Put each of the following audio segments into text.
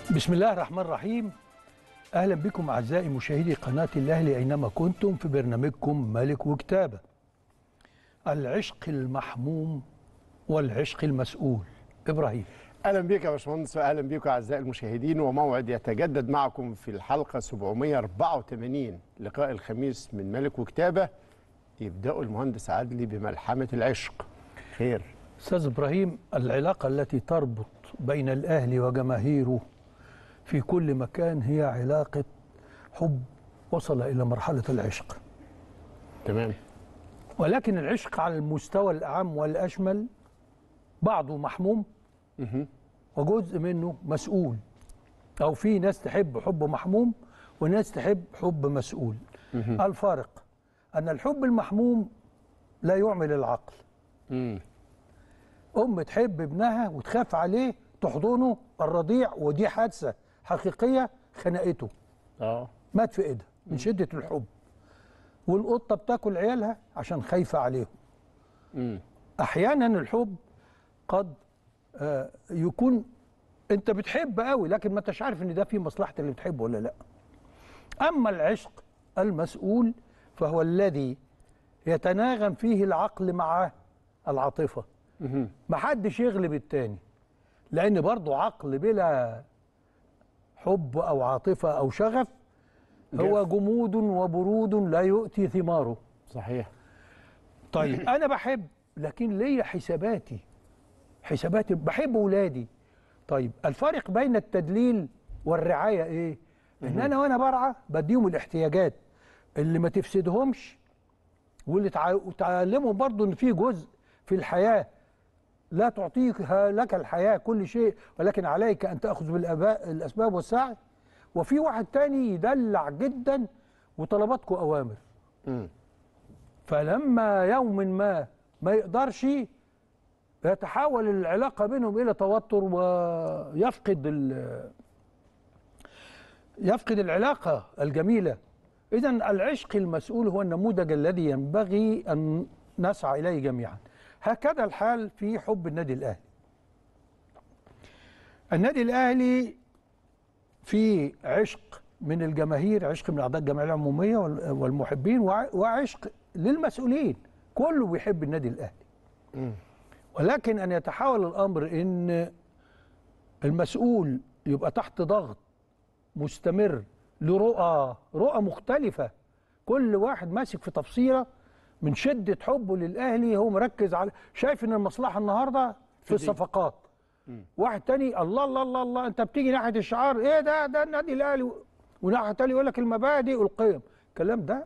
بسم الله الرحمن الرحيم اهلا بكم اعزائي مشاهدي قناه الاهلي اينما كنتم في برنامجكم ملك وكتابه العشق المحموم والعشق المسؤول ابراهيم اهلا بك يا باشمهندس واهلا بكم اعزائي المشاهدين وموعد يتجدد معكم في الحلقه 784 لقاء الخميس من ملك وكتابه يبداوا المهندس عدلي بملحمه العشق خير استاذ ابراهيم العلاقه التي تربط بين الاهلي وجماهيره في كل مكان هي علاقه حب وصل الى مرحله العشق تمام ولكن العشق على المستوى الاعم والاشمل بعضه محموم وجزء منه مسؤول او في ناس تحب حب محموم وناس تحب حب مسؤول الفارق ان الحب المحموم لا يعمل العقل امم ام تحب ابنها وتخاف عليه تحضنه الرضيع ودي حادثه حقيقيه خنقته اه مات في ايدها من شده الحب والقطه بتاكل عيالها عشان خايفه عليهم امم احيانا الحب قد آه، يكون انت بتحب قوي لكن ما انتش عارف ان ده في مصلحه اللي بتحبه ولا لا اما العشق المسؤول فهو الذي يتناغم فيه العقل مع العاطفه ما حدش يغلب التاني لان برضه عقل بلا حب او عاطفه او شغف هو جمود وبرود لا يؤتي ثماره صحيح طيب انا بحب لكن ليا حساباتي حساباتي بحب ولادي طيب الفرق بين التدليل والرعايه ايه ان انا وانا برعى بديهم الاحتياجات اللي ما تفسدهمش واللي تع- تعلمهم برضو ان في جزء في الحياه لا تعطيك لك الحياه كل شيء ولكن عليك ان تاخذ بالاباء الاسباب والسعي وفي واحد تاني يدلع جدا وطلباتكم اوامر امم فلما يوم ما ما يقدرش يتحول العلاقة بينهم إلى توتر ويفقد ال- يفقد العلاقة الجميلة إذا العشق المسؤول هو النموذج الذي ينبغي أن نسعى إليه جميعا هكذا الحال في حب النادي الأهلي النادي الأهلي في عشق من الجماهير عشق من أعضاء الجمعية العمومية وال- والمحبين وع- وعشق للمسؤولين كله بيحب النادي الأهلي ولكن أن يتحول الأمر أن المسؤول يبقى تحت ضغط مستمر لرؤى رؤى مختلفة كل واحد ماسك في تفصيلة من شدة حبه للأهلي هو مركز على شايف أن المصلحة النهاردة في دي. الصفقات واحد تاني الله الله الله الله أنت بتيجي ناحية الشعار إيه ده ده النادي الأهلي وناحية تاني يقول لك المبادئ والقيم الكلام ده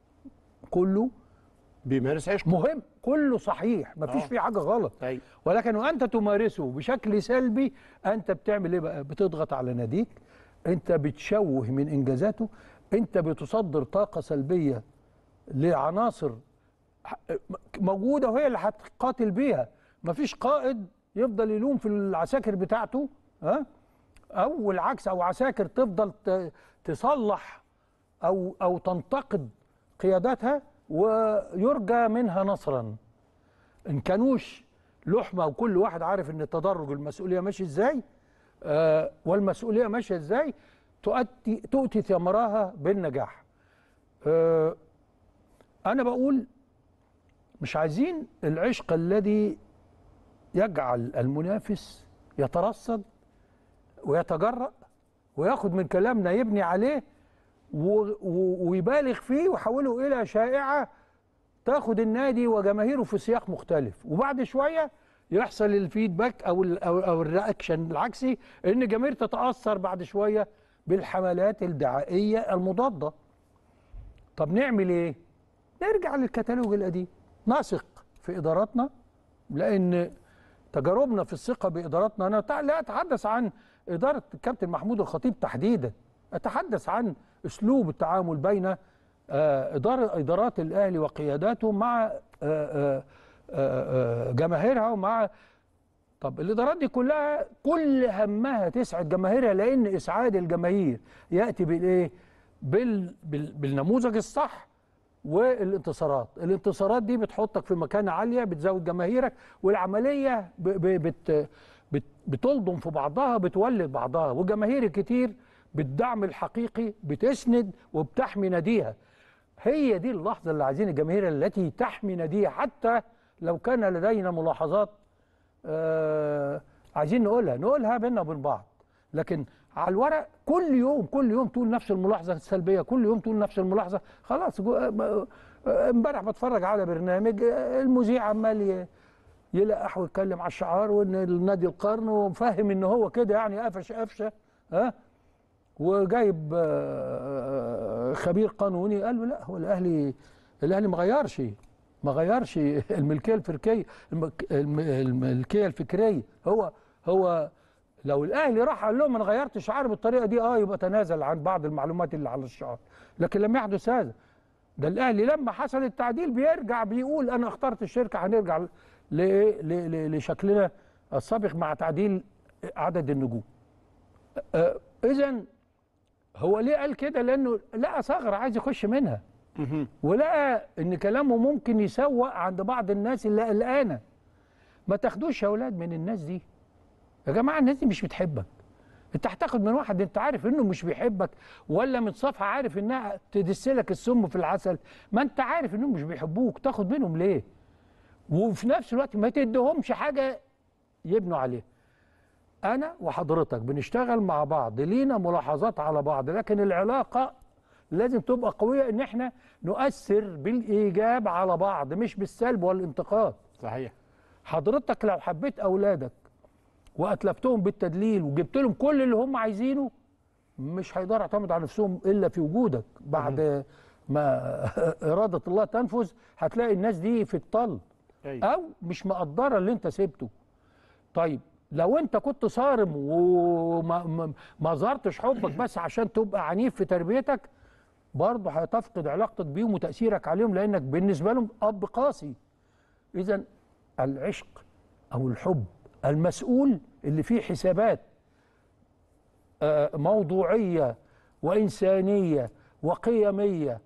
كله بيمارس عشق مهم كله صحيح مفيش آه. فيه حاجة غلط أيوة. ولكن وانت تمارسه بشكل سلبي انت بتعمل ايه بقى بتضغط على ناديك انت بتشوه من انجازاته انت بتصدر طاقه سلبيه لعناصر ح- موجوده وهي اللي هتقاتل بيها مفيش قائد يفضل يلوم في العساكر بتاعته ها او العكس او عساكر تفضل ت- تصلح او او تنتقد قياداتها ويرجى منها نصرا ان كانوش لحمه وكل واحد عارف ان التدرج المسؤوليه ماشي ازاي آه والمسؤوليه ماشيه ازاي تؤتي تؤتي ثمرها بالنجاح آه انا بقول مش عايزين العشق الذي يجعل المنافس يترصد ويتجرأ وياخد من كلامنا يبني عليه و- و- ويبالغ فيه ويحوله الى شائعه تاخد النادي وجماهيره في سياق مختلف وبعد شويه يحصل الفيدباك او ال او, أو الرياكشن العكسي ان الجماهير تتاثر بعد شويه بالحملات الدعائيه المضاده طب نعمل ايه نرجع للكتالوج القديم نثق في اداراتنا لان تجاربنا في الثقه باداراتنا انا تع- لا اتحدث عن اداره الكابتن محمود الخطيب تحديدا اتحدث عن اسلوب التعامل بين آه، إدارة إدارات الأهلي وقياداته مع آه، آه، آه، آه، جماهيرها ومع طب الإدارات دي كلها كل همها تسعد جماهيرها لأن إسعاد الجماهير يأتي بالإيه؟ بال بال بالنموذج الصح والانتصارات الانتصارات دي بتحطك في مكانة عالية بتزود جماهيرك والعملية ب ب بت بت- بتلضم في بعضها بتولد بعضها والجماهير الكتير بالدعم الحقيقي بتسند وبتحمي ناديها هي دي اللحظة اللي عايزين الجماهير التي تحمي ناديها حتى لو كان لدينا ملاحظات آه عايزين نقولها نقولها بينا وبين بعض لكن على الورق كل يوم كل يوم تقول نفس الملاحظة السلبية كل يوم تقول نفس الملاحظة خلاص جو- آه، آه، امبارح بتفرج على برنامج آه، المذيع عمال ي- يلقح ويتكلم على الشعار وان النادي القرن وفاهم ان هو كده يعني قفش قفشه ها وجايب آه، خبير قانوني قال له لا هو الاهلي الاهلي ما غيرش ما غيرش الملكيه الفكريه المك- الم- الملكيه الفكريه هو هو لو الاهلي راح قال لهم انا غيرت شعار بالطريقه دي اه يبقى تنازل عن بعض المعلومات اللي على الشعار لكن لم يحدث هذا ده الاهلي لما حصل التعديل بيرجع بيقول انا اخترت الشركه هنرجع ل- ل- ل- لشكلنا السابق مع تعديل عدد النجوم اذا هو ليه قال كده لانه لقى ثغره عايز يخش منها ولقى ان كلامه ممكن يسوق عند بعض الناس اللي قلقانه ما تاخدوش يا اولاد من الناس دي يا جماعه الناس دي مش بتحبك انت هتاخد من واحد انت عارف انه مش بيحبك ولا من صفحه عارف انها تدسلك السم في العسل ما انت عارف انهم مش بيحبوك تاخد منهم ليه وفي نفس الوقت ما تديهمش حاجه يبنوا عليها انا وحضرتك بنشتغل مع بعض لينا ملاحظات على بعض لكن العلاقه لازم تبقى قويه ان احنا نؤثر بالايجاب على بعض مش بالسلب والانتقاد صحيح حضرتك لو حبيت اولادك واتلفتهم بالتدليل وجبت لهم كل اللي هم عايزينه مش هيقدروا يعتمدوا على نفسهم الا في وجودك بعد ما اراده الله تنفذ هتلاقي الناس دي في الطل أيوة. او مش مقدره اللي انت سبته طيب لو انت كنت صارم وما ما- ما ظهرتش حبك بس عشان تبقى عنيف في تربيتك برضه هتفقد علاقتك بيهم وتاثيرك عليهم لانك بالنسبه لهم اب قاسي اذا العشق او الحب المسؤول اللي فيه حسابات آه، موضوعيه وانسانيه وقيميه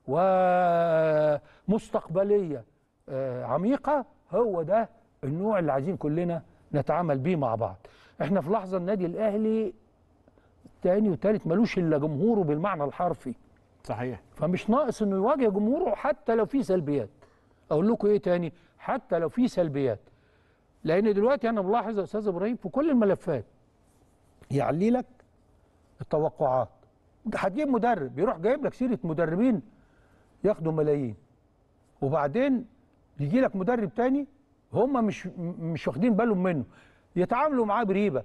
ومستقبليه آه، عميقه هو ده النوع اللي عايزين كلنا نتعامل بيه مع بعض احنا في لحظه النادي الاهلي تاني وتالت ملوش الا جمهوره بالمعنى الحرفي صحيح فمش ناقص انه يواجه جمهوره حتى لو في سلبيات اقول لكم ايه تاني حتى لو في سلبيات لان دلوقتي انا ملاحظ يا استاذ ابراهيم في كل الملفات يعلي لك التوقعات هتجيب مدرب يروح جايب لك سيره مدربين ياخدوا ملايين وبعدين يجي لك مدرب تاني هم مش مش واخدين بالهم منه يتعاملوا معاه بريبه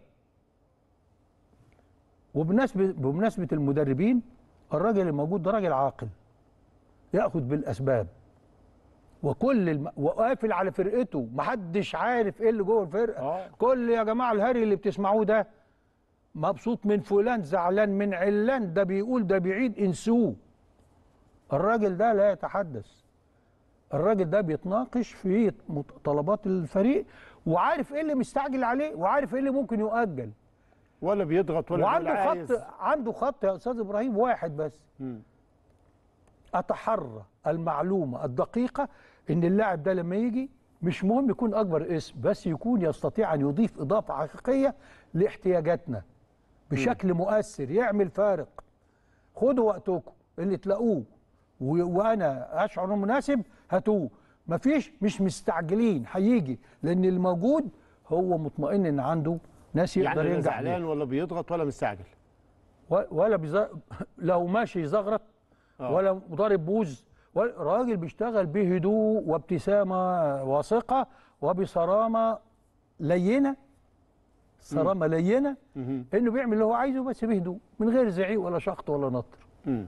وبمناسبه بمناسبه المدربين الراجل الموجود ده راجل عاقل ياخذ بالاسباب وكل الم... وقافل على فرقته محدش عارف ايه اللي جوه الفرقه آه. كل يا جماعه الهري اللي بتسمعوه ده مبسوط من فلان زعلان من علان ده بيقول ده بعيد انسوه الراجل ده لا يتحدث الراجل ده بيتناقش في مط- طلبات الفريق وعارف ايه اللي مستعجل عليه وعارف ايه اللي ممكن يؤجل ولا بيضغط ولا بيقول وعنده عايز. خط عنده خط يا استاذ ابراهيم واحد بس مم. اتحرى المعلومه الدقيقه ان اللاعب ده لما يجي مش مهم يكون اكبر اسم بس يكون يستطيع ان يضيف اضافه حقيقيه لاحتياجاتنا بشكل مؤثر يعمل فارق خدوا وقتكم اللي تلاقوه و- وانا اشعر انه مناسب هاتوه مفيش مش مستعجلين هيجي لان الموجود هو مطمئن ان عنده ناس يعني يقدر لا ينجح بيها. زعلان ولا بيضغط ولا مستعجل و- ولا بيز... لو ماشي يزغرط آه. ولا ضارب بوز ولا- راجل بيشتغل بهدوء وابتسامه واثقه وبصرامه لينه صرامه لينه مهم. انه بيعمل اللي هو عايزه بس بهدوء من غير زعيق ولا شخط ولا نطر مم.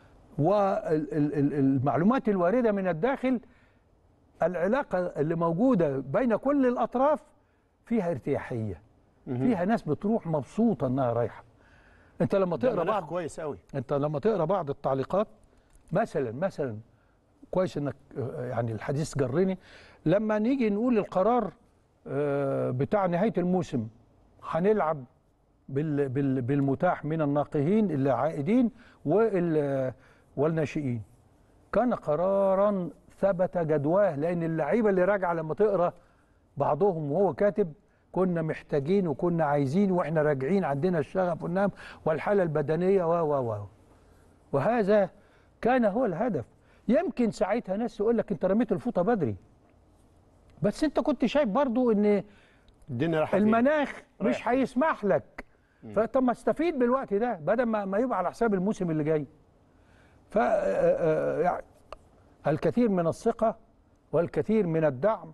والمعلومات الوارده من الداخل العلاقه اللي موجوده بين كل الاطراف فيها ارتياحيه فيها ناس بتروح مبسوطه انها رايحه انت لما ده تقرا مناخ بعض كويس قوي انت لما تقرا بعض التعليقات مثلا مثلا كويس انك آه، يعني الحديث جرني لما نيجي نقول القرار آه، بتاع نهايه الموسم هنلعب بال بال بالمتاح من الناقهين اللي عائدين وال والناشئين كان قرارا ثبت جدواه لان اللعيبه اللي راجعه لما تقرا بعضهم وهو كاتب كنا محتاجين وكنا عايزين واحنا راجعين عندنا الشغف والنهم والحاله البدنيه و و و وهذا كان هو الهدف يمكن ساعتها ناس يقول لك انت رميت الفوطه بدري بس انت كنت شايف برضو ان الدنيا رايحه فين؟ المناخ مش رايح. هيسمح لك فطب ما استفيد بالوقت ده بدل ما ما يبقى على حساب الموسم اللي جاي ف آه، آه، يعني الكثير من الثقه والكثير من الدعم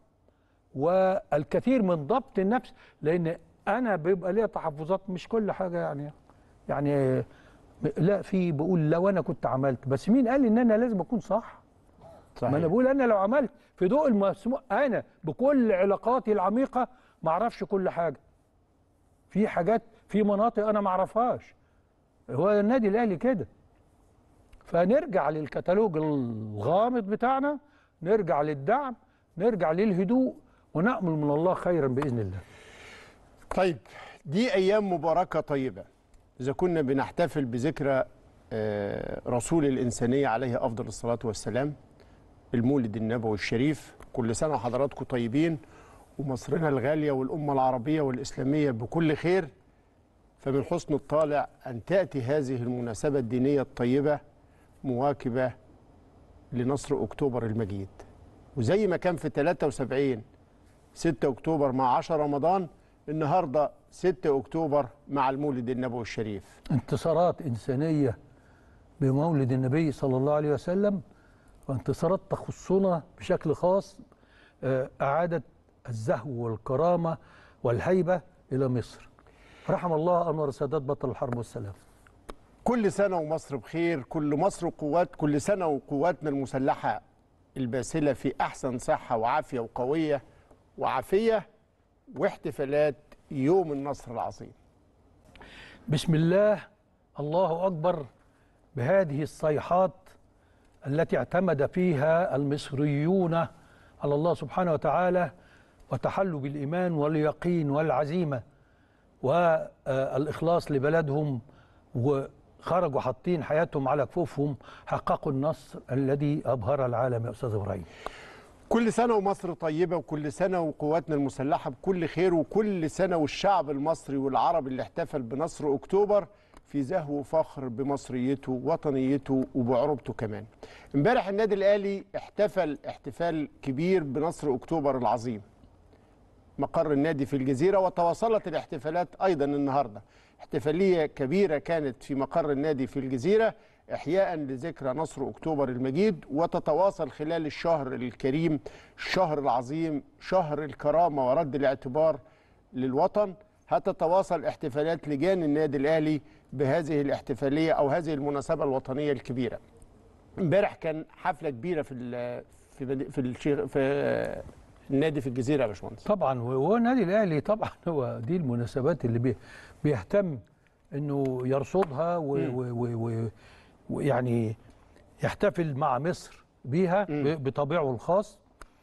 والكثير من ضبط النفس لان انا بيبقى ليا تحفظات مش كل حاجه يعني يعني لا في بقول لو انا كنت عملت بس مين قال ان انا لازم اكون صح ما انا صحيح بقول انا لو عملت في ضوء المسموح انا بكل علاقاتي العميقه ما اعرفش كل حاجه في حاجات في مناطق انا ما اعرفهاش هو النادي الاهلي كده فنرجع للكتالوج الغامض بتاعنا نرجع للدعم نرجع للهدوء ونأمل من الله خيرا باذن الله طيب دي ايام مباركه طيبه اذا كنا بنحتفل بذكرى آه، رسول الانسانيه عليه افضل الصلاه والسلام المولد النبوي الشريف كل سنه وحضراتكم طيبين ومصرنا الغاليه والامه العربيه والاسلاميه بكل خير فمن حسن الطالع ان تاتي هذه المناسبه الدينيه الطيبه مواكبه لنصر اكتوبر المجيد وزي ما كان في 73 6 اكتوبر مع 10 رمضان النهارده 6 اكتوبر مع المولد النبوي الشريف انتصارات انسانيه بمولد النبي صلى الله عليه وسلم وانتصارات تخصنا بشكل خاص آه، اعادت الزهو والكرامه والهيبه الى مصر رحم الله انور السادات بطل الحرب والسلام كل سنه ومصر بخير كل مصر وقوات كل سنه وقواتنا المسلحه الباسله في احسن صحه وعافيه وقويه وعافيه واحتفالات يوم النصر العظيم بسم الله الله اكبر بهذه الصيحات التي اعتمد فيها المصريون على الله سبحانه وتعالى وتحلوا بالايمان واليقين والعزيمه والاخلاص لبلدهم وخرجوا حاطين حياتهم على كفوفهم حققوا النصر الذي ابهر العالم يا استاذ ابراهيم كل سنة ومصر طيبة وكل سنة وقواتنا المسلحة بكل خير وكل سنة والشعب المصري والعربي اللي احتفل بنصر أكتوبر في زهو وفخر بمصريته وطنيته وبعروبته كمان امبارح النادي الأهلي احتفل احتفال كبير بنصر أكتوبر العظيم مقر النادي في الجزيرة وتواصلت الاحتفالات أيضا النهاردة احتفالية كبيرة كانت في مقر النادي في الجزيرة إحياء لذكرى نصر أكتوبر المجيد وتتواصل خلال الشهر الكريم الشهر العظيم شهر الكرامة ورد الاعتبار للوطن هتتواصل احتفالات لجان النادي الأهلي بهذه الاحتفالية أو هذه المناسبة الوطنية الكبيرة امبارح كان حفلة كبيرة في ال في مدي- في الشيخ في النادي في الجزيرة يا باشمهندس طبعا وهو النادي الاهلي طبعا هو دي المناسبات اللي بي بيهتم انه يرصدها و- و- و- و- ويعني يحتفل مع مصر بيها ب- بطبيعه الخاص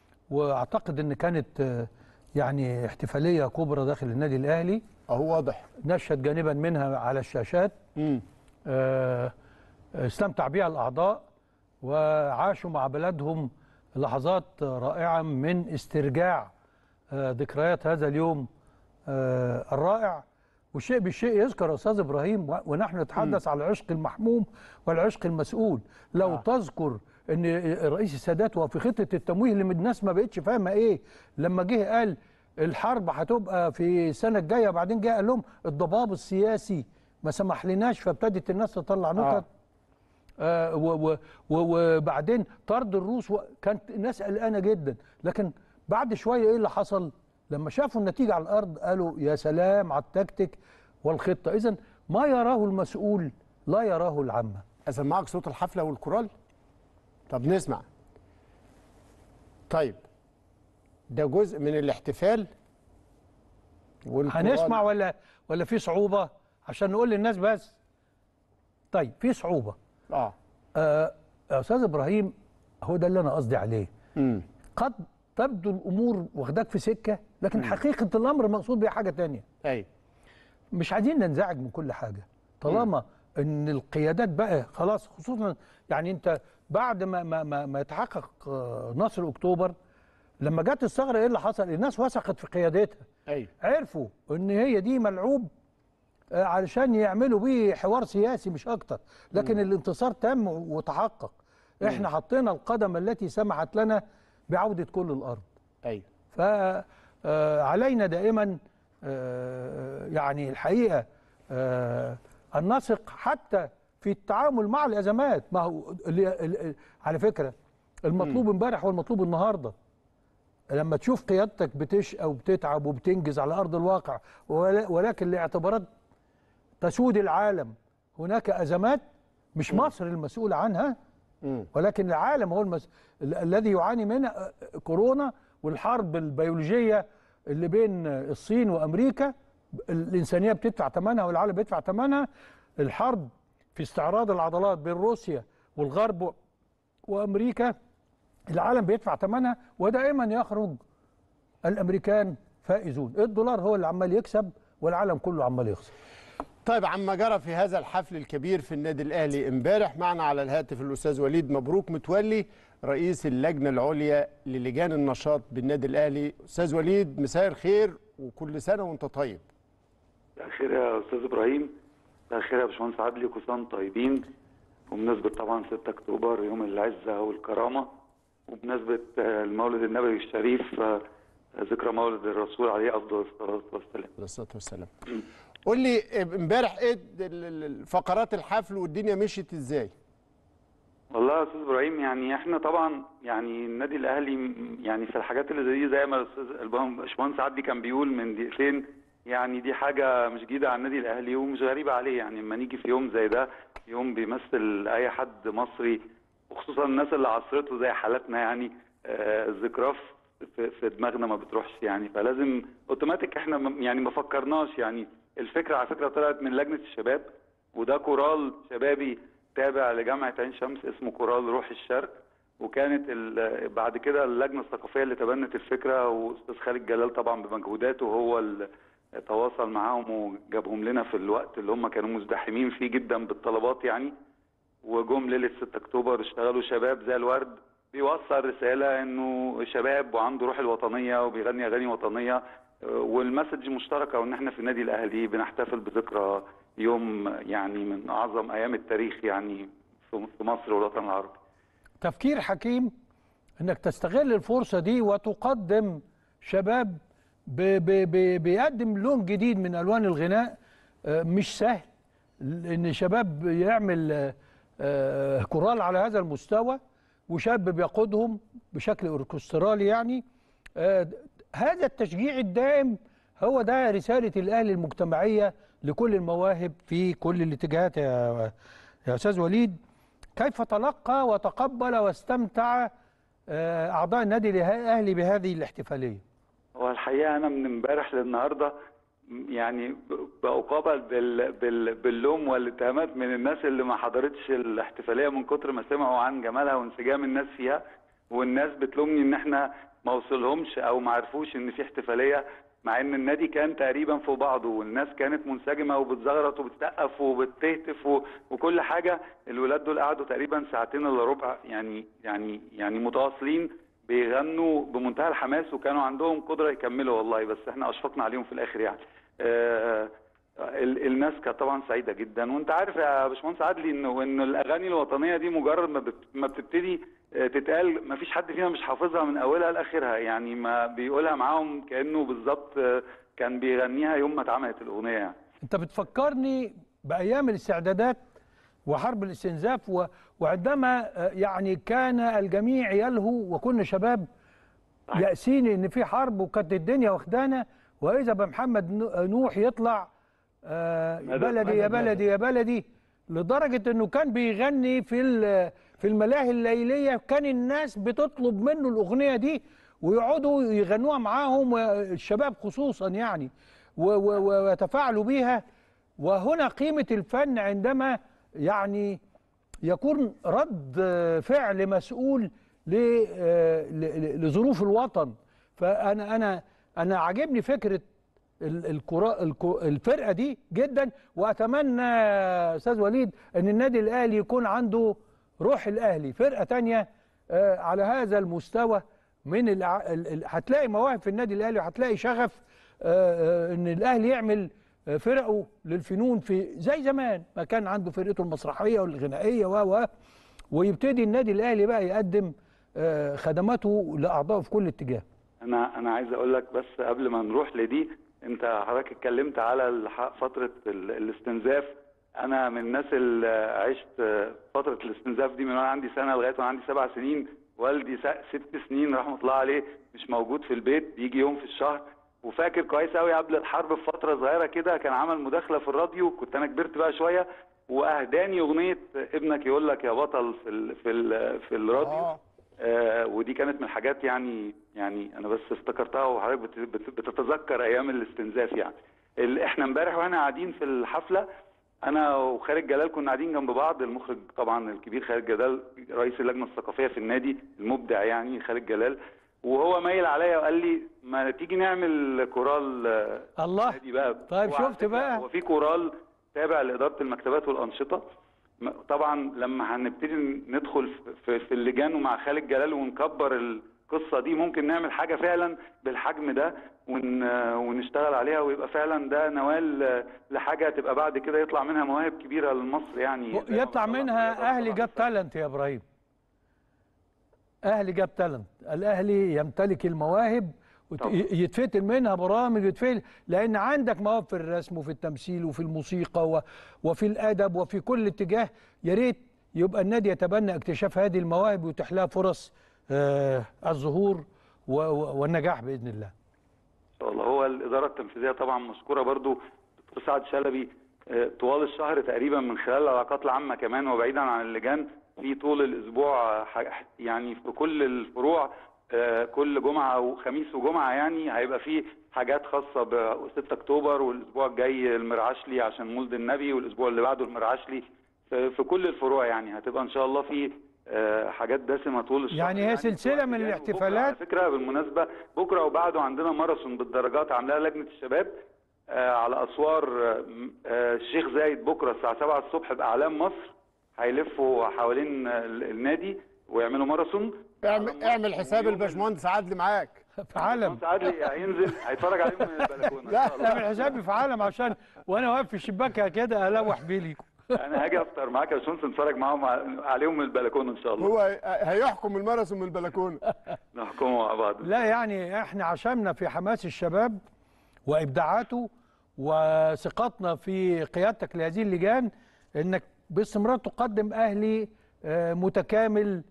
واعتقد ان كانت آه، يعني احتفاليه كبرى داخل النادي الاهلي اهو واضح نشهد جانبا منها على الشاشات امم آه، استمتع بها الاعضاء وعاشوا مع بلدهم لحظات رائعه من استرجاع آه، ذكريات هذا اليوم آه، الرائع والشيء بالشيء يذكر يا استاذ ابراهيم و- ونحن نتحدث على العشق المحموم والعشق المسؤول لو آه. آه. تذكر ان رئيس السادات وهو في خطه التمويه اللي الناس ما بقتش فاهمه ايه لما جه قال الحرب هتبقى في السنه الجايه بعدين جه قال لهم الضباب السياسي ما سمح لناش فابتدت الناس تطلع نكت آه. آه و- و- و- وبعدين طرد الروس و- كانت الناس قلقانه جدا لكن بعد شويه ايه اللي حصل لما شافوا النتيجه على الارض قالوا يا سلام على التكتيك والخطه اذا ما يراه المسؤول لا يراه العامه اسمعك صوت الحفله والكورال طب نسمع طيب ده جزء من الاحتفال والكورال هنسمع ولا ولا في صعوبه عشان نقول للناس بس طيب في صعوبه اه آه يا استاذ ابراهيم هو ده اللي انا قصدي عليه امم قد تبدو الامور واخداك في سكه لكن حقيقه الامر مقصود بيها حاجه تانية ايوه مش عايزين ننزعج من كل حاجه طالما ان القيادات بقى خلاص خصوصا يعني انت بعد ما ما ما, ما يتحقق آه، نصر اكتوبر لما جت الثغره ايه اللي حصل الناس وثقت في قيادتها ايوه عرفوا ان هي دي ملعوب آه، علشان يعملوا بيه حوار سياسي مش اكتر لكن الانتصار تم وتحقق احنا حطينا القدم التي سمحت لنا بعودة كل الارض ايوه فعلينا دائما آه، يعني الحقيقة آه، ان نثق حتى في التعامل مع الازمات ما هو اللي- ال- على فكرة المطلوب امبارح والمطلوب النهارده لما تشوف قيادتك بتشقى وبتتعب وبتنجز على ارض الواقع ول- ولكن لاعتبارات تسود العالم هناك ازمات مش مصر المسؤوله عنها مم. ولكن العالم هو المس... ال- الذي يعاني منها آه، كورونا والحرب البيولوجيه اللي بين الصين وامريكا الانسانيه بتدفع ثمنها والعالم بيدفع ثمنها الحرب في استعراض العضلات بين روسيا والغرب وامريكا العالم بيدفع ثمنها ودائما يخرج الامريكان فائزون الدولار هو اللي عمال يكسب والعالم كله عمال يخسر طيب عما جرى في هذا الحفل الكبير في النادي الاهلي امبارح معنا على الهاتف الاستاذ وليد مبروك متولي رئيس اللجنه العليا للجان النشاط بالنادي الاهلي استاذ وليد مساء الخير وكل سنه وانت طيب مساء الخير يا استاذ ابراهيم مساء الخير يا باشمهندس عدلي كل سنه وانتم طيبين وبمناسبه طبعا 6 اكتوبر يوم العزه والكرامه وبمناسبه آه، المولد النبوي الشريف آه، ذكرى مولد الرسول عليه افضل الصلاه والسلام عليه الصلاه والسلام قول لي امبارح ايه ال- ال- ال- فقرات الحفل والدنيا مشيت ازاي والله يا استاذ ابراهيم يعني احنا طبعا يعني النادي الاهلي م- يعني في الحاجات اللي زي دي زي ما الاستاذ الباشمهندس عدلي كان بيقول من دقيقتين يعني دي حاجه مش جديده على النادي الاهلي ومش غريبه عليه يعني لما نيجي في يوم زي ده يوم بيمثل اي حد مصري وخصوصا الناس اللي عصرته زي حالاتنا يعني آه، الذكراه في, في دماغنا ما بتروحش يعني فلازم اوتوماتيك احنا م- يعني ما فكرناش يعني الفكره على فكره طلعت من لجنه الشباب وده كورال شبابي تابع لجامعه عين شمس اسمه كورال روح الشرق وكانت ال- بعد كده اللجنه الثقافيه اللي تبنت الفكره واستاذ خالد جلال طبعا بمجهوداته هو اللي تواصل معاهم وجابهم لنا في الوقت اللي هم كانوا مزدحمين فيه جدا بالطلبات يعني وجم ليله 6 اكتوبر اشتغلوا شباب زي الورد بيوصل رساله انه شباب وعنده روح الوطنيه وبيغني اغاني وطنيه آه، والمسج مشتركه وان احنا في النادي الاهلي بنحتفل بذكرى يوم يعني من اعظم ايام التاريخ يعني في في مصر والوطن العربي تفكير حكيم انك تستغل الفرصه دي وتقدم شباب ب ب ب بيقدم لون جديد من الوان الغناء آه، مش سهل ان شباب يعمل آه، آه، كورال على هذا المستوى وشاب بيقودهم بشكل اوركسترالي يعني آه، هذا التشجيع الدائم هو ده رساله الاهلي المجتمعيه لكل المواهب في كل الاتجاهات يا يا استاذ وليد كيف تلقى وتقبل واستمتع آه، اعضاء النادي الاهلي بهذه الاحتفاليه هو الحقيقه انا من امبارح للنهارده يعني ب- بقابل بال بال باللوم والاتهامات من الناس اللي ما حضرتش الاحتفاليه من كتر ما سمعوا عن جمالها وانسجام الناس فيها والناس بتلومني ان احنا ما وصلهمش او ما عرفوش ان في احتفاليه مع ان النادي كان تقريبا في بعضه والناس كانت منسجمه وبتزغرط وبتسقف وبتهتف و- وكل حاجه الولاد دول قعدوا تقريبا ساعتين الا ربع يعني يعني يعني متواصلين بيغنوا بمنتهى الحماس وكانوا عندهم قدره يكملوا والله بس احنا اشفقنا عليهم في الاخر يعني آه ال- الناس كانت طبعا سعيده جدا وانت عارف يا باشمهندس عدلي انه ان الاغاني الوطنيه دي مجرد ما بت- ما بتبتدي آه، تتقال ما فيش حد فينا مش حافظها من اولها لاخرها يعني ما بيقولها معاهم كانه بالظبط آه، كان بيغنيها يوم ما اتعملت الاغنيه يعني انت بتفكرني بايام الاستعدادات وحرب الاستنزاف و- وعندما آه، يعني كان الجميع يلهو وكنا شباب يأسين ان في حرب وكانت الدنيا واخدانا واذا بمحمد نو- نوح يطلع آه، مدد- بلدي يا مدد- مدد. بلدي يا بلدي لدرجه انه كان بيغني في ال- في الملاهي الليليه كان الناس بتطلب منه الاغنيه دي ويقعدوا يغنوها معاهم الشباب خصوصا يعني و- و- و- ويتفاعلوا بيها وهنا قيمه الفن عندما يعني يكون رد فعل مسؤول ل- ل- لظروف الوطن فانا انا انا عاجبني فكره ال- الكرا- الكو- الفرقه دي جدا واتمنى استاذ وليد ان النادي الاهلي يكون عنده روح الاهلي فرقه تانية آه، على هذا المستوى من الع... ال... ال... هتلاقي مواهب في النادي الاهلي وهتلاقي شغف آه، آه، ان الاهلي يعمل آه، فرقه للفنون في زي زمان ما كان عنده فرقته المسرحيه والغنائيه و و ويبتدي النادي الاهلي بقى يقدم آه، خدماته لاعضائه في كل اتجاه انا انا عايز اقول لك بس قبل ما نروح لدي انت حضرتك اتكلمت على الح- فتره ال- الاستنزاف انا من الناس اللي عشت فتره الاستنزاف دي من وانا عندي سنه لغايه وانا عندي سبع سنين والدي س- ست سنين رحمه الله عليه مش موجود في البيت بيجي يوم في الشهر وفاكر كويس قوي قبل الحرب بفتره صغيره كده كان عمل مداخله في الراديو كنت انا كبرت بقى شويه واهداني اغنيه ابنك يقول لك يا بطل في ال في ال في الراديو آه. آه ودي كانت من الحاجات يعني يعني انا بس افتكرتها وحضرتك بت- بت- بتتذكر ايام الاستنزاف يعني ال- احنا امبارح واحنا قاعدين في الحفله انا وخالد جلال كنا قاعدين جنب بعض المخرج طبعا الكبير خالد جلال رئيس اللجنه الثقافيه في النادي المبدع يعني خالد جلال وهو مايل عليا وقال لي ما تيجي نعمل كورال آه، الله نادي بقى طيب وعلى شفت فكرة بقى هو في كورال تابع لاداره المكتبات والانشطه م- طبعا لما هنبتدي ندخل في- في, في اللجان ومع خالد جلال ونكبر القصه دي ممكن نعمل حاجه فعلا بالحجم ده ون ونشتغل عليها ويبقى فعلا ده نوال آه، لحاجه تبقى بعد كده يطلع منها مواهب كبيره لمصر يعني زي ما يطلع طبعاً منها طبعاً اهلي جاب تالنت يا ابراهيم اهلي جاب تالنت الاهلي يمتلك المواهب وت- طبعا. يتفتل منها برامج يتفتل لان عندك مواهب في الرسم وفي التمثيل وفي الموسيقى و- وفي الادب وفي كل اتجاه يا ريت يبقى النادي يتبنى اكتشاف هذه المواهب ويتيح لها فرص آه الظهور و- و- والنجاح باذن الله ان شاء الله هو الاداره التنفيذيه طبعا مشكوره برضو دكتور سعد شلبي آه، طوال الشهر تقريبا من خلال العلاقات العامه كمان وبعيدا عن اللجان في طول الاسبوع آه، ح- يعني في كل الفروع آه، كل جمعه وخميس وجمعه يعني هيبقى في حاجات خاصه ب 6 اكتوبر والاسبوع الجاي المرعشلي عشان مولد النبي والاسبوع اللي بعده المرعشلي في في كل الفروع يعني هتبقى ان شاء الله في آه، حاجات دسمه طول الشهر يعني هي سلسلة من وبكرة الاحتفالات. على فكره بالمناسبه بكره وبعده عندنا ماراثون بالدرجات عاملاها لجنه الشباب آه، على اسوار آه، م- آه، الشيخ زايد بكره الساعه 7 الصبح باعلام مصر هيلفوا حوالين آه، ال- النادي ويعملوا ماراثون اعمل اعمل حساب الباشمهندس عادل معاك في عالم باشمهندس عادلي هينزل هيتفرج عليهم من البلكونه إن لا، شاء الله. اعمل حسابي في عالم عشان وانا واقف في الشباك كده الوح بيه ليكم انا هاجي افطر معاك يا باشمهندس نتفرج معاهم ع- عليهم من البلكونه ان شاء الله هو هيحكم الماراثون من البلكونه نحكموا مع بعض لا يعني احنا عشمنا في حماس الشباب وابداعاته وثقتنا في قيادتك لهذه اللجان انك باستمرار تقدم اهلي آه، متكامل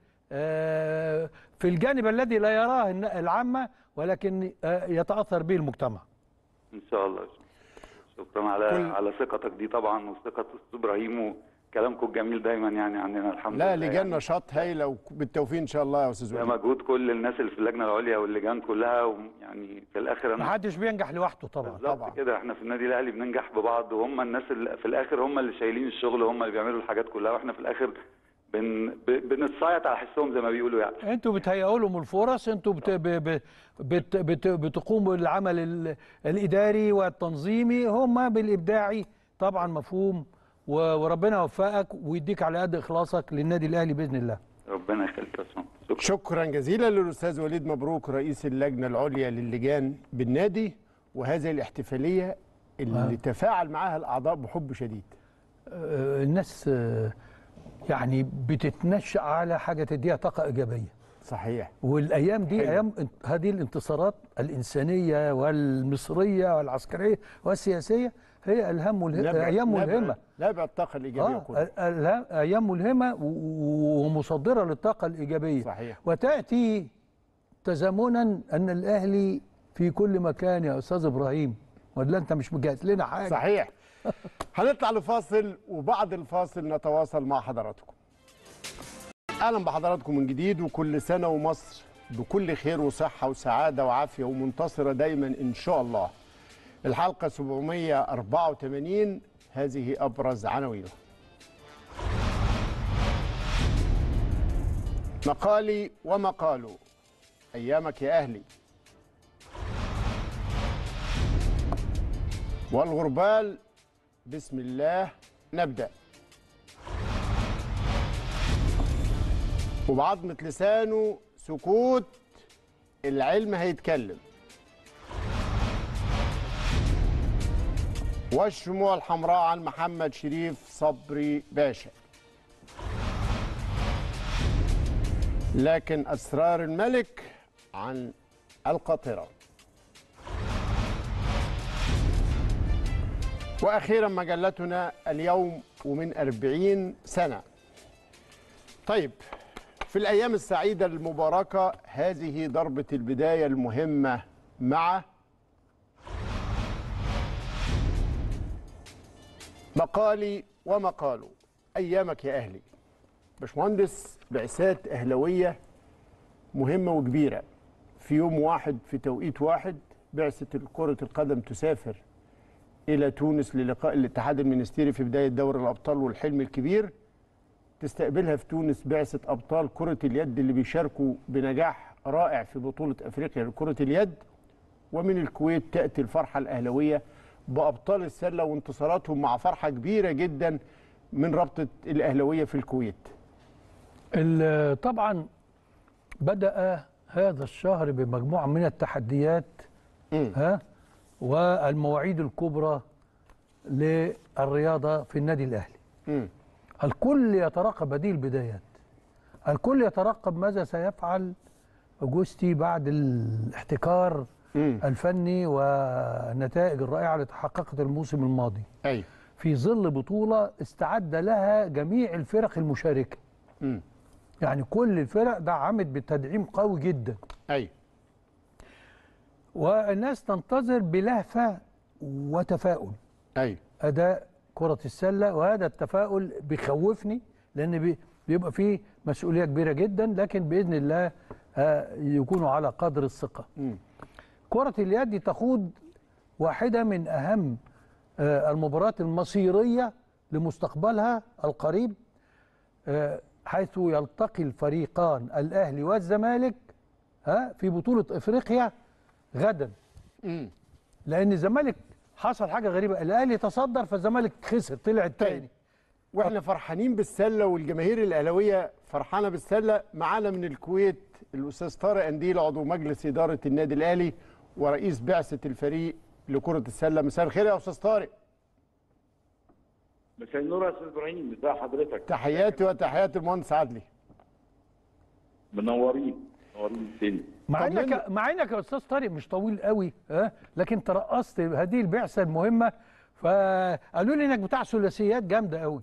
آه، في الجانب الذي لا يراه الن- العامه ولكن آه، يتاثر به المجتمع ان شاء الله شكرا على كل- على ثقتك دي طبعا وثقه استاذ ابراهيم وكلامكم الجميل دايما يعني عننا الحمد لا لله لجان يعني. نشاط هايله وبالتوفيق ان شاء الله يا استاذ ده وليد مجهود كل الناس اللي في اللجنه العليا واللجان كلها ويعني في الاخر ما انا حدش بينجح لوحده طبعا طبعا. بالظبط كده احنا في النادي الاهلي بننجح ببعض وهم الناس اللي في الاخر هم اللي شايلين الشغل هم اللي بيعملوا الحاجات كلها واحنا في الاخر بن ب- بنتصايط على حسهم زي ما بيقولوا يعني انتوا بتهيئوا لهم الفرص انتوا بت ب ب بت بت بتقوموا بالعمل ال- الاداري والتنظيمي هم بالابداعي طبعا مفهوم و- وربنا يوفقك ويديك على قد اخلاصك للنادي الاهلي باذن الله ربنا يخليك يا باشمهندس شكرا شكرا جزيلا للاستاذ وليد مبروك رئيس اللجنه العليا للجان بالنادي وهذه الاحتفاليه اللي تفاعل معها الاعضاء بحب شديد آه، الناس آه، يعني بتتنشأ على حاجه تديها طاقه ايجابيه صحيح والايام دي حلو. ايام انت- هذه الانتصارات الانسانيه والمصريه والعسكريه والسياسيه هي الهام مله... ايام ملهمه نابع الطاقه الايجابيه اه كلها ال- ال- ايام ملهمه و- و- ومصدره للطاقه الايجابيه صحيح وتاتي تزامنا ان الاهلي في كل مكان يا استاذ ابراهيم ولا انت مش مجهز لنا حاجه صحيح هنطلع لفاصل وبعد الفاصل نتواصل مع حضراتكم اهلا بحضراتكم من جديد وكل سنه ومصر بكل خير وصحه وسعاده وعافيه ومنتصره دايما ان شاء الله الحلقه 784 هذه ابرز عناوينها مقالي ومقاله ايامك يا اهلي والغربال بسم الله نبدأ وبعظمة لسانه سكوت العلم هيتكلم والشموع الحمراء عن محمد شريف صبري باشا لكن أسرار الملك عن القاطرة وأخيرا مجلتنا اليوم ومن أربعين سنة طيب في الأيام السعيدة المباركة هذه ضربة البداية المهمة مع مقالي ومقاله أيامك يا أهلي باشمهندس بعثات أهلوية مهمة وكبيرة في يوم واحد في توقيت واحد بعثة كرة القدم تسافر إلى تونس للقاء الاتحاد المنستيري في بداية دوري الأبطال والحلم الكبير تستقبلها في تونس بعثة أبطال كرة اليد اللي بيشاركوا بنجاح رائع في بطولة أفريقيا لكرة اليد ومن الكويت تأتي الفرحة الأهلوية بأبطال السلة وانتصاراتهم مع فرحة كبيرة جدا من رابطة الأهلوية في الكويت ال- طبعا بدأ هذا الشهر بمجموعة من التحديات مم. ها والمواعيد الكبرى للرياضة في النادي الأهلي مم. الكل يترقب هذه البدايات الكل يترقب ماذا سيفعل أوجوستي بعد الاحتكار مم. الفني والنتائج الرائعة اللي تحققت الموسم الماضي أيوه في ظل بطولة استعد لها جميع الفرق المشاركة مم. يعني كل الفرق دعمت بتدعيم قوي جدا أيوه والناس تنتظر بلهفة وتفاؤل أيوه أداء كرة السلة وهذا التفاؤل بيخوفني لأن بي- بيبقى فيه مسؤولية كبيرة جدا لكن بإذن الله آه، يكونوا على قدر الثقة مم. كرة اليد تخوض واحدة من أهم آه، المباريات المصيرية لمستقبلها القريب آه، حيث يلتقي الفريقان الأهلي والزمالك ها، في بطولة إفريقيا غدا مم. لأن الزمالك حصل حاجة غريبة الأهلي تصدر فالزمالك خسر طلع التاني واحنا فرحانين بالسله والجماهير الاهلاويه فرحانه بالسله معانا من الكويت الاستاذ طارق انديل عضو مجلس اداره النادي الاهلي ورئيس بعثه الفريق لكره السله مساء الخير يا استاذ طارق مساء النور يا استاذ ابراهيم ازي حضرتك تحياتي وتحيات المهندس عدلي منورين منورين الدنيا مع طب انك ليه- مع انك يا استاذ طارق مش طويل قوي ها لكن ترأست هذه البعثه المهمه فقالوا لي انك بتاع ثلاثيات جامده قوي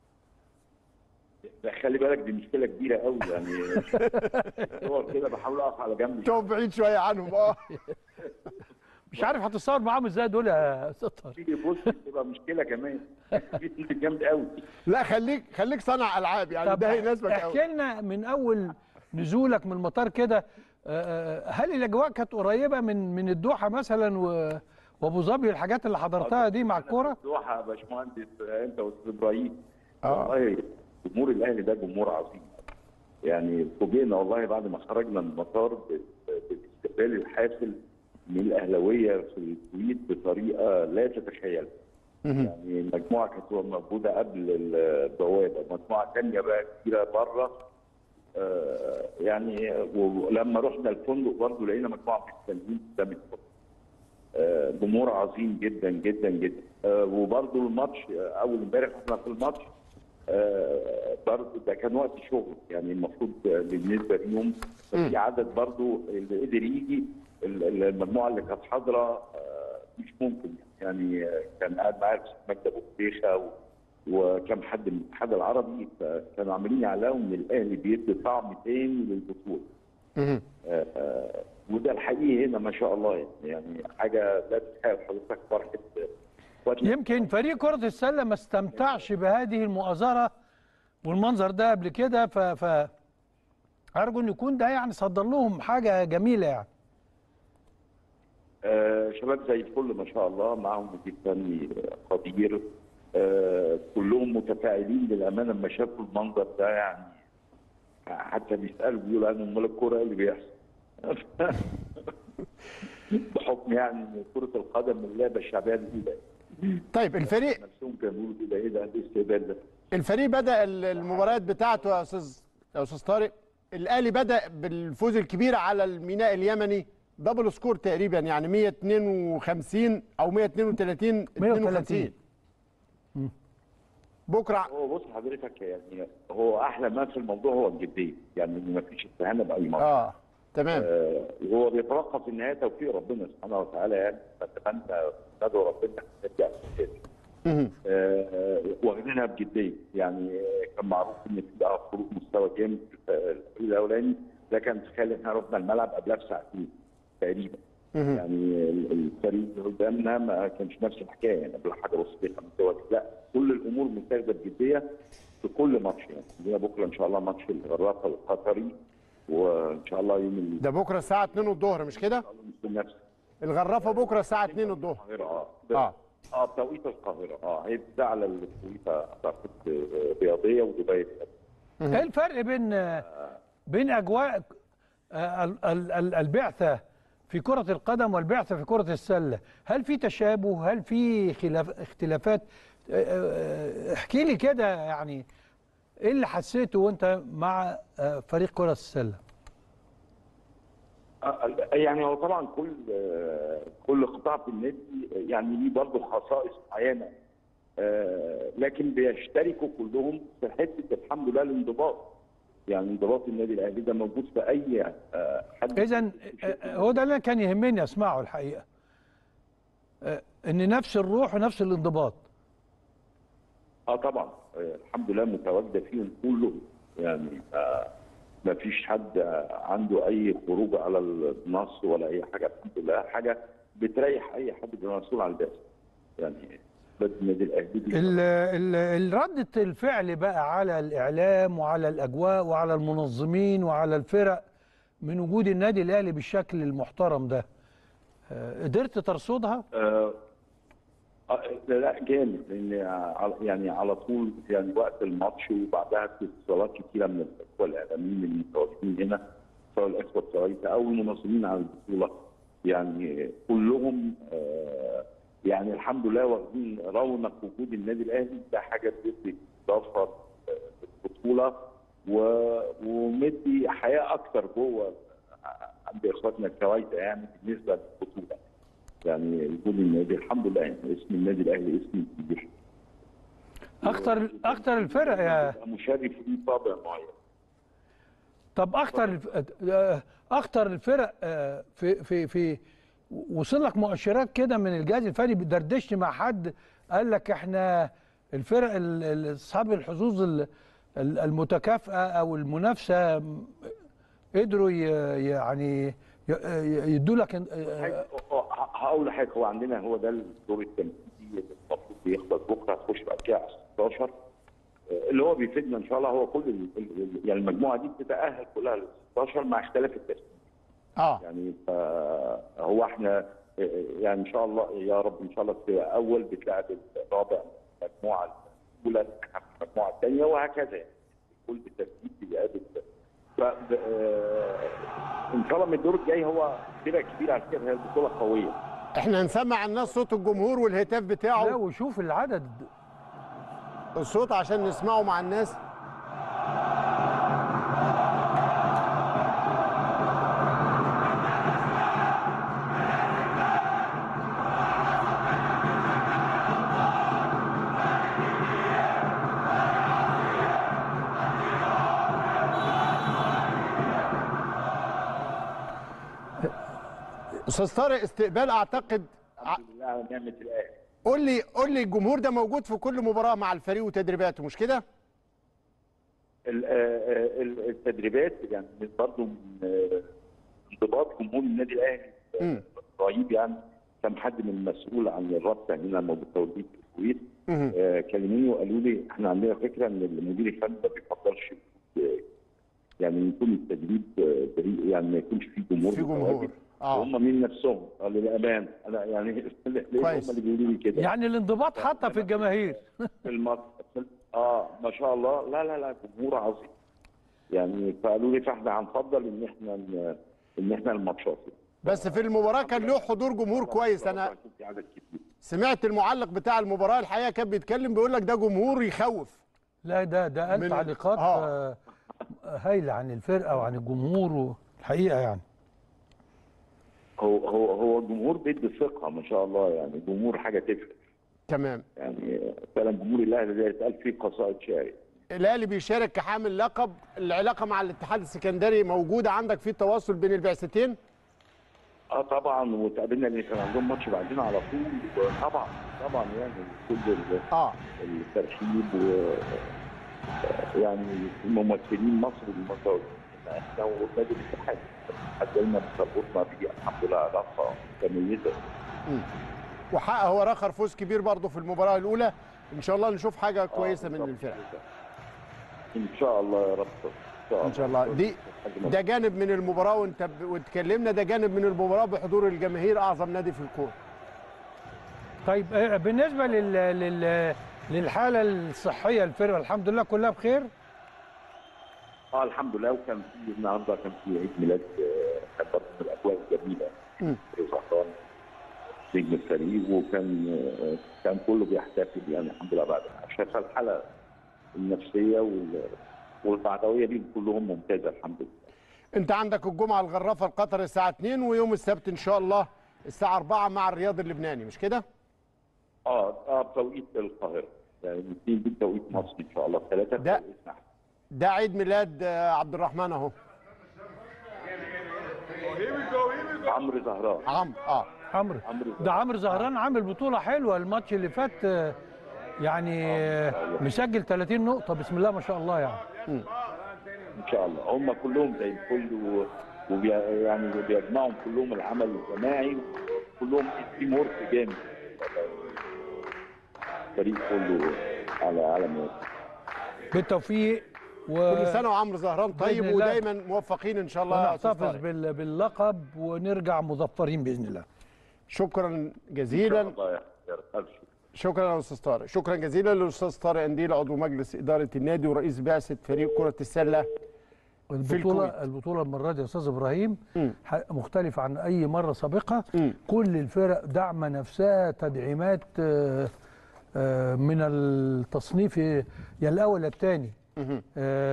لا، خلي بالك دي مشكله كبيره قوي يعني صور كده بحاول اقف على جنب تقف بعيد شويه عنهم اه مش عارف هتتصور معاهم ازاي دول يا استاذ طارق تيجي تبص تبقى مشكله كمان دي جامد قوي لا خليك خليك صانع العاب يعني طب ده هيناسبك احكي قوي لنا من اول نزولك من المطار كده آه، آه، هل الاجواء كانت قريبه من من الدوحه مثلا و- وابو ظبي الحاجات اللي حضرتها دي مع الكوره دوحه يا باشمهندس انت واستاذ ابراهيم آه. والله جمهور الاهلي ده جمهور عظيم يعني فوجئنا والله بعد ما خرجنا من المطار ب- بالاستقبال الحافل من الاهلاويه في الكويت بطريقه لا تتخيل يعني مجموعه كانت موجوده قبل البوابه مجموعه ثانيه بقى كتيره بره آه، يعني ولما رحنا الفندق برضه لقينا مجموعه مستنيين قدام الفندق آه، جمهور عظيم جدا جدا جدا آه، وبرضه الماتش آه، اول امبارح احنا في الماتش آه، برضه ده كان وقت شغل يعني المفروض آه، بالنسبه ليهم في عدد برضه اللي قدر يجي ال- ال- المجموعه اللي كانت حاضره آه، مش ممكن يعني آه، كان قاعد معايا الاستاذ مجدي ابو خديشه و- وكم حد من الاتحاد العربي فكانوا عاملين يعلقوا ان الاهلي بيدي طعم تاني للبطوله مهم. آه، آه، وده الحقيقي هنا ما شاء الله يعني, يعني حاجه لا تتخيل حضرتك فرحه اخواتنا يمكن فريق كره السله ما استمتعش بهذه المؤازره والمنظر ده قبل كده ف ف ارجو ان يكون ده يعني صدر لهم حاجه جميله يعني آه، شباب زي الفل ما شاء الله معاهم مدير فني آه، خبير آه، كلهم متفاعلين للامانه لما شافوا المنظر ده يعني حتى بيسالوا بيقولوا انا امال الكوره ايه اللي بيحصل؟ بحكم يعني ان كره القدم اللعبه الشعبيه الاولى طيب الفريق نفسهم كانوا بيقولوا كده ايه ده ايه الاستقبال ده؟ الفريق بدا ال- المباريات بتاعته يا استاذ يا استاذ طارق الاهلي بدا بالفوز الكبير على الميناء اليمني دبل سكور تقريبا يعني 152 او 132 52 بكره هو بص حضرتك يعني هو احلى ما في الموضوع هو الجديه يعني ما فيش استهانه باي ماتش اه تمام آه، وهو بيتوقف في النهايه توفيق ربنا سبحانه وتعالى يعني نتمنى ندعو ربنا نرجع تاني. مهم. آه، واخدينها بجديه يعني كان معروف ان في بقى خروج مستوى جامد في الفريق الاولاني لكن تخيل احنا رحنا الملعب قبلها بساعتين تقريبا مهم. يعني ال- الفريق اللي قدامنا ما كانش نفس الحكايه يعني قبل حاجه بسيطه خمس دقايق. لا كل الامور متاخده بجديه في كل ماتش يعني عندنا بكره ان شاء الله ماتش الغرافه القطري وان شاء الله يوم ال- ده بكره الساعه 2 الظهر مش كده نفس الغرافه بكره الساعه 2 الظهر القاهره اه اه اه بتوقيت القاهره اه هي بتاع على الكويت اعتقد آه، رياضيه ودبي ايه الفرق بين بين اجواء آه، ال- ال- ال- البعثه في كره القدم والبعثه في كره السله هل في تشابه هل في خلاف اختلافات آه، آه، احكي لي كده يعني ايه اللي حسيته وانت مع آه، فريق كره السله آه، يعني هو طبعا كل آه، كل قطاع في النادي يعني ليه برضه خصائص معينه آه، لكن بيشتركوا كلهم في حته الحمد لله الانضباط يعني انضباط النادي الاهلي ده موجود في اي آه، حد اذا هو ده اللي كان يهمني اسمعه الحقيقه آه، ان نفس الروح ونفس الانضباط اه طبعا آه، الحمد لله متواجده فيهم كلهم يعني آه ما فيش حد آه، عنده اي خروج على النص ولا اي حاجه الحمد لله حاجه بتريح اي حد بيبقى مسؤول عن الباقي يعني بس النادي الاهلي دي ال- ال- ال- ردة الفعل بقى على الإعلام وعلى الأجواء وعلى المنظمين وعلى الفرق من وجود النادي الأهلي بالشكل المحترم ده آه، قدرت ترصدها؟ آه آه، لا لا جامد لان على- يعني على طول يعني وقت الماتش وبعدها في اتصالات كتيره من الاخوه الاعلاميين المتواجدين هنا سواء الاخوه الصغيرين او المنظمين على البطوله يعني كلهم آه يعني الحمد لله واخدين رونق وجود النادي الاهلي ده حاجه بتدي اضافه آه، للبطوله و- ومدي حياه اكتر جوه عند اخواتنا الكويته يعني بالنسبه للبطوله يعني وجود النادي الحمد لله يعني اسم النادي الاهلي اسم كبير أخطر أخطر الفرق يا بيبقى مشرف ليه طابع معين طب أخطر الف- آه، أخطر الفرق آه، في في في وصل لك مؤشرات كده من الجهاز الفني دردشت مع حد قال لك احنا الفرق ال- ال- اصحاب الحظوظ ال- ال- المتكافئه او المنافسه م- قدروا ي- يعني يدوا لك حاجة- هقول لحضرتك هو عندنا هو ده الدور التمهيدي اللي المفروض بيخلص بكره هتخش بعد كده على 16 آه، اللي هو بيفيدنا ان شاء الله هو كل ال- ال- يعني المجموعه دي بتتاهل كلها لل 16 مع اختلاف الترتيب اه يعني هو احنا آه، يعني ان شاء الله يا رب ان شاء الله تبقى اول بتلعب الرابع المجموعه الاولى المجموعه الثانيه وهكذا يعني كل بالترتيب بيقابل ف آه، ان شاء الله من الدور الجاي هو فرقه كبيره على فكره هي البطوله قويه احنا نسمع الناس صوت الجمهور والهتاف لا بتاعه وشوف العدد الصوت عشان نسمعه مع الناس استاذ طارق استقبال اعتقد ع- الحمد لله على نعمه الاهلي قول لي قول لي الجمهور ده موجود في كل مباراه مع الفريق وتدريباته مش كده؟ ال- آه، آه، ال- التدريبات يعني برضه من آه، انضباط جمهور النادي الاهلي مم. رهيب يعني كان حد من المسؤول عن الرابطه هنا موجود توجيه في الكويت مهم. آه، كلموني وقالوا لي احنا عندنا فكره ان المدير الفني ما بيفضلش آه، يعني يكون التدريب آه، بريء يعني ما يكونش فيه جمهور في جمهور. متواجد. آه. وهم من نفسهم قالوا للامان انا يعني ليه هم كويس. اللي بيقولوا لي كده يعني الانضباط حتى في الجماهير في المصر اه ما شاء الله لا لا لا جمهور عظيم يعني فقالوا لي فاحنا هنفضل ان احنا ن- ان احنا الماتشات بس في المباراه كان له حضور جمهور كويس انا عشان في عدد كتير سمعت المعلق بتاع المباراه الحقيقه كان بيتكلم بيقول لك ده جمهور يخوف لا ده ده قال من- تعليقات آه. آه، هايله عن الفرقه وعن الجمهور الحقيقه يعني هو هو هو الجمهور بيدي ثقه ما شاء الله يعني الجمهور حاجه تفرق تمام يعني فعلا جمهور الاهلي زي اتقال فيه قصائد شعر الاهلي بيشارك كحامل لقب العلاقه مع الاتحاد السكندري موجوده عندك في تواصل بين البعثتين اه طبعا وتقابلنا اللي كان عندهم ماتش بعدين على طول طبعا طبعا يعني كل ال- اه الترحيب و يعني ممثلين مصر المصر احنا ونادي الاتحاد الاتحاد دايما بيربطنا بيه الحمد لله علاقه متميزه وحقق هو رخر فوز كبير برضه في المباراه الاولى ان شاء الله نشوف حاجه كويسه من الفرقه ان شاء الله يا رب ان شاء الله دي ده جانب من المباراه وانت ب- واتكلمنا ده جانب من المباراه بحضور الجماهير اعظم نادي في الكوره طيب آه، بالنسبه لل... لل... للحاله الصحيه الفرقه الحمد لله كلها بخير اه الحمد لله وكان في النهارده كان في عيد ميلاد آه، كان برضه من الاجواء الجميله مم. في زهران نجم الفريق وكان آه، كان كله بيحتفل يعني الحمد لله بعد شايف الحاله النفسيه وال- والبعدويه دي كلهم ممتازه الحمد لله انت عندك الجمعه الغرافه القطر الساعه 2 ويوم السبت ان شاء الله الساعه 4 مع الرياض اللبناني مش كده اه اه بتوقيت القاهره يعني الاثنين دي بتوقيت مصر ان شاء الله ثلاثه ده- بتوقيت نحن. ده عيد ميلاد آه، عبد الرحمن اهو عمرو زهران عمرو اه عمرو عمرو ده عمرو زهران عامل بطوله حلوه الماتش اللي فات آه، يعني آه، مسجل 30 نقطه بسم الله ما شاء الله يعني ان شاء الله هم كلهم زي الفل و- وبي يعني بيجمعهم كلهم العمل الجماعي كلهم تيم ورك جامد الفريق كله على على ما بالتوفيق و... كل سنه وعمرو زهران طيب بإذن الله. ودايما موفقين ان شاء الله يا أستاذ ونحتفظ طارق. بال... باللقب ونرجع مظفرين باذن الله شكرا ان شاء جزيلا الله يا يا ألف شكر. شكرا يا استاذ طارق شكرا جزيلا للاستاذ طارق انديل عضو مجلس اداره النادي ورئيس بعثه فريق كره السله الكويت. البطوله البطوله المره دي يا استاذ ابراهيم مم. ح- مختلفه عن اي مره سابقه مم. كل الفرق داعمه نفسها تدعيمات آه، آه، من التصنيف يا الاول يا الثاني مهم.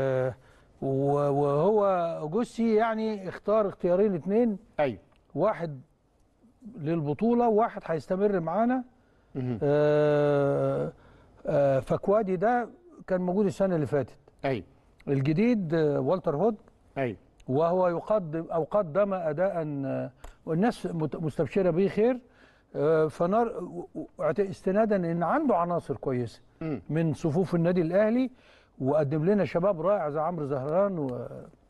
وهو جوسي يعني اختار اختيارين اثنين ايوه واحد للبطوله وواحد هيستمر معانا مهم. آه، آه، فكوادي ده كان موجود السنه اللي فاتت ايوه الجديد آه، والتر هود ايوه وهو يقدم او قدم اداء آه، والناس مت- مستبشره به خير آه، فنار و- و- استنادا ان عنده عناصر كويسه مم. من صفوف النادي الاهلي وقدم لنا شباب رائع زي عمرو زهران و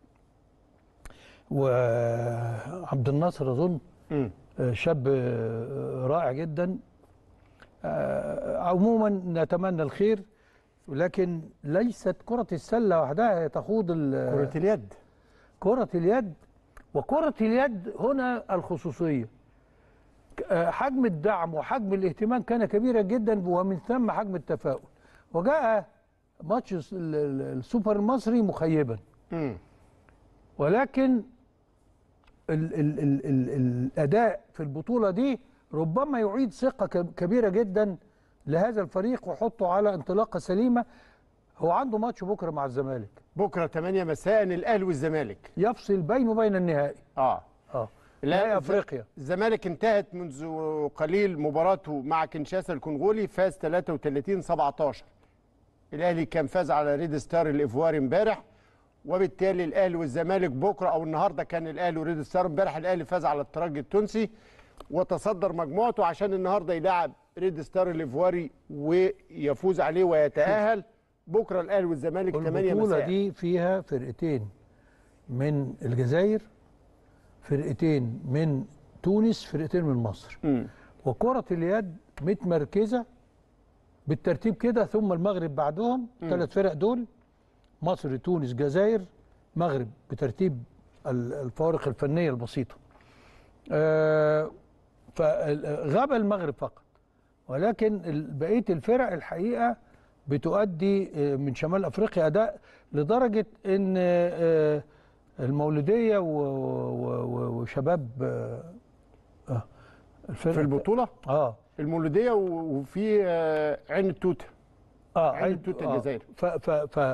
وعبد الناصر اظن مم. آه، شاب آه، رائع جدا آه، عموما نتمنى الخير ولكن ليست كرة السلة وحدها هي تخوض ال- كره اليد كرة اليد وكرة اليد هنا الخصوصية ك- آه، حجم الدعم وحجم الاهتمام كان كبيرا جدا ومن ثم حجم التفاؤل وجاء ماتش الس- ال- ال- السوبر المصري مخيبا مم. ولكن ال ال ال ال الاداء في البطوله دي ربما يعيد ثقه ك- كبيره جدا لهذا الفريق ويحطه على انطلاقه سليمه هو عنده ماتش بكره مع الزمالك بكره 8 مساء الاهلي والزمالك يفصل بينه وبين النهائي اه اه لا، نهائي الز- افريقيا الزمالك انتهت منذ قليل مباراته مع كنشاسا الكونغولي فاز 33 17 الاهلي كان فاز على ريد ستار الايفواري امبارح وبالتالي الاهلي والزمالك بكره او النهارده كان الاهلي وريد ستار امبارح الاهلي فاز على الترجي التونسي وتصدر مجموعته عشان النهارده يلعب ريد ستار الايفواري ويفوز عليه ويتاهل بكره الاهلي والزمالك 8 البطوله مساء دي فيها فرقتين من الجزائر فرقتين من تونس فرقتين من مصر مم. وكرة اليد متمركزة بالترتيب كده ثم المغرب بعدهم ثلاث فرق دول مصر تونس جزائر مغرب بترتيب ال- الفوارق الفنية البسيطة آه، فغاب المغرب فقط ولكن ال- بقية الفرق الحقيقة بتؤدي آه، من شمال أفريقيا أداء لدرجة أن آه، المولودية و- و- و- وشباب آه، آه، الفرق في البطوله اه المولوديه و- وفي آه، عين التوته اه عين التوت آه. الجزائر. ف ف ف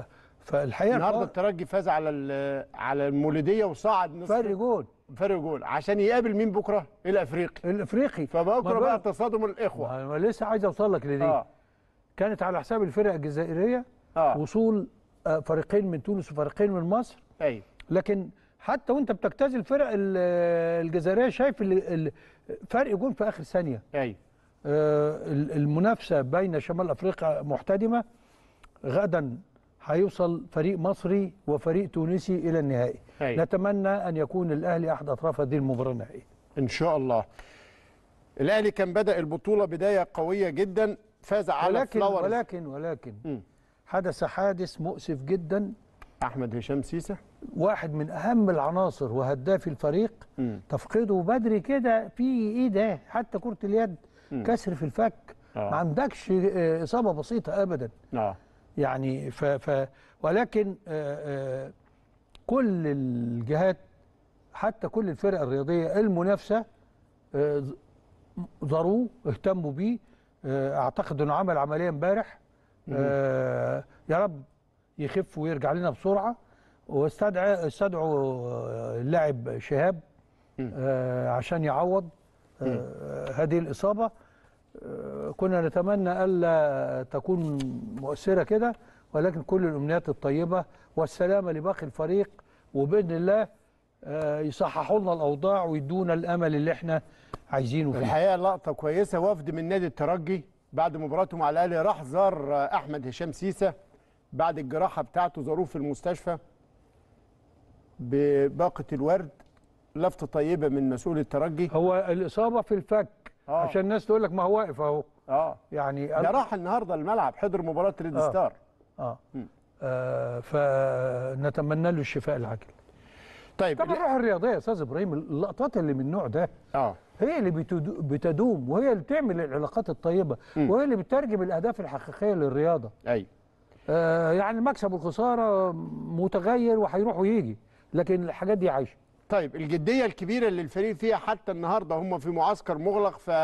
فالحقيقه النهارده الفار- الترجي فاز على ال- على المولوديه وصعد نصف فرق جول فرق جول عشان يقابل مين بكره؟ الافريقي الافريقي فبكره ما بقى بقى- تصادم الاخوه ما أنا لسه عايز اوصل لك لدي اه كانت على حساب الفرق الجزائريه اه وصول آه، فريقين من تونس وفريقين من مصر ايوه لكن حتى وانت بتجتاز الفرق ال- الجزائريه شايف ال- ال- فرق جون في اخر ثانيه ايوه آه، ال- المنافسه بين شمال افريقيا محتدمه غدا هيوصل فريق مصري وفريق تونسي الى النهائي أيوة. نتمنى ان يكون الاهلي احد اطراف هذه المباراه النهائيه ان شاء الله الاهلي كان بدا البطوله بدايه قويه جدا فاز على ولكن فلاورز ولكن ولكن مم. حدث حادث مؤسف جدا احمد هشام سيسه واحد من اهم العناصر وهداف الفريق مم. تفقده بدري كده في ايه ده حتى كره اليد مم. كسر في الفك آه. ما عندكش آه، اصابه بسيطه ابدا اه يعني ف, ف ولكن آه، آه، كل الجهات حتى كل الفرق الرياضيه المنافسه آه، ز- زاروه اهتموا بيه آه، اعتقد انه عمل عمليه امبارح آه، يا رب يخف ويرجع لنا بسرعه واستدعى استدعوا آه، اللاعب شهاب مم. آه، عشان يعوض آه، هذه الاصابه آه، كنا نتمنى الا تكون مؤثره كده ولكن كل الامنيات الطيبه والسلامه لباقي الفريق وباذن الله آه، يصححوا لنا الاوضاع ويدونا الامل اللي احنا عايزينه فيه الحقيقه لقطه كويسه وفد من نادي الترجي بعد مباراته مع الاهلي راح زار آه، احمد هشام سيسه بعد الجراحه بتاعته زاروه في المستشفى بباقه الورد لفته طيبه من مسؤول الترجي هو الاصابه في الفك آه. عشان الناس تقول لك ما هو واقف اهو اه يعني ده راح النهارده الملعب حضر مباراه ريد آه. ستار اه, مم. آه فنتمنى له الشفاء العاجل طيب طبعا الروح الرياضيه يا استاذ ابراهيم اللقطات اللي من النوع ده اه هي اللي بتدو- بتدوم وهي اللي بتعمل العلاقات الطيبه مم. وهي اللي بتترجم الاهداف الحقيقيه للرياضه ايوه آه يعني المكسب والخساره متغير وهيروح ويجي لكن الحاجات دي عايشه طيب الجديه الكبيره اللي الفريق فيها حتى النهارده هم في معسكر مغلق ف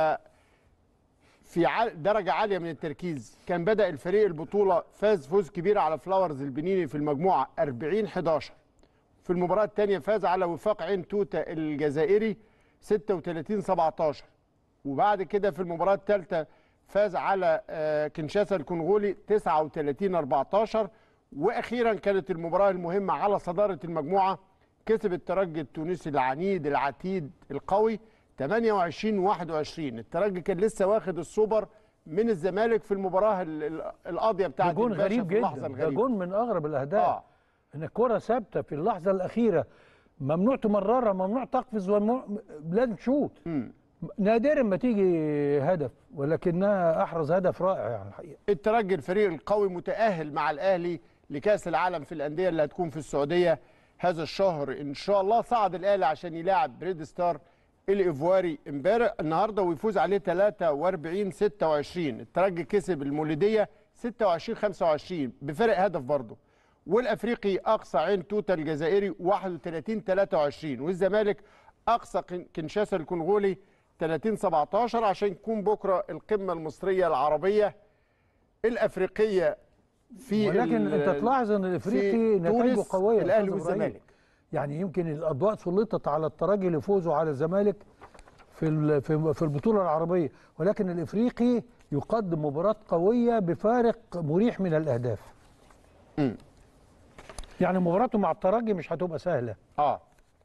في عال- درجه عاليه من التركيز كان بدا الفريق البطوله فاز فوز كبير على فلاورز البنيني في المجموعه 40 11 في المباراه الثانيه فاز على وفاق عين توته الجزائري 36 17 وبعد كده في المباراه الثالثه فاز على آه، كنشاسا الكونغولي 39 14 واخيرا كانت المباراه المهمه على صداره المجموعه كسب الترجي التونسي العنيد العتيد القوي 28 21 الترجي كان لسه واخد السوبر من الزمالك في المباراه ال- ال- القاضيه ده بتاعت جون الباشا غريب في اللحظه جدا ده الغريبه جون من اغرب الاهداف اه ان الكره ثابته في اللحظه الاخيره ممنوع تمررها ممنوع تقفز وممنوع لازم تشوط مم. نادرا ما تيجي هدف ولكنها احرز هدف رائع يعني الحقيقه الترجي الفريق القوي متأهل مع الأهلي لكأس العالم في الأندية اللي هتكون في السعودية هذا الشهر إن شاء الله صعد الأهلي عشان يلاعب ريد ستار الإيفواري امبارح النهارده ويفوز عليه 43 26 الترجي كسب المولودية 26 25 بفرق هدف برضه والافريقي اقصى عين توتا الجزائري 31 23 والزمالك اقصى كن- كنشاسا الكونغولي 30 17 عشان يكون بكره القمه المصريه العربيه الافريقيه في ولكن ال- انت تلاحظ ان الافريقي في نتائجه تونس قويه يا الاهلي أستاذ إبراهيم. والزمالك يعني يمكن الاضواء سلطت على الترجي لفوزه على الزمالك في ال- في في البطوله العربيه ولكن الافريقي يقدم مباراه قويه بفارق مريح من الاهداف مم. يعني مباراته مع الترجي مش هتبقى سهله اه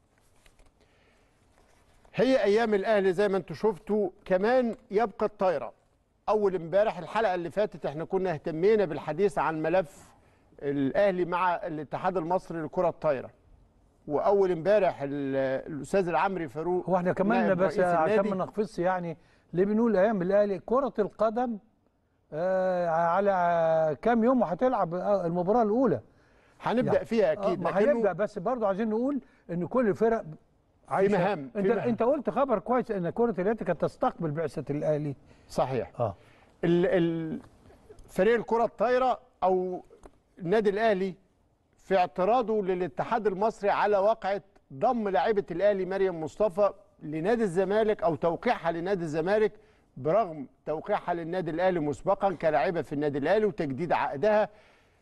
هي ايام الاهلي زي ما انتم شفتوا كمان يبقى الطايره اول امبارح الحلقه اللي فاتت احنا كنا اهتمينا بالحديث عن ملف الاهلي مع الاتحاد المصري لكره الطايره واول امبارح ال- الاستاذ العمري فاروق هو احنا كمان نائب بس رئيس عشان النادي، ما نقفزش يعني ليه بنقول ايام الاهلي كره القدم آه على كام يوم وهتلعب آه، المباراه الاولى هنبدا يعني- فيها آه، اكيد ما لكنه هيبدا بس برضه عايزين نقول ان كل الفرق عايشه مهام، في انت مهام. انت قلت خبر كويس ان كره اليد كانت تستقبل بعثه الاهلي صحيح اه ال- ال- فريق الكرة الطايرة أو النادي الأهلي في اعتراضه للاتحاد المصري على واقعة ضم لاعبة الأهلي مريم مصطفى لنادي الزمالك أو توقيعها لنادي الزمالك برغم توقيعها للنادي الأهلي مسبقا كلاعبة في النادي الأهلي وتجديد عقدها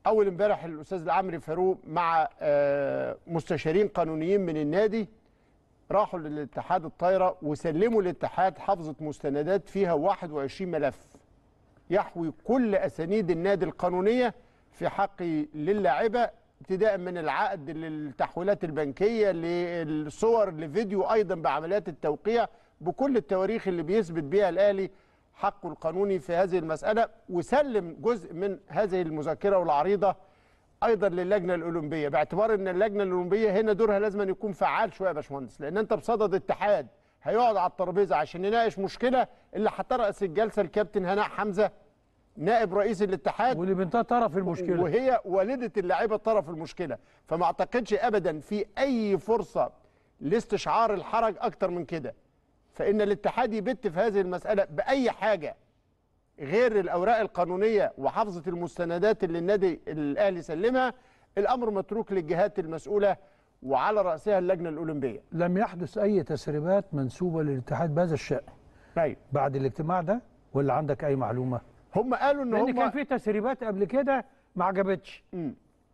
اول امبارح الاستاذ العمري فاروق مع آه، مستشارين قانونيين من النادي راحوا للاتحاد الطايره وسلموا الاتحاد حافظه مستندات فيها 21 ملف يحوي كل اسانيد النادي القانونيه في حق للاعبه ابتداء من العقد للتحويلات البنكيه للصور لفيديو ايضا بعمليات التوقيع بكل التواريخ اللي بيثبت بيها الاهلي حقه القانوني في هذه المساله وسلم جزء من هذه المذكره والعريضه ايضا للجنه الاولمبيه باعتبار ان اللجنه الاولمبيه هنا دورها لازم أن يكون فعال شويه يا باشمهندس لان انت بصدد اتحاد هيقعد على الترابيزه عشان يناقش مشكله اللي هترأس الجلسه الكابتن هناء حمزه نائب رئيس الاتحاد واللي بنتها طرف المشكله وهي والده اللاعيبه طرف المشكله فما اعتقدش ابدا في اي فرصه لاستشعار الحرج اكتر من كده فان الاتحاد يبت في هذه المساله باي حاجه غير الاوراق القانونيه وحفظه المستندات اللي النادي الاهلي سلمها الامر متروك للجهات المسؤوله وعلى راسها اللجنه الاولمبيه لم يحدث اي تسريبات منسوبه للاتحاد بهذا الشان طيب بعد الاجتماع ده ولا عندك اي معلومه هم قالوا ان لان كان هم في تسريبات قبل كده ما عجبتش مم.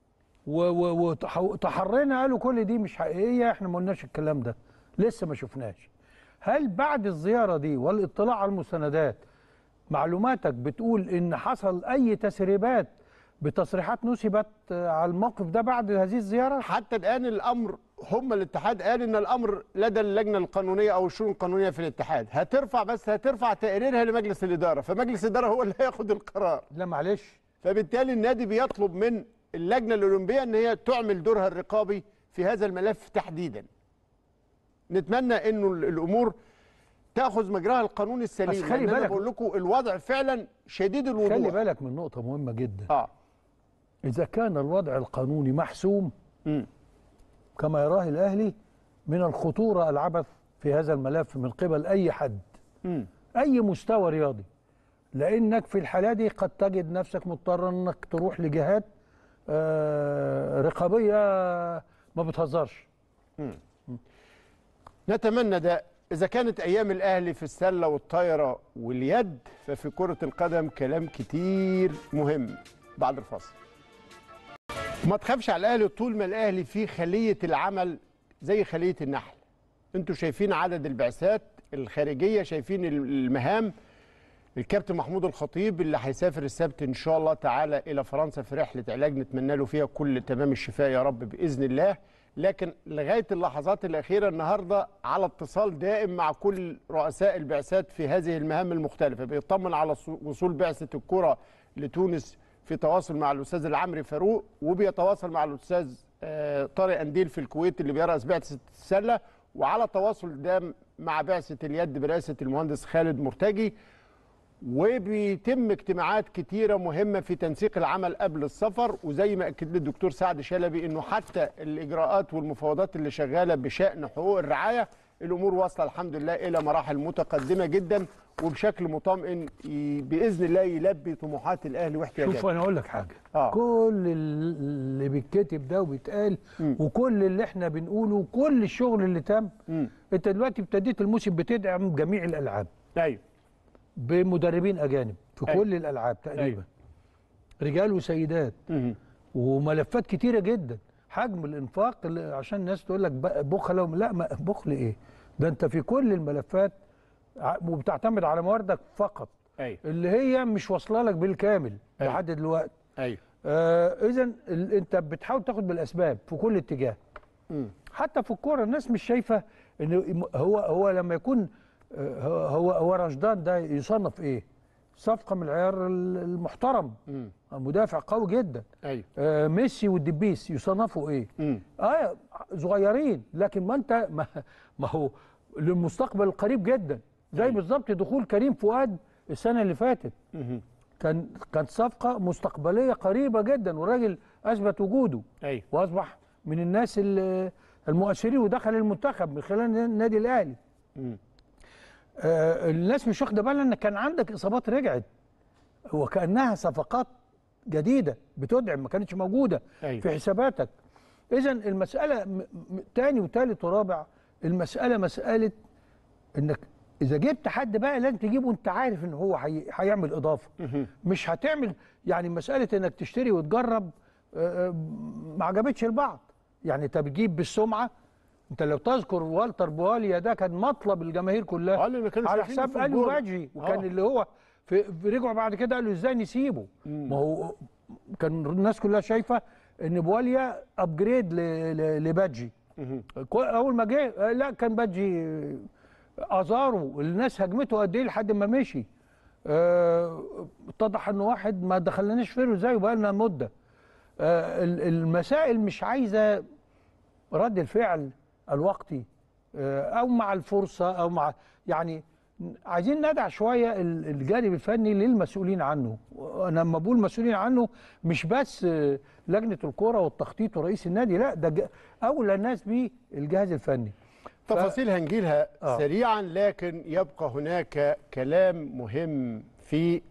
وتحرينا قالوا كل دي مش حقيقيه احنا ما قلناش الكلام ده لسه ما شفناش هل بعد الزياره دي والاطلاع على المستندات معلوماتك بتقول ان حصل اي تسريبات بتصريحات نسبت آه، على الموقف ده بعد هذه الزياره حتى الان الامر هم الاتحاد قال ان الامر لدى اللجنه القانونيه او الشؤون القانونيه في الاتحاد هترفع بس هترفع تقريرها لمجلس الاداره فمجلس الاداره هو اللي هياخد القرار لا معلش فبالتالي النادي بيطلب من اللجنه الاولمبيه ان هي تعمل دورها الرقابي في هذا الملف تحديدا نتمنى انه ال- الامور تاخذ مجراها القانوني السليم بس خلي لأن انا بالك- بقول لكم الوضع فعلا شديد الوضوح خلي بالك من نقطه مهمه جدا اه اذا كان الوضع القانوني محسوم مم. كما يراه الاهلي من الخطوره العبث في هذا الملف من قبل اي حد مم. اي مستوى رياضي لانك في الحاله دي قد تجد نفسك مضطر انك تروح لجهات آه، رقابيه ما بتهزرش نتمنى ده إذا كانت أيام الأهلي في السلة والطايرة واليد ففي كرة القدم كلام كتير مهم بعد الفاصل ما تخافش على الأهلي طول ما الأهلي فيه خلية العمل زي خلية النحل انتوا شايفين عدد البعثات الخارجية شايفين المهام الكابتن محمود الخطيب اللي هيسافر السبت ان شاء الله تعالى الى فرنسا في رحله علاج نتمنى له فيها كل تمام الشفاء يا رب باذن الله لكن لغايه اللحظات الاخيره النهارده على اتصال دائم مع كل رؤساء البعثات في هذه المهام المختلفه بيطمن على صو- وصول بعثه الكره لتونس في تواصل مع الاستاذ العمري فاروق وبيتواصل مع الاستاذ آه، طارق انديل في الكويت اللي بيرأس بعثه السله وعلى تواصل دام مع بعثه اليد برئاسه المهندس خالد مرتجي وبيتم اجتماعات كتيرة مهمة في تنسيق العمل قبل السفر وزي ما أكد لي الدكتور سعد شلبي أنه حتى الإجراءات والمفاوضات اللي شغالة بشأن حقوق الرعاية الأمور واصلة الحمد لله إلى مراحل متقدمة جدا وبشكل مطمئن ي- بإذن الله يلبي طموحات الأهلي واحتياجاته شوف انا اقول لك حاجه آه. كل اللي بيتكتب ده وبيتقال وكل اللي احنا بنقوله وكل الشغل اللي تم مم. انت دلوقتي ابتديت الموسم بتدعم جميع الالعاب أيوه بمدربين اجانب في أيوة. كل الالعاب تقريبا أيوة. رجال وسيدات مم. وملفات كتيره جدا حجم الانفاق اللي عشان الناس تقول لك بقى بخل وم- لا ما بخل ايه ده انت في كل الملفات ع- وبتعتمد على مواردك فقط أيوه اللي هي مش واصله لك بالكامل أيوة. لحد دلوقتي أيوه آه اذا انت بتحاول تاخد بالاسباب في كل اتجاه مم. حتى في الكوره الناس مش شايفه ان هو هو لما يكون آه، هو هو رشدان ده يصنف ايه؟ صفقه من العيار المحترم مم. مدافع قوي جدا أيوه آه، ميسي والدبيس يصنفوا ايه؟ مم. اه صغيرين لكن ما انت ما, ما هو للمستقبل القريب جدا زي بالظبط دخول كريم فؤاد السنه اللي فاتت مم. كان كانت صفقه مستقبليه قريبه جدا والراجل اثبت وجوده أيوه واصبح من الناس ال- المؤثرين ودخل المنتخب من خلال النادي الاهلي مم. آه الناس مش واخده بالها ان كان عندك اصابات رجعت وكانها صفقات جديده بتدعم ما كانتش موجوده أيوة. في حساباتك اذا المساله م- م- تاني وتالت ورابع المساله مساله انك اذا جبت حد بقى لازم تجيبه انت عارف ان هو هي- هيعمل اضافه مش هتعمل يعني مساله انك تشتري وتجرب آه، آه، ما عجبتش البعض يعني انت بتجيب بالسمعه انت لو تذكر والتر بواليا ده كان مطلب الجماهير كلها آه، لأن كانوا على شايفينه حساب في الجول. اليو باجي وكان آه. اللي هو في في- رجعوا بعد كده قالوا ازاي نسيبه ما هو كان الناس كلها شايفه ان بواليا ابجريد لباجي كو- اول ما جه آه، لا كان باجي آه، ازاره الناس هجمته قد ايه لحد ما مشي آه، اتضح انه واحد ما دخلناش فيرو زيه بقى لنا مده آه، ال- المسائل مش عايزه رد الفعل الوقتي آه، او مع الفرصه او مع يعني عايزين ندع شويه ال- الجانب الفني للمسؤولين عنه انا لما بقول مسؤولين عنه مش بس آه، لجنه الكره والتخطيط ورئيس النادي لا ده ج- اولى الناس بيه الجهاز الفني تفاصيل هنجيلها آه. سريعا لكن يبقى هناك كلام مهم في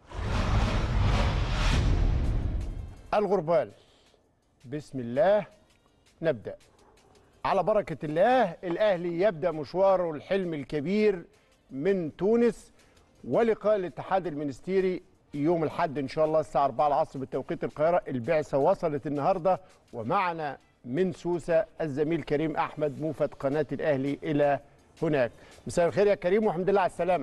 الغربال بسم الله نبدأ على بركة الله الأهلي يبدأ مشواره الحلم الكبير من تونس ولقاء الاتحاد المنستيري يوم الحد إن شاء الله الساعة 4 العصر بتوقيت القاهرة البعثة وصلت النهاردة ومعنا من سوسة الزميل كريم أحمد موفد قناة الأهلي إلى هناك مساء الخير يا كريم والحمد لله على السلامة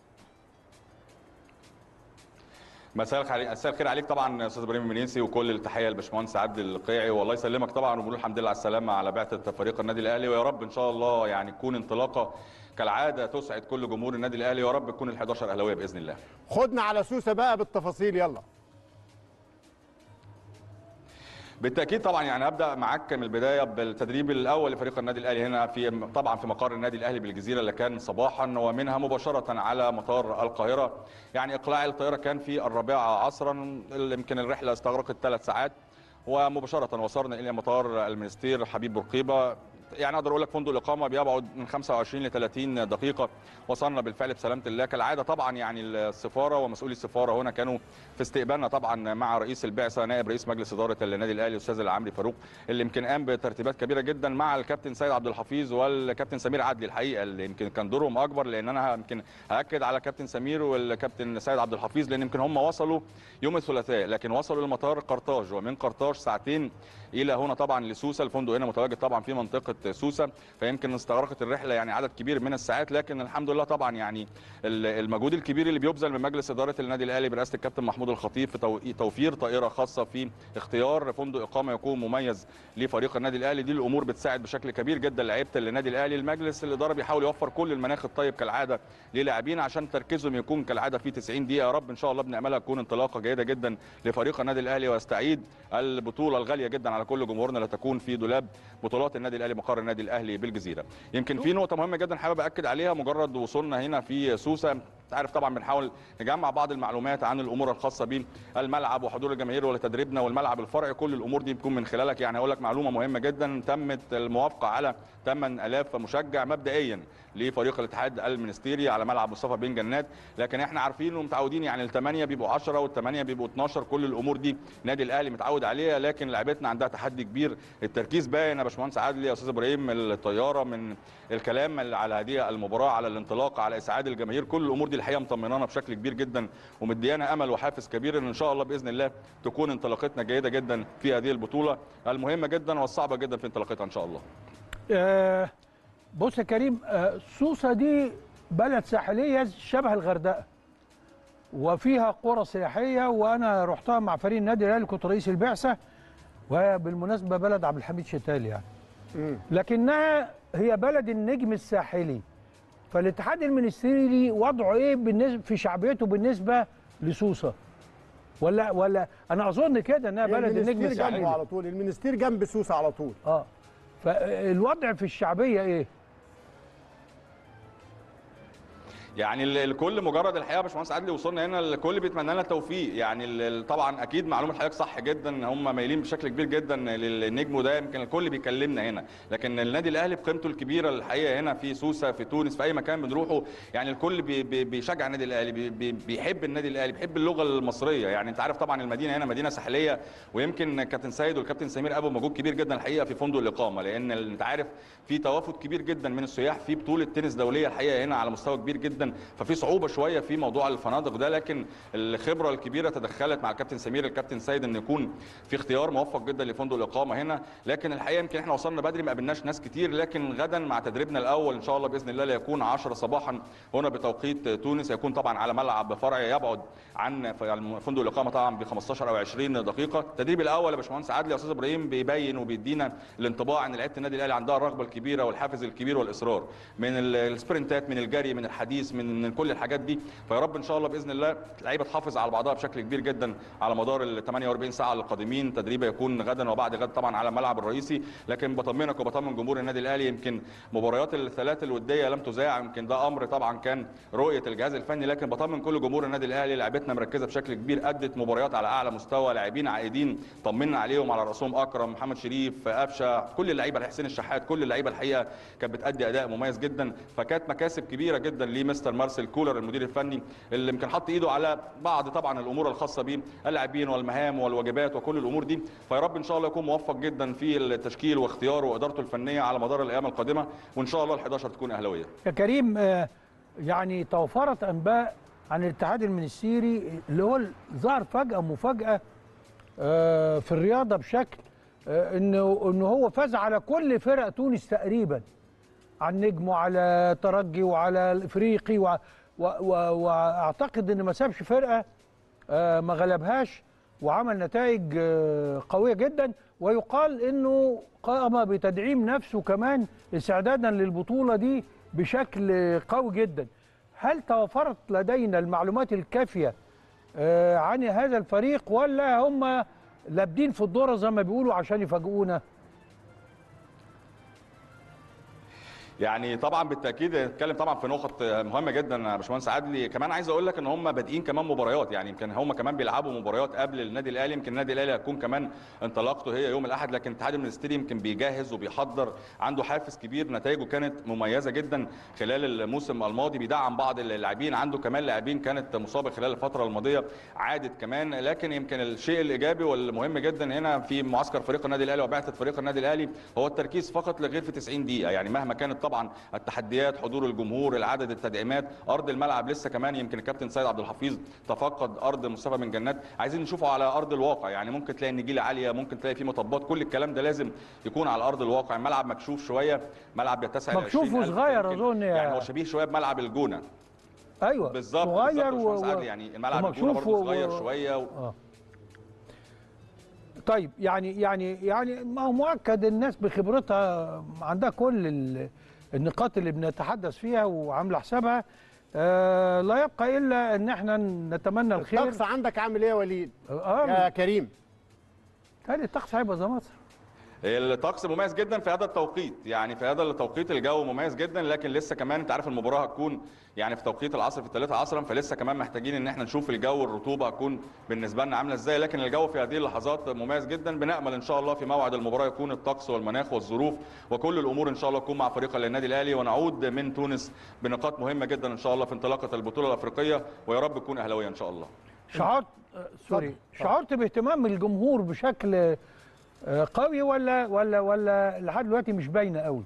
مساء الخير مساء الخير عليك طبعا استاذ ابراهيم المنيسي وكل التحيه للباشمهندس عادل القيعي والله يسلمك طبعا ونقول الحمد لله على السلامه على بعثه فريق النادي الاهلي ويا رب ان شاء الله يعني تكون انطلاقه كالعاده تسعد كل جمهور النادي الاهلي ويا رب تكون ال11 اهلاويه باذن الله خدنا على سوسة بقى بالتفاصيل يلا بالتاكيد طبعا يعني هبدا معاك من البدايه بالتدريب الاول لفريق النادي الاهلي هنا في طبعا في مقر النادي الاهلي بالجزيره اللي كان صباحا ومنها مباشره على مطار القاهره يعني اقلاع الطائره كان في الرابعه عصرا اللي يمكن الرحله استغرقت ثلاث ساعات ومباشره وصلنا الى مطار المنستير حبيب بورقيبه يعني اقدر اقول لك فندق الاقامه بيبعد من 25 ل 30 دقيقه وصلنا بالفعل بسلامه الله كالعاده طبعا يعني السفاره ومسؤولي السفاره هنا كانوا في استقبالنا طبعا مع رئيس البعثه نائب رئيس مجلس اداره النادي الاهلي الاستاذ العمري فاروق اللي يمكن قام بترتيبات كبيره جدا مع الكابتن سيد عبد الحفيظ والكابتن سمير عدلي الحقيقه اللي يمكن كان دورهم اكبر لان انا يمكن هاكد على كابتن سمير والكابتن سيد عبد الحفيظ لان يمكن هم وصلوا يوم الثلاثاء لكن وصلوا لمطار قرطاج ومن قرطاج ساعتين الى هنا طبعا لسوسه الفندق هنا متواجد طبعا في منطقه سوسه فيمكن استغرقت الرحله يعني عدد كبير من الساعات لكن الحمد لله طبعا يعني ال- المجهود الكبير اللي بيبذل من مجلس اداره النادي الاهلي برئاسه الكابتن محمود الخطيب في تو- توفير طائره خاصه في اختيار فندق اقامه يكون مميز لفريق النادي الاهلي دي الامور بتساعد بشكل كبير جدا لعيبه النادي الاهلي المجلس الاداره بيحاول يوفر كل المناخ الطيب كالعاده للاعبين عشان تركيزهم يكون كالعاده في 90 دقيقه يا رب ان شاء الله بناملها تكون انطلاقه جيده جدا لفريق النادي الاهلي ويستعيد البطوله الغاليه جدا على كل جمهورنا اللي تكون في دولاب بطولات النادي الاهلي مقر النادي الاهلي بالجزيره يمكن في نقطه مهمه جدا حابب اكد عليها مجرد وصولنا هنا في سوسه انت عارف طبعا بنحاول نجمع بعض المعلومات عن الامور الخاصه بالملعب وحضور الجماهير ولتدريبنا والملعب الفرعي كل الامور دي بتكون من خلالك يعني اقول لك معلومه مهمه جدا تمت الموافقه على 8000 مشجع مبدئيا لفريق الاتحاد المنستيري على ملعب مصطفى بن جنات لكن احنا عارفين ومتعودين يعني الثمانيه بيبقوا 10 والثمانيه بيبقوا 12 كل الامور دي النادي الاهلي متعود عليها لكن لعبتنا عندها تحدي كبير التركيز باين يا باشمهندس عادل يا استاذ ابراهيم من الطياره من الكلام اللي على هذه المباراه على الانطلاق على اسعاد الجماهير كل الامور دي الحقيقه مطمنانا بشكل كبير جدا ومديانا امل وحافز كبير ان ان شاء الله باذن الله تكون انطلاقتنا جيده جدا في هذه البطوله المهمه جدا والصعبه جدا في انطلاقتها ان شاء الله آه، بص يا كريم آه، سوسه دي بلد ساحليه شبه الغردقه وفيها قرى سياحيه وانا رحتها مع فريق النادي الاهلي كنت رئيس البعثه وبالمناسبه بلد عبد الحميد شتال يعني لكنها هي بلد النجم الساحلي فالاتحاد المنستيري وضعه ايه بالنسبه في شعبيته بالنسبه لسوسه ولا ولا انا اظن كده انها بلد النجم المنستير جنبه الساحلي على طول المنستير جنب سوسة على طول اه فالوضع في الشعبيه ايه يعني ال- الكل مجرد الحقيقه يا باشمهندس عادل وصلنا هنا الكل بيتمنى لنا التوفيق يعني ال- ال- طبعا اكيد معلومه حضرتك صح جدا هم مايلين بشكل كبير جدا للنجم وده يمكن الكل بيكلمنا هنا لكن النادي الاهلي بقيمته الكبيره الحقيقه هنا في سوسه في تونس في اي مكان بنروحه يعني الكل بي بي بيشجع النادي الاهلي بي بي بيحب النادي الاهلي بيحب اللغه المصريه يعني انت عارف طبعا المدينه هنا مدينه ساحليه ويمكن كابتن سيد والكابتن سمير ابو مجهود كبير جدا الحقيقه في فندق الاقامه لان انت عارف في توافد كبير جدا من السياح في بطوله تنس دوليه الحقيقه هنا على مستوى كبير جدا ففي صعوبه شويه في موضوع الفنادق ده لكن الخبره الكبيره تدخلت مع الكابتن سمير الكابتن سيد ان يكون في اختيار موفق جدا لفندق الاقامه هنا لكن الحقيقه يمكن احنا وصلنا بدري ما قابلناش ناس كتير لكن غدا مع تدريبنا الاول ان شاء الله باذن الله ليكون 10 صباحا هنا بتوقيت تونس يكون طبعا على ملعب فرعي يبعد عن فندق الاقامه طبعا ب 15 او 20 دقيقه التدريب الاول يا باشمهندس عادل يا استاذ ابراهيم بيبين وبيدينا الانطباع ان لعيبه النادي الاهلي عندها الرغبه الكبيره والحافز الكبير والاصرار من ال- السبرنتات من الجري من الحديث من من كل الحاجات دي فيا رب ان شاء الله باذن الله اللعيبه تحافظ على بعضها بشكل كبير جدا على مدار ال 48 ساعه القادمين تدريب يكون غدا وبعد غد طبعا على الملعب الرئيسي لكن بطمنك وبطمن جمهور النادي الاهلي يمكن مباريات الثلاث الوديه لم تذاع يمكن ده امر طبعا كان رؤيه الجهاز الفني لكن بطمن كل جمهور النادي الاهلي لعيبتنا مركزه بشكل كبير ادت مباريات على اعلى مستوى لاعبين عائدين طمنا عليهم على راسهم اكرم محمد شريف قفشه كل اللعيبه حسين الشحات كل اللعيبه الحقيقه كانت بتادي اداء مميز جدا فكانت مكاسب كبيره جدا لمستر مارسيل كولر المدير الفني اللي يمكن حط ايده على بعض طبعا الامور الخاصه باللاعبين والمهام والواجبات وكل الامور دي فيا رب ان شاء الله يكون موفق جدا في التشكيل واختياره وادارته الفنيه على مدار الايام القادمه وان شاء الله ال11 تكون اهلاويه يا كريم آه، يعني توفرت انباء عن الاتحاد المنستيري اللي هو ظهر فجاه مفاجاه آه، في الرياضه بشكل آه، انه انه هو فاز على كل فرق تونس تقريبا على النجم وعلى ترجي وعلى الافريقي وع- و- و- واعتقد ان ما سابش فرقه آه، ما غلبهاش وعمل نتائج آه، قويه جدا ويقال انه قام بتدعيم نفسه كمان استعدادا للبطوله دي بشكل قوي جدا هل توفرت لدينا المعلومات الكافيه آه، عن هذا الفريق ولا هم لابدين في الدوره زي ما بيقولوا عشان يفاجئونا يعني طبعا بالتاكيد نتكلم طبعا في نقط مهمه جدا يا باشمهندس عدلي كمان عايز اقول لك ان هم بادئين كمان مباريات يعني يمكن هم كمان بيلعبوا مباريات قبل النادي الاهلي يمكن النادي الاهلي هتكون كمان انطلاقته هي يوم الاحد لكن الاتحاد المنستيري يمكن بيجهز وبيحضر عنده حافز كبير نتائجه كانت مميزه جدا خلال الموسم الماضي بيدعم بعض اللاعبين عنده كمان لاعبين كانت مصابه خلال الفتره الماضيه عادت كمان لكن يمكن الشيء الايجابي والمهم جدا هنا في معسكر فريق النادي الاهلي وبعثه فريق النادي الاهلي هو التركيز فقط لغير في 90 دقيقه يعني مهما كانت طبعا التحديات حضور الجمهور العدد التدعيمات ارض الملعب لسه كمان يمكن الكابتن سيد عبد الحفيظ تفقد ارض مصطفى من جنات عايزين نشوفه على ارض الواقع يعني ممكن تلاقي النجيله عاليه ممكن تلاقي فيه مطبات كل الكلام ده لازم يكون على ارض الواقع الملعب مكشوف شويه ملعب يتسع ل مكشوف 20,000 وصغير يمكن. أظن يا- يعني هو شبيه شويه بملعب الجونه ايوه بالظبط صغير بالظبط يا باشمهندس و... عادل، يعني الملعب الجونه ومكشوف برضه و- صغير و- شويه و... آه. طيب يعني يعني يعني ما هو مؤكد الناس بخبرتها عندها كل ال- النقاط اللي بنتحدث فيها وعامله حسابها آه لا يبقى الا ان احنا نتمنى الخير الطقس عندك عامل ايه يا وليد؟ يا اه كريم تاني الطقس هيبقى زي مصر الطقس مميز جدا في هذا التوقيت يعني في هذا التوقيت الجو مميز جدا لكن لسه كمان انت عارف المباراه هتكون يعني في توقيت العصر في الثلاثة عصرا فلسه كمان محتاجين ان احنا نشوف الجو الرطوبه هتكون بالنسبه لنا عامله ازاي لكن الجو في هذه اللحظات مميز جدا بنامل ان شاء الله في موعد المباراه يكون الطقس والمناخ والظروف وكل الامور ان شاء الله تكون مع فريق النادي الاهلي ونعود من تونس بنقاط مهمه جدا ان شاء الله في انطلاقه البطوله الافريقيه ويا رب تكون اهلاويه ان شاء الله شعرت آه، سوري شعرت باهتمام الجمهور بشكل آه، قوي ولا ولا ولا لحد دلوقتي مش باينه قوي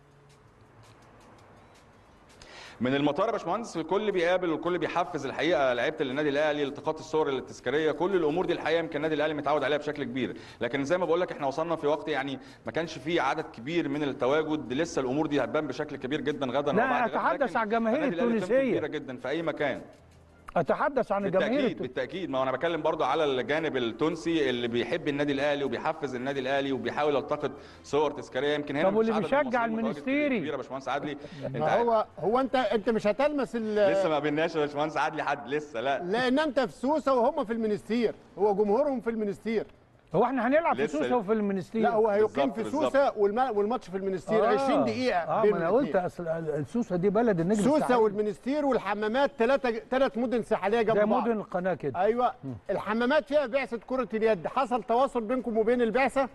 من المطار يا باشمهندس الكل بيقابل والكل بيحفز الحقيقه لعيبه النادي الاهلي التقاط الصور التذكاريه كل الامور دي الحقيقه يمكن النادي الاهلي متعود عليها بشكل كبير لكن زي ما بقول لك احنا وصلنا في وقت يعني ما كانش فيه عدد كبير من التواجد لسه الامور دي هتبان بشكل كبير جدا غدا لا، وبعد غد، أتحدث لكن عن الجماهير النادي الأهلي قيمته التونسية. كبيره جدا في اي مكان اتحدث عن الجماهير بالتاكيد الت- بالتاكيد ما هو انا بتكلم برضو على الجانب التونسي اللي بيحب النادي الاهلي وبيحفز النادي الاهلي وبيحاول يلتقط صور تذكاريه يمكن هنا طب واللي مفيش عدد بيشجع من المصريين متواجد المنستيري؟ كبير يا باشمهندس عدلي انت ما عارف- هو هو انت انت مش هتلمس ال- لسه ما قابلناش يا باشمهندس عدلي حد لسه لا لان انت في سوسه وهم في المنستير هو جمهورهم في المنستير هو احنا هنلعب في لسه- سوسه وفي المنستير لا هو هيقيم بالظبط، في بالظبط. سوسه والم- والماتش في المنستير 20 دقيقه اه بين ما انا قلت الاتنين. اصل السوسه دي بلد النجم سوسه الساحلي. والمنستير والحمامات ثلاثه ثلاث مدن ساحليه جنب زي بعض مدن القناه كده ايوه الحمامات فيها بعثه كره اليد حصل تواصل بينكم وبين البعثه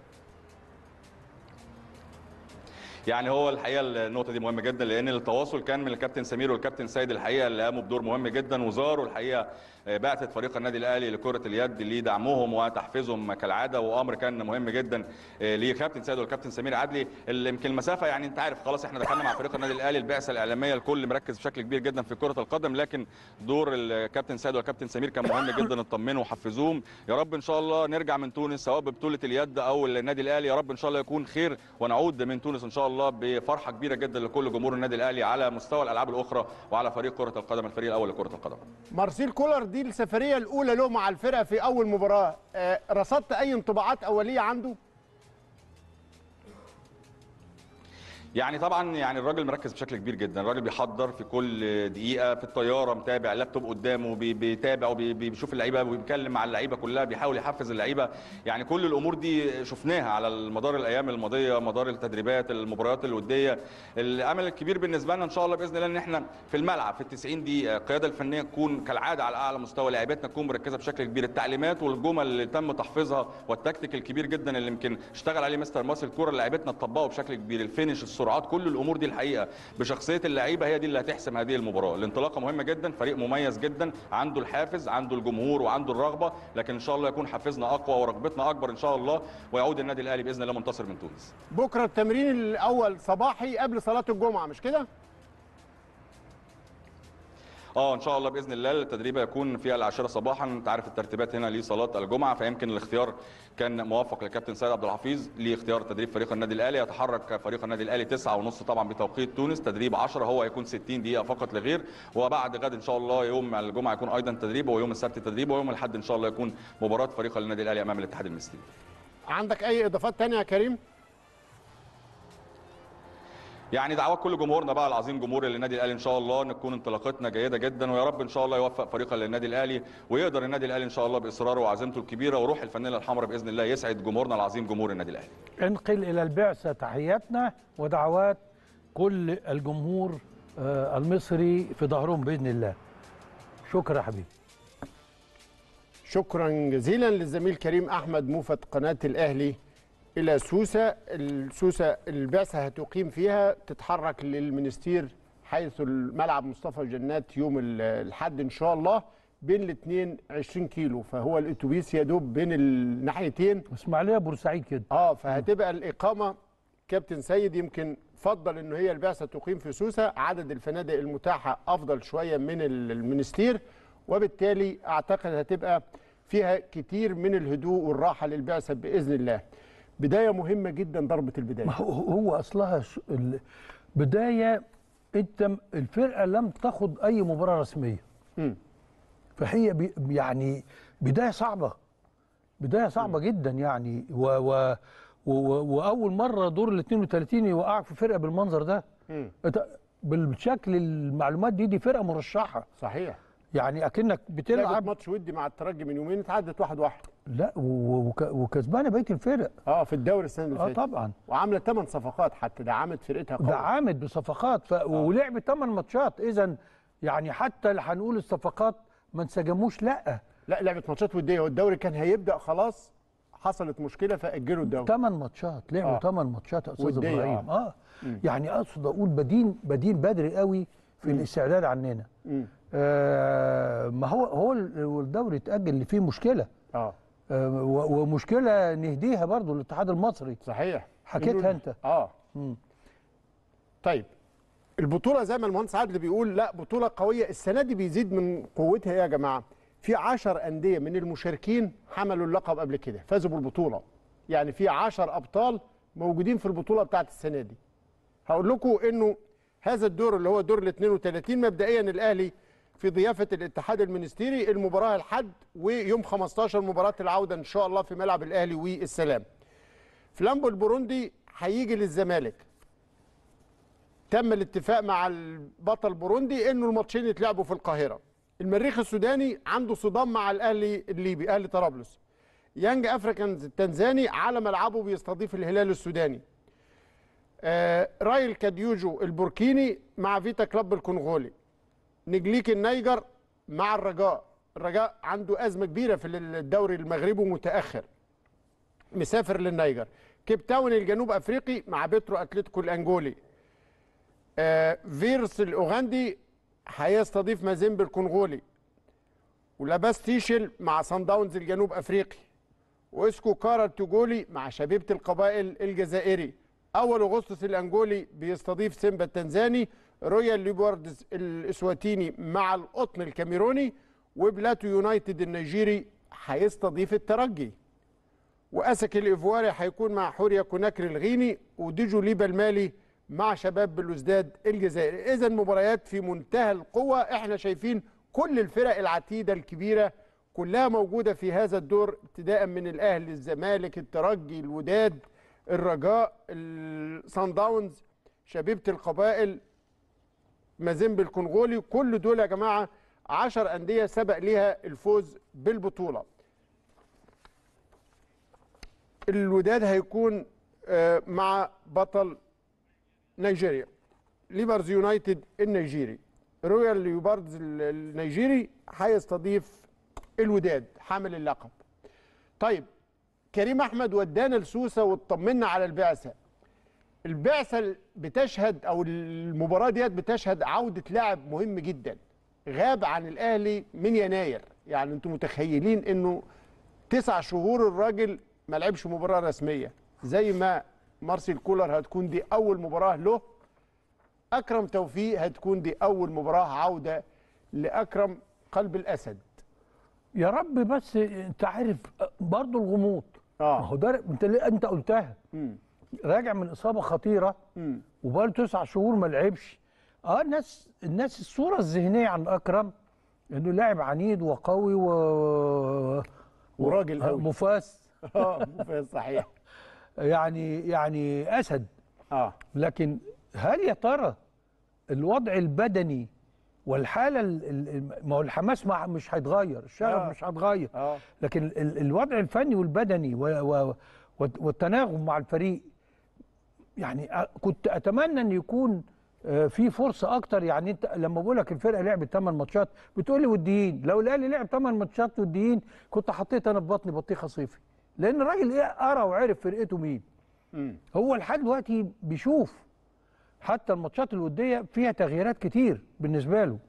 يعني هو الحقيقه النقطه دي مهمه جدا لان التواصل كان من الكابتن سمير والكابتن سيد الحقيقه اللي قاموا بدور مهم جدا وزاروا الحقيقه بعثه فريق النادي الاهلي لكره اليد لدعمهم وتحفيزهم كالعاده وامر كان مهم جدا لكابتن سيد والكابتن سمير عدلي اللي يمكن المسافه يعني انت عارف خلاص احنا دخلنا مع فريق النادي الاهلي البعثه الاعلاميه الكل مركز بشكل كبير جدا في كره القدم لكن دور الكابتن سيد والكابتن سمير كان مهم جدا اطمنوا وحفزوهم يا رب ان شاء الله نرجع من تونس سواء ببطوله اليد او النادي الاهلي يا رب ان شاء الله يكون خير ونعود من تونس ان شاء الله بفرحه كبيره جدا لكل جمهور النادي الاهلي على مستوى الالعاب الاخرى وعلى فريق كره القدم الفريق الاول لكره القدم مارسيل كولر دي السفريه الاولى له مع الفرقه في اول مباراه آه، رصدت اي انطباعات اوليه عنده يعني طبعا يعني الراجل مركز بشكل كبير جدا الراجل بيحضر في كل دقيقه في الطياره متابع اللابتوب قدامه بي- بيتابع وبيشوف اللعيبه وبيتكلم مع اللعيبه كلها بيحاول يحفز اللعيبه يعني كل الامور دي شفناها على مدار الايام الماضيه مدار التدريبات المباريات الوديه الامل الكبير بالنسبه لنا ان شاء الله باذن الله ان احنا في الملعب في ال 90 دقيقه القياده الفنيه تكون كالعاده على اعلى مستوى لاعباتنا تكون مركزه بشكل كبير التعليمات والجمل اللي تم تحفيظها والتكتيك الكبير جدا اللي يمكن اشتغل عليه مستر مارسيل الكوره اللي لعيبتنا تطبقه بشكل كبير الفينش السرعات كل الامور دي الحقيقه بشخصيه اللعيبه هي دي اللي هتحسم هذه المباراه الانطلاقه مهمه جدا فريق مميز جدا عنده الحافز عنده الجمهور وعنده الرغبه لكن ان شاء الله يكون حافزنا اقوى ورغبتنا اكبر ان شاء الله ويعود النادي الاهلي باذن الله منتصر من تونس بكره التمرين الاول صباحي قبل صلاه الجمعه مش كده اه ان شاء الله باذن الله التدريب هيكون في العاشره صباحا انت عارف الترتيبات هنا لصلاه الجمعه فيمكن الاختيار كان موفق للكابتن سيد عبد الحفيظ لاختيار تدريب فريق النادي الاهلي يتحرك فريق النادي الاهلي 9 ونص طبعا بتوقيت تونس تدريب 10 هو هيكون 60 دقيقه فقط لغير وبعد غد ان شاء الله يوم الجمعه يكون ايضا تدريب ويوم السبت تدريب ويوم الاحد ان شاء الله يكون مباراه فريق النادي الاهلي امام الاتحاد المصري عندك اي اضافات تانية يا كريم يعني دعوات كل جمهورنا بقى العظيم جمهور النادي الاهلي ان شاء الله ان تكون انطلاقتنا جيده جدا ويا رب ان شاء الله يوفق فريق النادي الاهلي ويقدر النادي الاهلي ان شاء الله باصراره وعزيمته الكبيره وروح الفانيلا الحمراء باذن الله يسعد جمهورنا العظيم جمهور النادي الاهلي انقل الى البعثه تحياتنا ودعوات كل الجمهور آه، المصري في ظهرهم باذن الله شكرا يا حبيبي شكرا جزيلا للزميل كريم احمد موفد قناه الاهلي الى سوسه السوسه البعثه هتقيم فيها تتحرك للمنستير حيث الملعب مصطفى جنات يوم ال- الحد ان شاء الله بين الاثنين 20 كيلو فهو الاتوبيس يدوب بين الناحيتين اسماعيليه بورسعيد كده اه فهتبقى الاقامه كابتن سيد يمكن فضل انه هي البعثه تقيم في سوسه عدد الفنادق المتاحه افضل شويه من ال- المنستير وبالتالي اعتقد هتبقى فيها كتير من الهدوء والراحه للبعثه باذن الله بدايه مهمه جدا ضربه البدايه ما هو هو اصلها ش- ال- بدايه انت م- الفرقه لم تاخد اي مباراه رسميه مم. فهي بي يعني بدايه صعبه بدايه صعبه جدا يعني و و و واول مره دور ال 32 يوقعك في فرقه بالمنظر ده مم. أنت بالشكل المعلومات دي دي فرقه مرشحه صحيح يعني اكنك لعبت بتلعب ماتش ودي مع الترجي من يومين اتعدت واحد واحد لا و- وك- وكسبانه بقيه الفرق اه في الدوري السنه اللي اه فاتت طبعا وعامله ثمان صفقات حتى دعمت فرقتها قوي دعمت بصفقات ف... ولعبت 8 ماتشات اذا يعني حتى اللي هنقول الصفقات ما انسجموش لا لا لعبت ماتشات وديه والدوري كان هيبدا خلاص حصلت مشكله فاجلوا الدوري 8 ماتشات لعبوا آه. 8 ماتشات يا استاذ ودية، ابراهيم آه. اه يعني اقصد اقول بدين بدين بدري قوي في الاستعداد عننا مم. آه ما هو هو ال- الدوري اتاجل اللي فيه مشكله اه آه و- ومشكله نهديها برضو الاتحاد المصري صحيح حكيتها إنه- أنت. اه مم. طيب البطوله زي ما المهندس عادل بيقول لا بطوله قويه السنه دي بيزيد من قوتها يا جماعه في 10 انديه من المشاركين حملوا اللقب قبل كده فازوا بالبطوله يعني في 10 ابطال موجودين في البطوله بتاعت السنه دي هقول لكم انه هذا الدور اللي هو دور ال 32 مبدئيا الاهلي في ضيافه الاتحاد المنستيري المباراه الحد ويوم 15 مباراه العوده ان شاء الله في ملعب الاهلي والسلام فلامبو البوروندي هيجي للزمالك تم الاتفاق مع البطل بوروندي انه الماتشين يتلعبوا في القاهره المريخ السوداني عنده صدام مع الاهلي الليبي اهلي طرابلس يانج افريكانز التنزاني على ملعبه بيستضيف الهلال السوداني آه، رايل كاديوجو البوركيني مع فيتا كلوب الكونغولي نجليك النيجر مع الرجاء الرجاء عنده أزمة كبيرة في الدوري المغربي ومتأخر مسافر للنيجر كيب تاون الجنوب أفريقي مع بيترو أتلتيكو الأنجولي آه، فيرس الأوغندي هيستضيف مازيمبي الكونغولي ولاباس تيشل مع سان داونز الجنوب أفريقي واسكو كارا التوجولي مع شبيبة القبائل الجزائري أول أغسطس الأنجولي بيستضيف سيمبا التنزاني رويال ليبوردز الإسواتيني مع القطن الكاميروني وبلاتو يونايتد النيجيري هيستضيف الترجي وأسك الإيفواري هيكون مع حوريا كوناكري الغيني وديجو ليبا المالي مع شباب بلوزداد الجزائري إذا مباريات في منتهى القوة احنا شايفين كل الفرق العتيدة الكبيرة كلها موجودة في هذا الدور ابتداء من الأهلي الزمالك الترجي الوداد الرجاء الصن داونز شبيبة القبائل مازيمبي الكونغولي كل دول يا جماعة عشر أندية سبق ليها الفوز بالبطولة الوداد هيكون آه، مع بطل نيجيريا ليبرز يونايتد النيجيري رويال ليوباردز ال- النيجيري هيستضيف الوداد حامل اللقب طيب كريم احمد ودانا لسوسه واطمنا على البعثه البعثه بتشهد او المباراه ديت بتشهد عوده لاعب مهم جدا غاب عن الاهلي من يناير يعني انتم متخيلين انه تسع شهور الراجل ما لعبش مباراه رسميه زي ما مارسيل كولر هتكون دي اول مباراه له اكرم توفيق هتكون دي اول مباراه عوده لاكرم قلب الاسد يا رب بس انت عارف برضه الغموض آه. ما هو ده انت اللي انت قلتها مم. راجع من اصابه خطيره مم. وبقاله تسع شهور ما لعبش اه الناس الناس الصوره الذهنيه عن اكرم انه لاعب عنيد وقوي و وراجل قوي. مفاس اه مفيد صحيح يعني يعني اسد اه لكن هل يا ترى الوضع البدني والحاله ال- ال- ما هو الحماس مع مش هيتغير الشغف آه. مش هيتغير اه لكن ال- الوضع الفني والبدني و- و- والتناغم مع الفريق يعني أ- كنت اتمنى ان يكون آه، في فرصه اكتر يعني انت لما بقول لك الفرقه لعبت 8 ماتشات بتقول لي وديين لو الاهلي لعب 8 ماتشات وديين كنت حطيت انا في بطني بطيخه صيفي لان الراجل ايه قرا وعرف فرقته مين مم. هو لحد دلوقتي بيشوف حتى الماتشات الوديه فيها تغييرات كتير بالنسبه له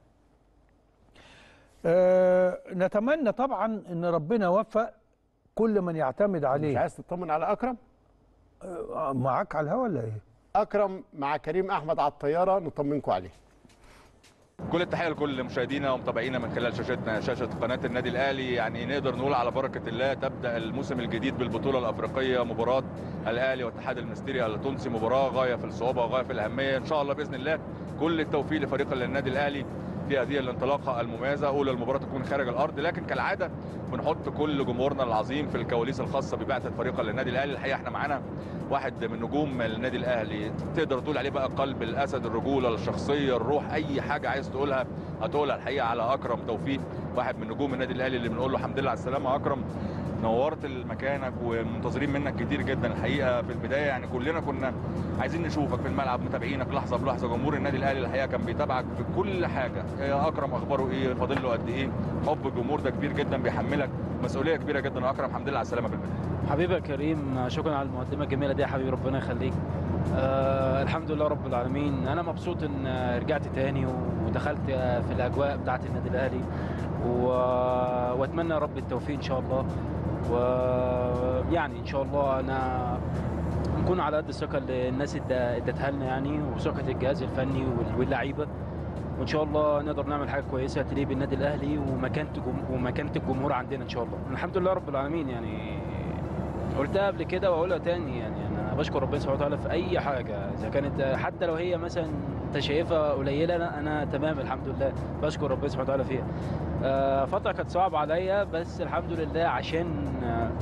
آه نتمنى طبعا ان ربنا يوفق كل من يعتمد مش عليه عايز تطمن على اكرم آه معاك على الهوا ولا ايه اكرم مع كريم احمد على الطياره نطمنكم عليه كل التحيه لكل مشاهدينا ومتابعينا من خلال شاشتنا شاشه قناه النادي الاهلي يعني نقدر نقول على بركه الله تبدا الموسم الجديد بالبطوله الافريقيه مباراه الاهلي والاتحاد المستري التونسي مباراه غايه في الصعوبه وغايه في الاهميه ان شاء الله باذن الله كل التوفيق لفريق النادي الاهلي في هذه الانطلاقه المميزه اولى المباراه تكون خارج الارض لكن كالعاده بنحط كل جمهورنا العظيم في الكواليس الخاصه ببعثه فريق النادي الاهلي الحقيقه احنا معانا واحد من نجوم النادي الاهلي تقدر تقول عليه بقى قلب الاسد الرجوله الشخصيه الروح اي حاجه عايز تقولها هتقولها الحقيقه على اكرم توفيق واحد من نجوم النادي الاهلي اللي بنقول له الحمد لله على السلامه يا اكرم نورت مكانك ومنتظرين منك كتير جدا الحقيقه في البدايه يعني كلنا كنا عايزين نشوفك في الملعب متابعينك لحظه بلحظه جمهور النادي الاهلي الحقيقه كان بيتابعك في كل حاجه يا اكرم اخباره ايه فاضل له قد ايه حب الجمهور ده كبير جدا بيحملك مسؤوليه كبيره جدا يا اكرم الحمد لله على السلامه بالبدايه حبيبي يا كريم شكرا على المقدمه الجميله دي يا حبيبي ربنا يخليك آه الحمد لله رب العالمين انا مبسوط ان آه، رجعت تاني ودخلت آه، في الاجواء بتاعه النادي الاهلي و... واتمنى يا رب التوفيق ان شاء الله ويعني ان شاء الله انا نكون على قد الثقه اللي الناس اد- ادتها لنا يعني وثقه الجهاز الفني وال- واللعيبه وان شاء الله نقدر نعمل حاجه كويسه تليق بالنادي الاهلي ومكانه الجم- ومكانه الجمهور عندنا ان شاء الله الحمد لله رب العالمين يعني قلتها قبل كده واقولها تاني يعني انا بشكر ربنا سبحانه وتعالى في اي حاجه اذا كانت حتى لو هي مثلا انت شايفها قليله لا انا تمام الحمد لله بشكر ربنا سبحانه وتعالى فيها آه، فتره كانت صعبه عليا بس الحمد لله عشان آه،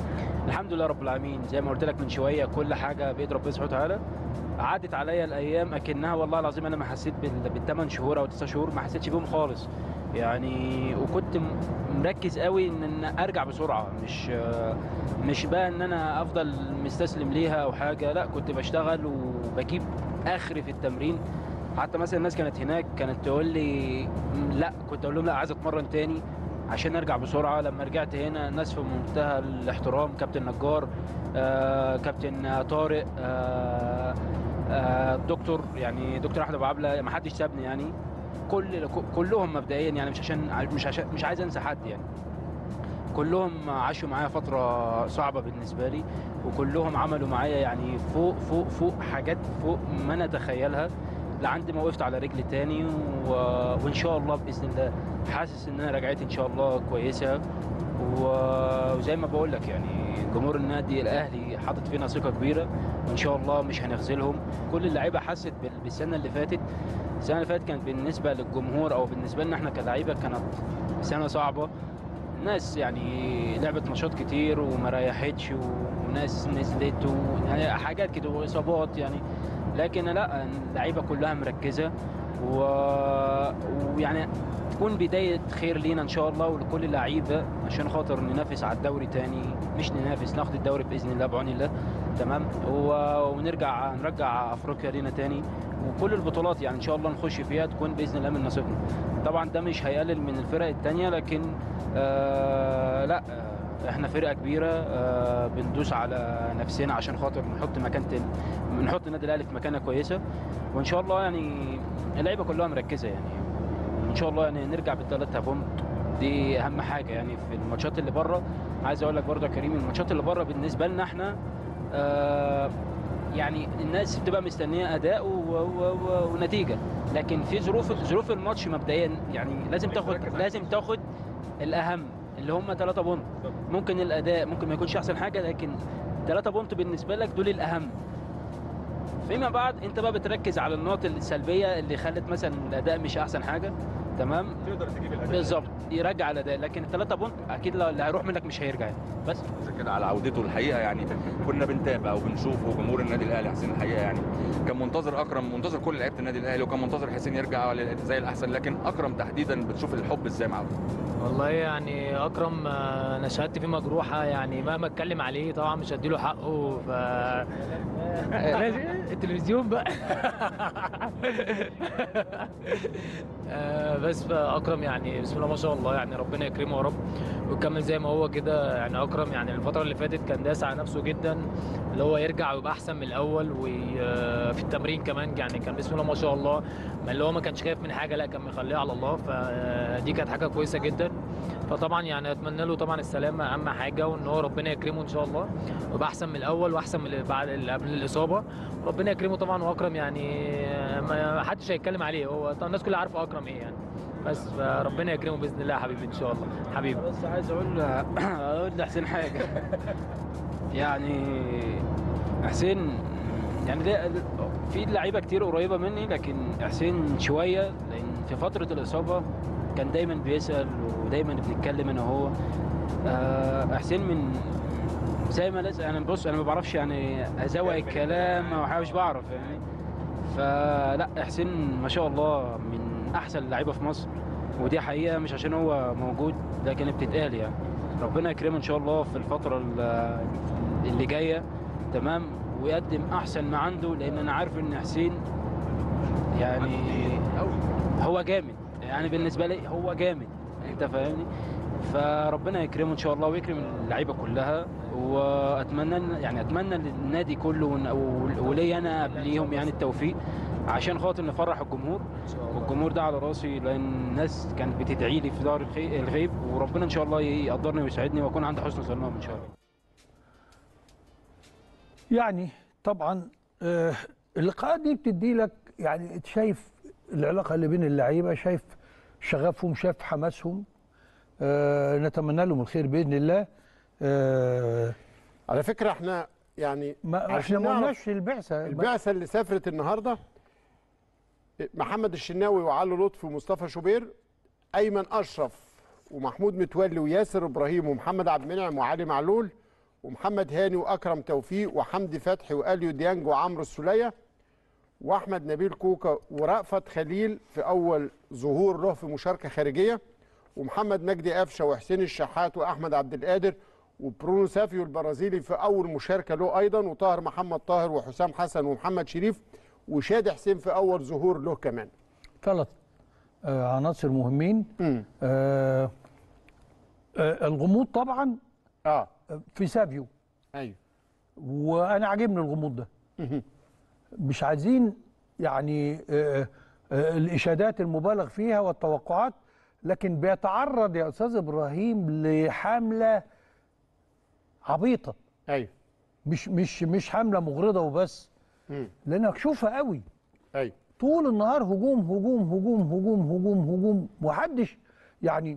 الحمد لله رب العالمين زي ما قلت لك من شويه كل حاجه بايد ربنا سبحانه وتعالى عدت عليا الايام اكنها والله العظيم انا ما حسيت بال- بالثمان شهور او تسع شهور ما حسيتش بيهم خالص يعني وكنت م- مركز قوي ان أنا ارجع بسرعه مش مش بقى ان انا افضل مستسلم ليها او حاجه لا كنت بشتغل وبجيب اخري في التمرين حتى مثلا الناس كانت هناك كانت تقول لي م- لا كنت اقول لهم لا عايز اتمرن تاني عشان ارجع بسرعه لما رجعت هنا الناس في منتهى الاحترام كابتن نجار آه، كابتن طارق آه، آه، الدكتور يعني دكتور احمد ابو عبله ما حدش سابني يعني كل كلهم مبدئيا يعني مش عشان مش عشان مش عايز انسى حد يعني كلهم عاشوا معايا فترة صعبة بالنسبة لي وكلهم عملوا معايا يعني فوق فوق فوق حاجات فوق ما انا اتخيلها لعند ما وقفت على رجلي تاني و... وان شاء الله باذن الله حاسس ان انا رجعت ان شاء الله كويسه و- وزي ما بقول لك يعني جمهور النادي الاهلي حاطط فينا ثقه كبيره وان شاء الله مش هنخذلهم كل اللعيبه حست بال- بالسنه اللي فاتت السنه اللي فاتت كانت بالنسبه للجمهور او بالنسبه لنا احنا كلاعيبه كانت سنه صعبه ناس يعني لعبت ماتشات كتير وما ريحتش وناس نزلت و... يعني حاجات كده واصابات يعني لكن لا اللعيبه كلها مركزه و... ويعني تكون بدايه خير لينا ان شاء الله ولكل اللعيبه عشان خاطر ننافس على الدوري تاني مش ننافس ناخد الدوري باذن الله بعون الله تمام و... ونرجع نرجع افريقيا لينا تاني وكل البطولات يعني ان شاء الله نخش فيها تكون باذن الله من نصيبنا طبعا ده مش هيقلل من الفرق التانيه لكن آه لا آه، احنا فرقه كبيره آه بندوس على نفسنا عشان خاطر نحط مكان نحط النادي الاهلي في مكانه كويسه وان شاء الله يعني اللعيبه كلها مركزه يعني ان شاء الله يعني نرجع بالثلاثه بونت دي اهم حاجه يعني في الماتشات اللي بره عايز اقول لك برضه يا كريم الماتشات اللي بره بالنسبه لنا احنا آه يعني الناس بتبقى مستنيه اداء و و و ونتيجه لكن في ظروف ظروف الماتش مبدئيا يعني لازم تاخد لازم تاخد الاهم اللي هم 3 بونت ممكن الاداء ممكن ما يكونش احسن حاجه لكن 3 بونت بالنسبه لك دول الاهم فيما بعد انت بقى بتركز على النقط السلبيه اللي خلت مثلا الاداء مش احسن حاجه تمام تقدر تجيب الاداء بالظبط يرجع الاداء لكن الثلاثه بونت اكيد لو- اللي هيروح منك مش هيرجع يعني. بس إذا كان على عودته الحقيقه يعني كنا بنتابع وبنشوف وجمهور النادي الاهلي حسين الحقيقه يعني كان منتظر اكرم منتظر كل لعيبه النادي الاهلي وكان منتظر حسين يرجع زي الاحسن لكن اكرم تحديدا بتشوف الحب ازاي معاه والله يعني اكرم آه، انا شهادتي فيه مجروحه يعني مهما اتكلم عليه طبعا مش هديله حقه ف لازم التلفزيون بقى آه، بس فاكرم يعني بسم الله ما شاء الله يعني ربنا يكرمه يا رب ويكمل زي ما هو كده يعني اكرم يعني الفتره اللي فاتت كان داس على نفسه جدا اللي هو يرجع ويبقى احسن من الاول وفي التمرين كمان يعني كان بسم الله ما شاء الله ما اللي هو ما كانش خايف من حاجه لا كان مخليها على الله فدي كانت حاجه كويسه جدا فطبعا يعني اتمنى له طبعا السلامه اهم حاجه وان هو ربنا يكرمه ان شاء الله ويبقى احسن من الاول واحسن من اللي بعد اللي قبل الاصابه ربنا يكرمه طبعا واكرم يعني ما حدش هيتكلم عليه هو طبعا الناس كلها عارفه اكرم ايه يعني بس فربنا يكرمه باذن الله يا حبيبي ان شاء الله حبيبي بس عايز اقول اقول لحسين حاجه يعني حسين يعني ليه- في لعيبه كتير قريبه مني لكن حسين شويه لان في فتره الاصابه كان دايما بيسال ودايما بنتكلم انا وهو آه، حسين من زي ما لازم انا بص انا ما بعرفش يعني ازوق الكلام او حاجه مش بعرف يعني فلا حسين ما شاء الله من احسن اللعيبه في مصر ودي حقيقه مش عشان هو موجود لكن بتتقال يعني ربنا يكرمه ان شاء الله في الفتره ال- اللي جايه تمام ويقدم احسن ما عنده لان انا عارف ان حسين يعني هو جامد يعني بالنسبه لي هو جامد انت فاهمني فربنا يكرمه ان شاء الله ويكرم اللعيبه كلها واتمنى يعني اتمنى للنادي كله ون- وليا انا قبليهم يعني التوفيق عشان خاطر نفرح الجمهور والجمهور ده على راسي لان الناس كانت بتدعي لي في دار الخي- الغيب وربنا ان شاء الله يقدرني ويسعدني واكون عند حسن ظنهم ان شاء الله يعني طبعا آه، اللقاءات دي بتدي لك يعني أنت شايف العلاقه اللي بين اللعيبه شايف شغفهم شايف حماسهم آه، نتمنى لهم الخير باذن الله آه، على فكره احنا يعني ما عشان احنا ما نعرف قلناش البعثه البعثه اللي سافرت النهارده محمد الشناوي وعلي لطفي ومصطفى شوبير ايمن اشرف ومحمود متولي وياسر ابراهيم ومحمد عبد المنعم وعلي معلول ومحمد هاني واكرم توفيق وحمدي فتحي واليو ديانج وعمرو السوليه واحمد نبيل كوكا ورأفت خليل في اول ظهور له في مشاركه خارجيه ومحمد مجدي قفشه وحسين الشحات واحمد عبد القادر وبرونو سافيو البرازيلي في اول مشاركه له ايضا وطاهر محمد طاهر وحسام حسن ومحمد شريف وشادي حسين في اول ظهور له كمان ثلاث آه عناصر مهمين امم آه آه الغموض طبعا اه في سافيو ايوه وانا عاجبني الغموض ده مهم. مش عايزين يعني آه آه الاشادات المبالغ فيها والتوقعات لكن بيتعرض يا استاذ ابراهيم لحمله عبيطه ايوه مش مش مش حمله مغرضه وبس مم. لانك شوفها قوي ايوه طول النهار هجوم هجوم هجوم هجوم هجوم هجوم محدش يعني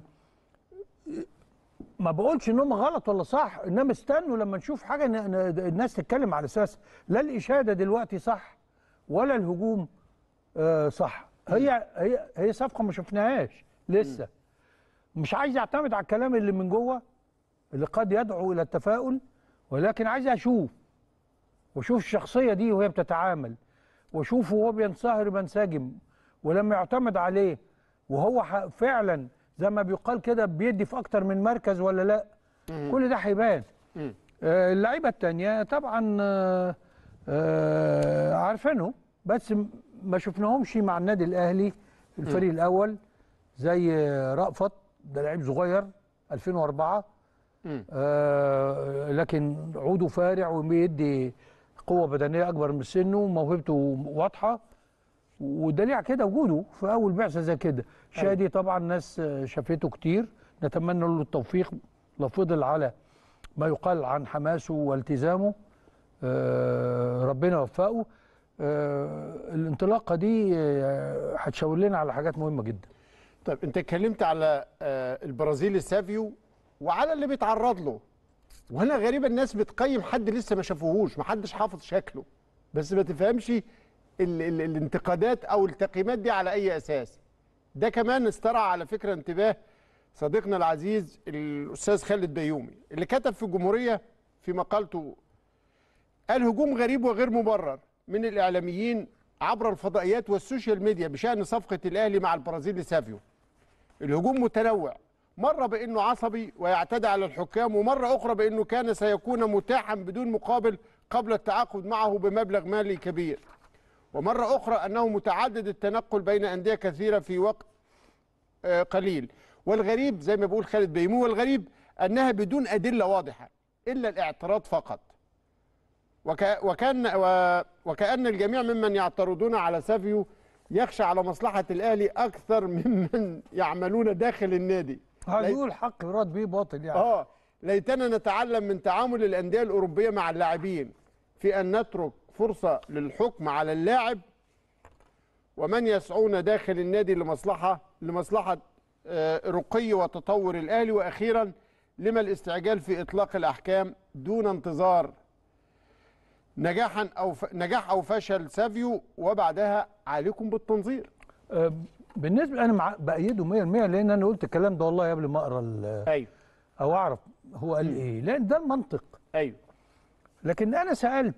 ما بقولش ان هم غلط ولا صح انما استنوا لما نشوف حاجه ن- ن- الناس تتكلم على اساس لا الاشاده دلوقتي صح ولا الهجوم آه صح هي هي هي صفقه ما شفناهاش لسه مش عايز اعتمد على الكلام اللي من جوه اللي قد يدعو الى التفاؤل ولكن عايز اشوف واشوف الشخصيه دي وهي بتتعامل واشوفه وهو بينصهر بينسجم ولما يعتمد عليه وهو ح- فعلا زي ما بيقال كده بيدي في اكتر من مركز ولا لا كل ده هيبان مم. آه، اللعيبه التانية طبعا آه، آه، عارفينهم بس م- ما شفناهمش مع النادي الاهلي الفريق الاول زي آه، رأفت ده لعيب صغير 2004 مم. آه لكن عوده فارع وبيدي قوه بدنيه اكبر من سنه وموهبته واضحه ودليل على كده وجوده في اول بعثه زي كده شادي طبعا ناس آه، شافته كتير نتمنى له التوفيق لو فضل على ما يقال عن حماسه والتزامه آه ربنا يوفقه آه الانطلاقه دي آه، هتشاور لنا على حاجات مهمه جدا طيب انت اتكلمت على آه، البرازيلي سافيو وعلى اللي بيتعرض له وهنا غريبه الناس بتقيم حد لسه ما شافوهوش ما حدش حافظ شكله بس ما تفهمش ال ال الانتقادات او التقييمات دي على اي اساس ده كمان استرعى على فكره انتباه صديقنا العزيز الاستاذ خالد بيومي اللي كتب في الجمهوريه في مقالته قال هجوم غريب وغير مبرر من الاعلاميين عبر الفضائيات والسوشيال ميديا بشان صفقه الاهلي مع البرازيلي سافيو الهجوم متنوع مرة بأنه عصبي ويعتدي على الحكام ومرة أخرى بأنه كان سيكون متاحا بدون مقابل قبل التعاقد معه بمبلغ مالي كبير ومرة أخرى أنه متعدد التنقل بين أندية كثيرة في وقت آه، قليل والغريب زي ما بيقول خالد بيمو والغريب أنها بدون أدلة واضحة إلا الاعتراض فقط وك وكان و وكأن الجميع ممن يعترضون على سافيو يخشى على مصلحة الأهلي أكثر ممن يعملون داخل النادي هيقول حق يراد بيه باطل يعني اه ليتنا نتعلم من تعامل الانديه الاوروبيه مع اللاعبين في ان نترك فرصه للحكم على اللاعب ومن يسعون داخل النادي لمصلحه لمصلحه آه، رقي وتطور الاهلي واخيرا لما الاستعجال في اطلاق الاحكام دون انتظار نجاحا او ف... نجاح او فشل سافيو وبعدها عليكم بالتنظير آه، بالنسبه انا مع بايده 100% لان انا قلت الكلام ده والله قبل ما اقرا ال- ايوه او اعرف هو قال ايه لان ده المنطق ايوه لكن انا سالت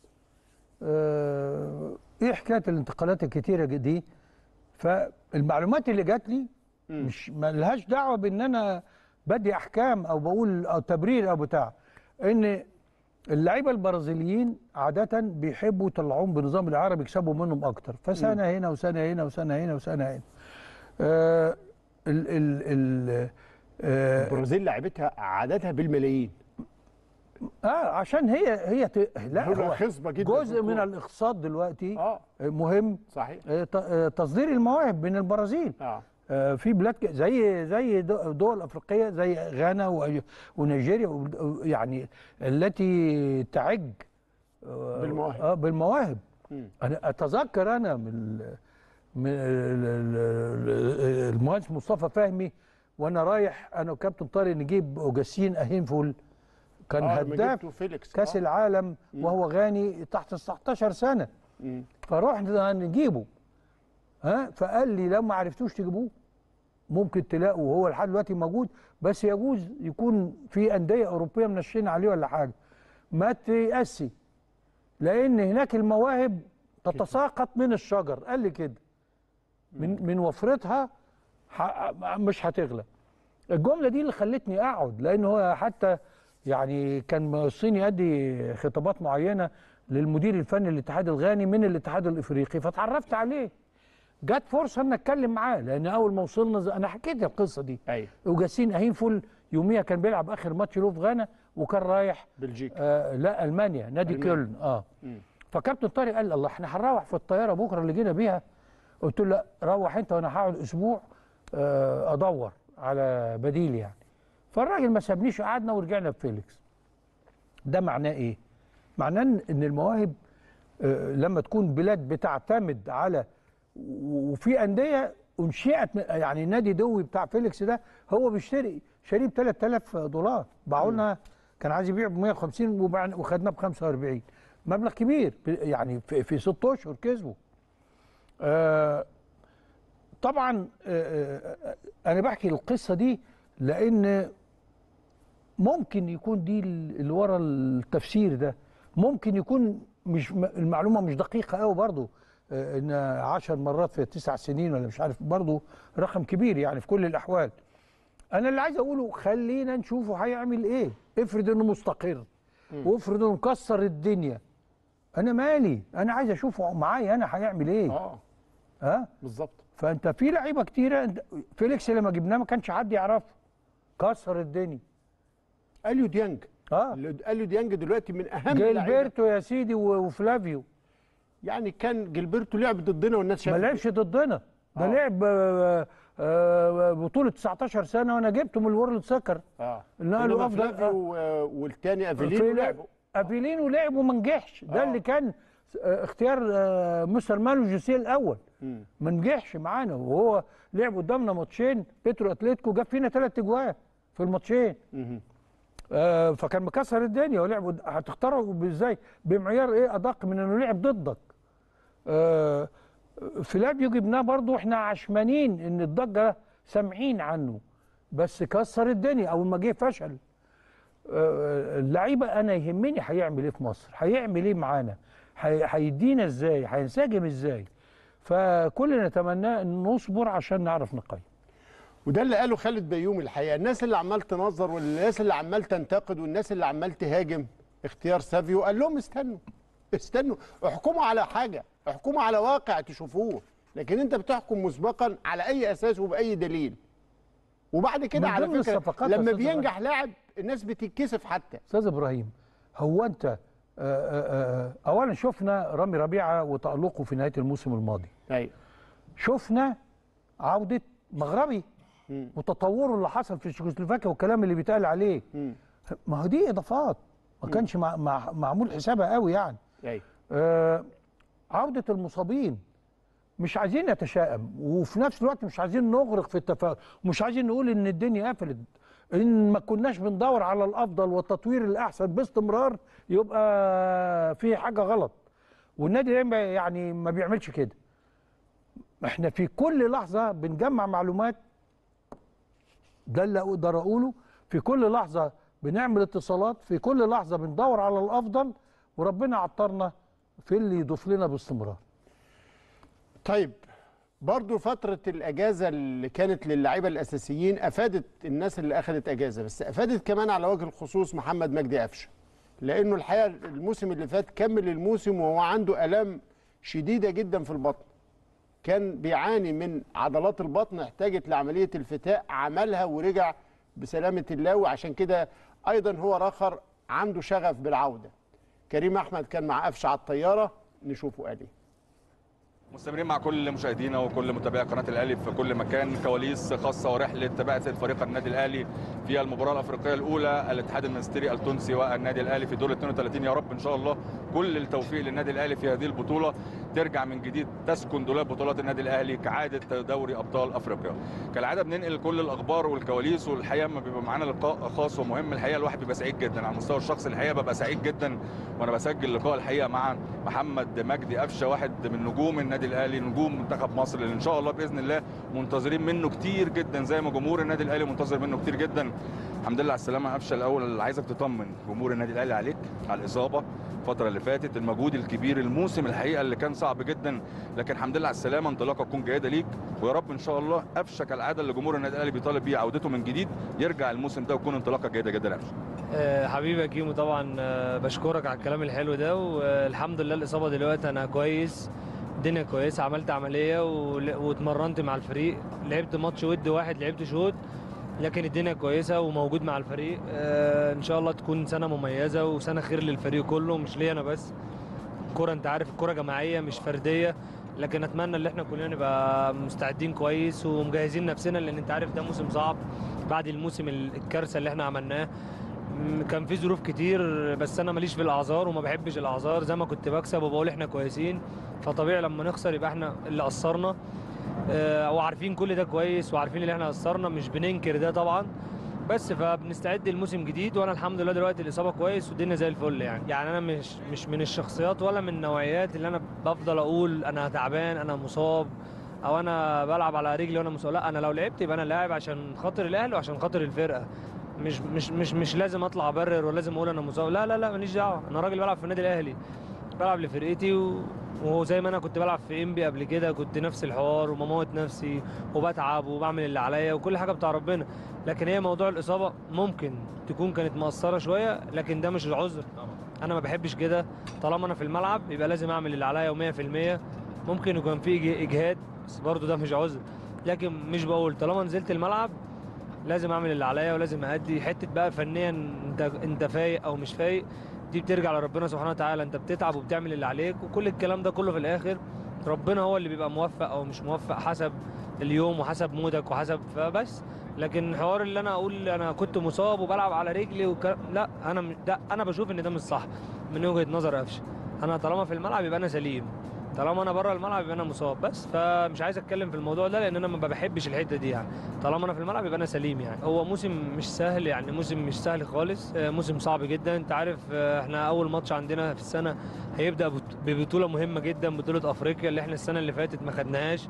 آه، ايه حكايه الانتقالات الكتيره دي فالمعلومات اللي جات لي مش ما لهاش دعوه بان انا بدي احكام او بقول او تبرير او بتاع ان اللعيبه البرازيليين عاده بيحبوا يطلعوهم بنظام الاعاره بيكسبوا منهم اكتر فسنه هنا وسنه هنا وسنه هنا وسنه هنا آه ال ال ال آه البرازيل لعبتها عددها بالملايين اه عشان هي هي ت... لا دولة هو خصبة جدا في جزء من الكورة. الاقتصاد دلوقتي اه مهم صحيح آه، ت- آه، تصدير المواهب من البرازيل اه آه، في بلاد ك- زي زي دو- دول افريقيه زي غانا و- ونيجيريا و- يعني التي تعج آه، بالمواهب. اه بالمواهب مم. انا اتذكر انا من ال- من ال- ال- ال- المهندس مصطفى فهمي وانا رايح انا وكابتن طارق نجيب اوجاسين اهينفول كان آه، لما هداف جبته فيليكس كاس آه. العالم وهو غاني تحت 19 سنه مم. فرحنا نجيبه ها فقال لي لو ما عرفتوش تجيبوه ممكن تلاقوا وهو لحد دلوقتي موجود بس يجوز يكون في انديه اوروبيه منشين عليه ولا حاجه ما تيأسي لان هناك المواهب تتساقط من الشجر قال لي كده من من وفرتها ح- مش هتغلى الجمله دي اللي خلتني اقعد لان هو حتى يعني كان الصيني يدي خطابات معينه للمدير الفني للاتحاد الغاني من الاتحاد الافريقي فتعرفت عليه جت فرصه ان اتكلم معاه لان اول ما وصلنا ز- انا حكيت القصه دي ايوه وجاسين اهين فول يوميها كان بيلعب اخر ماتش له في غانا وكان رايح بلجيكا آه لا المانيا نادي ألمانيا. كيلن اه مم. فكابتن طارق قال الله احنا هنروح في الطياره بكره اللي جينا بيها قلت له لا روح انت وانا هقعد اسبوع آه ادور على بديل يعني فالراجل ما سابنيش قعدنا ورجعنا بفيليكس ده معناه ايه معناه ان إن المواهب آه لما تكون بلاد بتعتمد على وفي انديه انشئت من- يعني نادي دوي بتاع فيليكس ده هو بيشتري شاريه ب 3000 دولار باعوا لنا كان عايز يبيع ب 150 وباع- وخدناه ب 45 مبلغ كبير ب- يعني في, في ست اشهر كسبوا آه طبعا آه آه انا بحكي القصه دي لان ممكن يكون دي اللي ورا التفسير ده ممكن يكون مش م- المعلومه مش دقيقه قوي برضو آه، ان 10 مرات في تسع سنين ولا مش عارف برضو رقم كبير يعني في كل الاحوال انا اللي عايز اقوله خلينا نشوفه هيعمل ايه افرض انه مستقر وافرض انه مكسر الدنيا انا مالي انا عايز اشوفه معايا انا هيعمل ايه اه ها بالظبط فانت في لعيبه كتيره انت- فيليكس لما جبناه ما كانش حد يعرفه كسر الدنيا اليو ديانج اه اليو ديانج دلوقتي من اهم اللعيبة. جilberto يا سيدي و- وفلافيو يعني كان جilberto لعب ضدنا والناس ما شافت لعبش ضدنا ده آه. لعب آه، آه، بطولة 19 سنة وانا جبته من الورلد سكر اه نقلوا إنما أفضل- فلافيو و- والتاني افيلينو في- لعبوا افيلينو لعب وما نجحش ده آه. اللي كان آه، اختيار آه، مستر مانو جوسيه الاول مم. ما نجحش معانا وهو لعب قدامنا ماتشين بيترو اتلتيكو جاب فينا ثلاث اجوان في الماتشين مهم. آه، فكان مكسر الدنيا ولعب قد- هتختاره ازاي بمعيار ايه ادق من انه لعب ضدك آه، فلافيو جبناه برضو احنا عشمانين ان الضجه سامعين عنه بس كسر الدنيا اول ما جه فشل آه، اللعيبه انا يهمني هيعمل ايه في مصر هيعمل ايه معانا هي- هيدينا ازاي هينسجم ازاي فكل اللي نتمناه ان نصبر عشان نعرف نقيم وده اللي قاله خالد بيومي الحقيقه الناس اللي عمال تنظر والناس اللي عمال تنتقد والناس اللي عمال تهاجم اختيار سافيو قال لهم استنوا استنوا احكموا على حاجه احكموا على واقع تشوفوه لكن انت بتحكم مسبقا على اي اساس وباي دليل وبعد كده من على ضمن فكره الصفقات يا لما أستاذ بينجح لاعب الناس بتتكسف حتى استاذ ابراهيم هو انت آه، آه، آه، اولا شفنا رامي ربيعه وتالقه في نهايه الموسم الماضي ايوه شفنا عوده مغربي مم. وتطوره اللي حصل في تشيكوسلوفاكيا والكلام اللي بيتقال عليه مم. ما هو دي اضافات ما كانش مع مع معمول حسابها قوي يعني ايوه آه عوده المصابين مش عايزين نتشائم وفي نفس الوقت مش عايزين نغرق في التفاؤل ومش عايزين نقول ان الدنيا قفلت ان ما كناش بندور على الافضل والتطوير الاحسن باستمرار يبقى في حاجه غلط والنادي الأهلي يعني ما بيعملش كده احنا في كل لحظه بنجمع معلومات ده اللي اقدر اقوله في كل لحظه بنعمل اتصالات في كل لحظه بندور على الافضل وربنا عطرنا في اللي يضيف لنا باستمرار طيب برضو فترة الأجازة اللي كانت للاعيبة الأساسيين أفادت الناس اللي أخذت أجازة بس أفادت كمان على وجه الخصوص محمد مجدي قفشة لأنه الحقيقة الموسم اللي فات كمل الموسم وهو عنده آلام شديدة جدا في البطن كان بيعاني من عضلات البطن احتاجت لعملية الفتاء عملها ورجع بسلامة الله وعشان كده أيضا هو رخر عنده شغف بالعودة كريم أحمد كان مع قفشة على الطيارة نشوفه قال إيه مستمرين مع كل مشاهدينا وكل متابعي قناه الاهلي في كل مكان كواليس خاصه ورحله بعثه فريق النادي الاهلي في المباراه الافريقيه الاولى الاتحاد المنستيري التونسي والنادي الاهلي في دور ال 32 يا رب ان شاء الله كل التوفيق للنادي الاهلي في هذه البطوله ترجع من جديد تسكن دولاب بطولات النادي الاهلي كعاده دوري ابطال افريقيا كالعاده بننقل كل الاخبار والكواليس والحقيقه لما بيبقى معانا لقاء خاص ومهم الحقيقه الواحد بيبقى سعيد جدا على المستوى الشخصي الحقيقه ببقى سعيد جدا وانا بسجل لقاء الحقيقه مع محمد مجدي قفشه واحد من نجوم النادي الاهلي نجوم منتخب مصر اللي ان شاء الله باذن الله منتظرين منه كتير جدا زي ما جمهور النادي الاهلي منتظر منه كتير جدا الحمد لله على السلامه يا قفشه الاول عايزك تطمن جمهور النادي الاهلي عليك على الاصابه الفتره اللي فاتت المجهود الكبير الموسم الحقيقه اللي كان صعب جدا لكن الحمد لله على السلامه انطلاقه تكون جيده ليك ويا رب ان شاء الله قفشه كالعاده اللي جمهور النادي الاهلي بيطالب بيه عودته من جديد يرجع الموسم ده ويكون انطلاقه جيده جدا يا قفشه آه، حبيبي يا كيمو طبعا آه، بشكرك على الكلام الحلو ده والحمد لله الاصابه دلوقتي انا كويس الدنيا كويسه عملت عمليه ول- واتمرنت مع الفريق لعبت ماتش ود واحد لعبت شوط لكن الدنيا كويسه وموجود مع الفريق آه، ان شاء الله تكون سنه مميزه وسنه خير للفريق كله مش ليا انا بس الكره انت عارف الكره جماعيه مش فرديه لكن اتمنى ان احنا كلنا نبقى مستعدين كويس ومجهزين نفسنا لان انت عارف ده موسم صعب بعد الموسم ال- الكارثه اللي احنا عملناه م- كان في ظروف كتير بس انا ماليش في الاعذار وما بحبش الاعذار زي ما كنت بكسب وبقول احنا كويسين فطبيعي لما نخسر يبقى احنا اللي قصرنا آه، وعارفين كل ده كويس وعارفين ان احنا قصرنا مش بننكر ده طبعا بس فبنستعد لموسم جديد وانا الحمد لله دلوقتي الاصابه كويس والدنيا زي الفل يعني يعني انا مش مش من الشخصيات ولا من النوعيات اللي انا بفضل اقول انا تعبان انا مصاب او انا بلعب على رجلي وانا مصاب لا انا لو لعبت يبقى انا لاعب عشان خاطر الاهلي وعشان خاطر الفرقه مش مش مش مش لازم اطلع ابرر ولازم اقول انا مصاب لا لا لا ماليش دعوه انا راجل بلعب في النادي الاهلي بلعب لفرقتي و... وزي ما انا كنت بلعب في انبي قبل كده كنت نفس الحوار وبموت نفسي وبتعب وبعمل اللي عليا وكل حاجه بتاع ربنا لكن هي موضوع الاصابه ممكن تكون كانت مقصره شويه لكن ده مش العذر انا ما بحبش كده طالما انا في الملعب يبقى لازم اعمل اللي عليا و100% ممكن يكون في إج- اجهاد بس برضه ده مش عذر لكن مش بقول طالما نزلت الملعب لازم اعمل اللي عليا ولازم ادي حته بقى فنيا انت انت فايق او مش فايق دي بترجع لربنا سبحانه وتعالى انت بتتعب وبتعمل اللي عليك وكل الكلام ده كله في الاخر ربنا هو اللي بيبقى موفق او مش موفق حسب اليوم وحسب مودك وحسب فبس لكن حوار اللي انا اقول انا كنت مصاب وبلعب على رجلي وك... لا انا م- ده انا بشوف ان ده مش صح من وجهه نظر قفشه انا طالما في الملعب يبقى انا سليم طالما انا بره الملعب يبقى انا مصاب بس فمش عايز اتكلم في الموضوع ده لان انا ما بحبش الحته دي يعني طالما انا في الملعب يبقى انا سليم يعني هو موسم مش سهل يعني موسم مش سهل خالص آه، موسم صعب جدا انت عارف آه، احنا اول ماتش عندنا في السنه هيبدا بط- ببطوله مهمه جدا بطوله افريقيا اللي احنا السنه اللي فاتت ما خدناهاش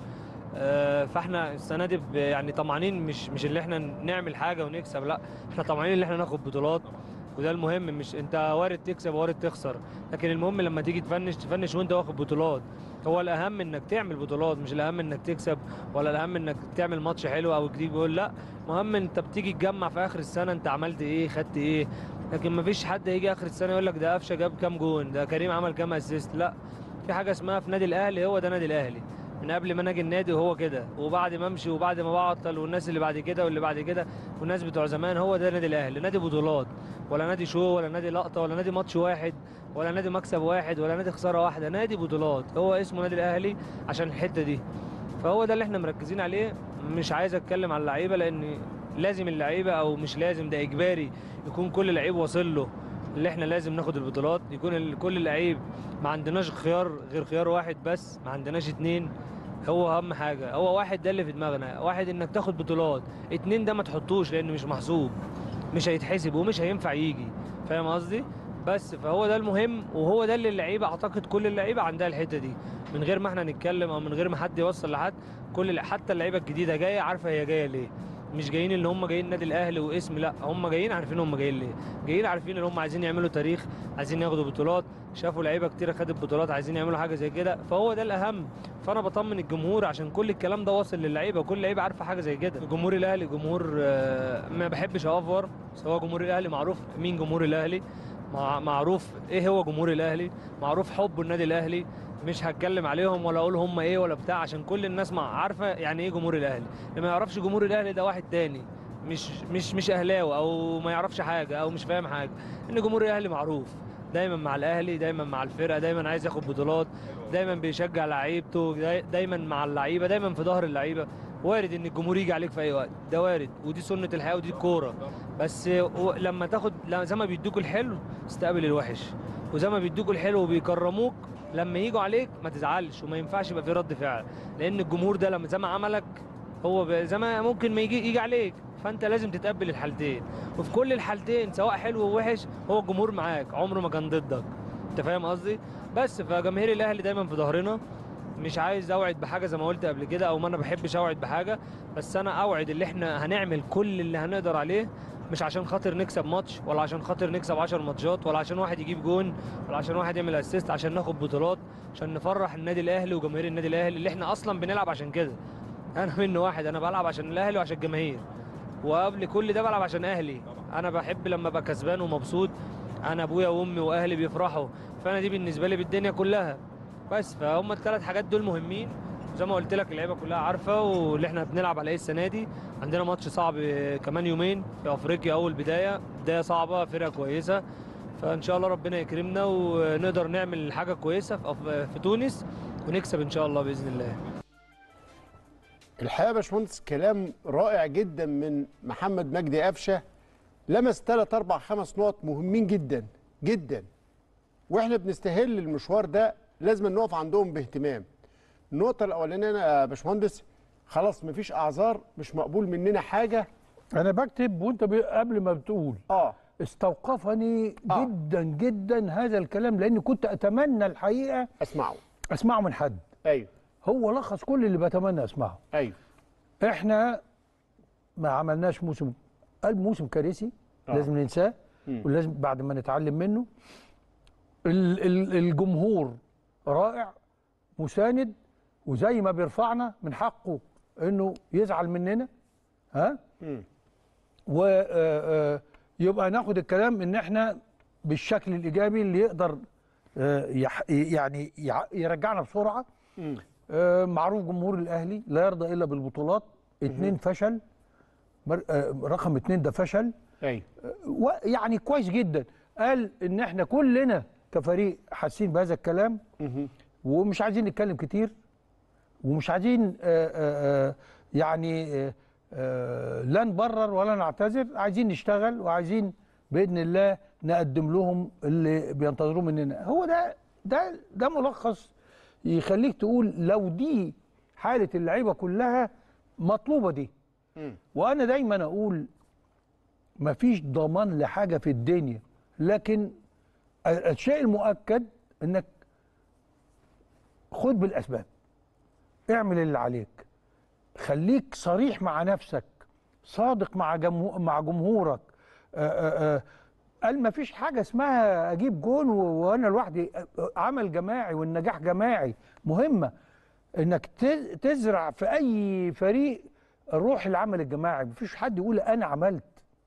آه، فاحنا السنه دي ب- يعني طمعانين مش مش اللي احنا نعمل حاجه ونكسب لا احنا طمعانين اللي احنا ناخد بطولات وده المهم مش انت وارد تكسب وارد تخسر لكن المهم لما تيجي تفنش تفنش وانت واخد بطولات هو الاهم انك تعمل بطولات مش الاهم انك تكسب ولا الاهم انك تعمل ماتش حلو او جديد بيقول لا مهم انت بتيجي تجمع في اخر السنه انت عملت ايه خدت ايه لكن مفيش حد هيجي اخر السنه يقول لك ده قفشه جاب كام جون ده كريم عمل كام اسيست لا في حاجه اسمها في نادي الاهلي هو ده نادي الاهلي من قبل ما انا اجي النادي هو كده وبعد ما امشي وبعد ما بعطل والناس اللي بعد كده واللي بعد كده والناس بتوع زمان هو ده نادي الاهلي نادي بطولات ولا نادي شو ولا نادي لقطه ولا نادي ماتش واحد ولا نادي مكسب واحد ولا نادي خساره واحده نادي بطولات هو اسمه نادي الاهلي عشان الحته دي فهو ده اللي احنا مركزين عليه مش عايز اتكلم على اللعيبه لان لازم اللعيبه او مش لازم ده اجباري يكون كل لعيب واصل له اللي احنا لازم ناخد البطولات يكون ال- كل لعيب ما عندناش خيار غير خيار واحد بس ما عندناش اتنين هو اهم حاجه هو واحد ده اللي في دماغنا واحد انك تاخد بطولات اتنين ده ما تحطوش لانه مش محسوب مش هيتحسب ومش هينفع يجي فاهم قصدي بس فهو ده المهم وهو ده اللي اللعيبه اعتقد كل اللعيبه عندها الحته دي من غير ما احنا نتكلم او من غير ما حد يوصل لحد كل حتى اللعيبه الجديده جايه عارفه هي جايه ليه مش جايين ان هم جايين النادي الاهلي واسم لا هم جايين عارفين هم جايين ليه جايين عارفين ان هم عايزين يعملوا تاريخ عايزين ياخدوا بطولات شافوا لعيبه كتير خدت بطولات عايزين يعملوا حاجه زي كده فهو ده الاهم فانا بطمن الجمهور عشان كل الكلام ده واصل للعيبه وكل لعيبه عارفه حاجه زي كده جمهور الاهلي جمهور آه، ما بحبش اوفر بس هو جمهور الاهلي معروف مين جمهور الاهلي مع- معروف ايه هو جمهور الاهلي معروف حب النادي الاهلي مش هتكلم عليهم ولا اقول هم ايه ولا بتاع عشان كل الناس مع عارفه يعني ايه جمهور الاهلي اللي ما يعرفش جمهور الاهلي ده واحد تاني مش مش مش اهلاوي او ما يعرفش حاجه او مش فاهم حاجه ان جمهور الاهلي معروف دايما مع الاهلي دايما مع الفرقه دايما عايز ياخد بطولات دايما بيشجع لعيبته داي- دايما مع اللعيبه دايما في ظهر اللعيبه وارد ان الجمهور يجي عليك في اي وقت ده وارد ودي سنه الحياه ودي الكوره بس و- لما تاخد لا- زي ما بيدوك الحلو استقبل الوحش وزي ما بيدوك الحلو وبيكرموك لما يجوا عليك ما تزعلش وما ينفعش يبقى في رد فعل لان الجمهور ده لما زي ما عملك هو ب- زي ما ممكن ما يجي يجي عليك فانت لازم تتقبل الحالتين وفي كل الحالتين سواء حلو ووحش هو الجمهور معاك عمره ما كان ضدك انت فاهم قصدي بس فجماهير الاهلي دايما في ظهرنا مش عايز اوعد بحاجه زي ما قلت قبل كده او ما انا بحبش اوعد بحاجه بس انا اوعد اللي احنا هنعمل كل اللي هنقدر عليه مش عشان خاطر نكسب ماتش ولا عشان خاطر نكسب 10 ماتشات ولا عشان واحد يجيب جون ولا عشان واحد يعمل اسيست عشان ناخد بطولات عشان نفرح النادي الاهلي وجماهير النادي الاهلي اللي احنا اصلا بنلعب عشان كده انا منه واحد انا بلعب عشان الاهلي وعشان الجماهير وقبل كل ده بلعب عشان اهلي انا بحب لما ابقى كسبان ومبسوط انا ابويا وامي واهلي بيفرحوا فانا دي بالنسبه لي بالدنيا كلها بس فهم الثلاث حاجات دول مهمين زي ما قلت لك اللعيبه كلها عارفه واللي احنا بنلعب على ايه السنه دي عندنا ماتش صعب كمان يومين في افريقيا اول بدايه بدايه صعبه فرقه كويسه فان شاء الله ربنا يكرمنا ونقدر نعمل حاجه كويسه في أف- في تونس ونكسب ان شاء الله باذن الله الحقيقه يا باشمهندس كلام رائع جدا من محمد مجدي قفشه لمس ثلاث اربع خمس نقط مهمين جدا جدا واحنا بنستهل المشوار ده لازم نقف عندهم باهتمام النقطه الاولانيه يا باشمهندس خلاص مفيش اعذار مش مقبول مننا حاجه انا بكتب وانت ب- قبل ما بتقول اه استوقفني آه. جدا جدا هذا الكلام لاني كنت اتمنى الحقيقه اسمعوا اسمعه من حد ايوه هو لخص كل اللي بتمنى اسمعه ايوه احنا ما عملناش موسم قال موسم كارثي آه. لازم ننساه مم. ولازم بعد ما نتعلم منه ال- ال- الجمهور رائع مساند وزي ما بيرفعنا من حقه انه يزعل مننا ها مم. ويبقى ناخد الكلام ان احنا بالشكل الايجابي اللي يقدر آه، يح- يعني يع- يرجعنا بسرعه مم. آه، معروف جمهور الاهلي لا يرضى الا بالبطولات اتنين فشل مر- آه، رقم اتنين ده فشل ايوه و- يعني كويس جدا قال ان احنا كلنا كفريق حاسين بهذا الكلام مهم. ومش عايزين نتكلم كتير ومش عايزين آه، آه، آه، يعني آه، آه، لا نبرر ولا نعتذر عايزين نشتغل وعايزين باذن الله نقدم لهم اللي بينتظروه مننا هو ده ده ده ملخص يخليك تقول لو دي حاله اللعيبه كلها مطلوبه دي مم. وانا دايما اقول مفيش ضمان لحاجه في الدنيا لكن ال- الشيء المؤكد انك خد بالاسباب اعمل اللي عليك خليك صريح مع نفسك صادق مع جمهور مع جمهورك آآ آآ قال ما فيش حاجه اسمها اجيب جون و- وانا لوحدي عمل جماعي والنجاح جماعي مهمه انك ت- تزرع في اي فريق روح العمل الجماعي مفيش حد يقول انا عملت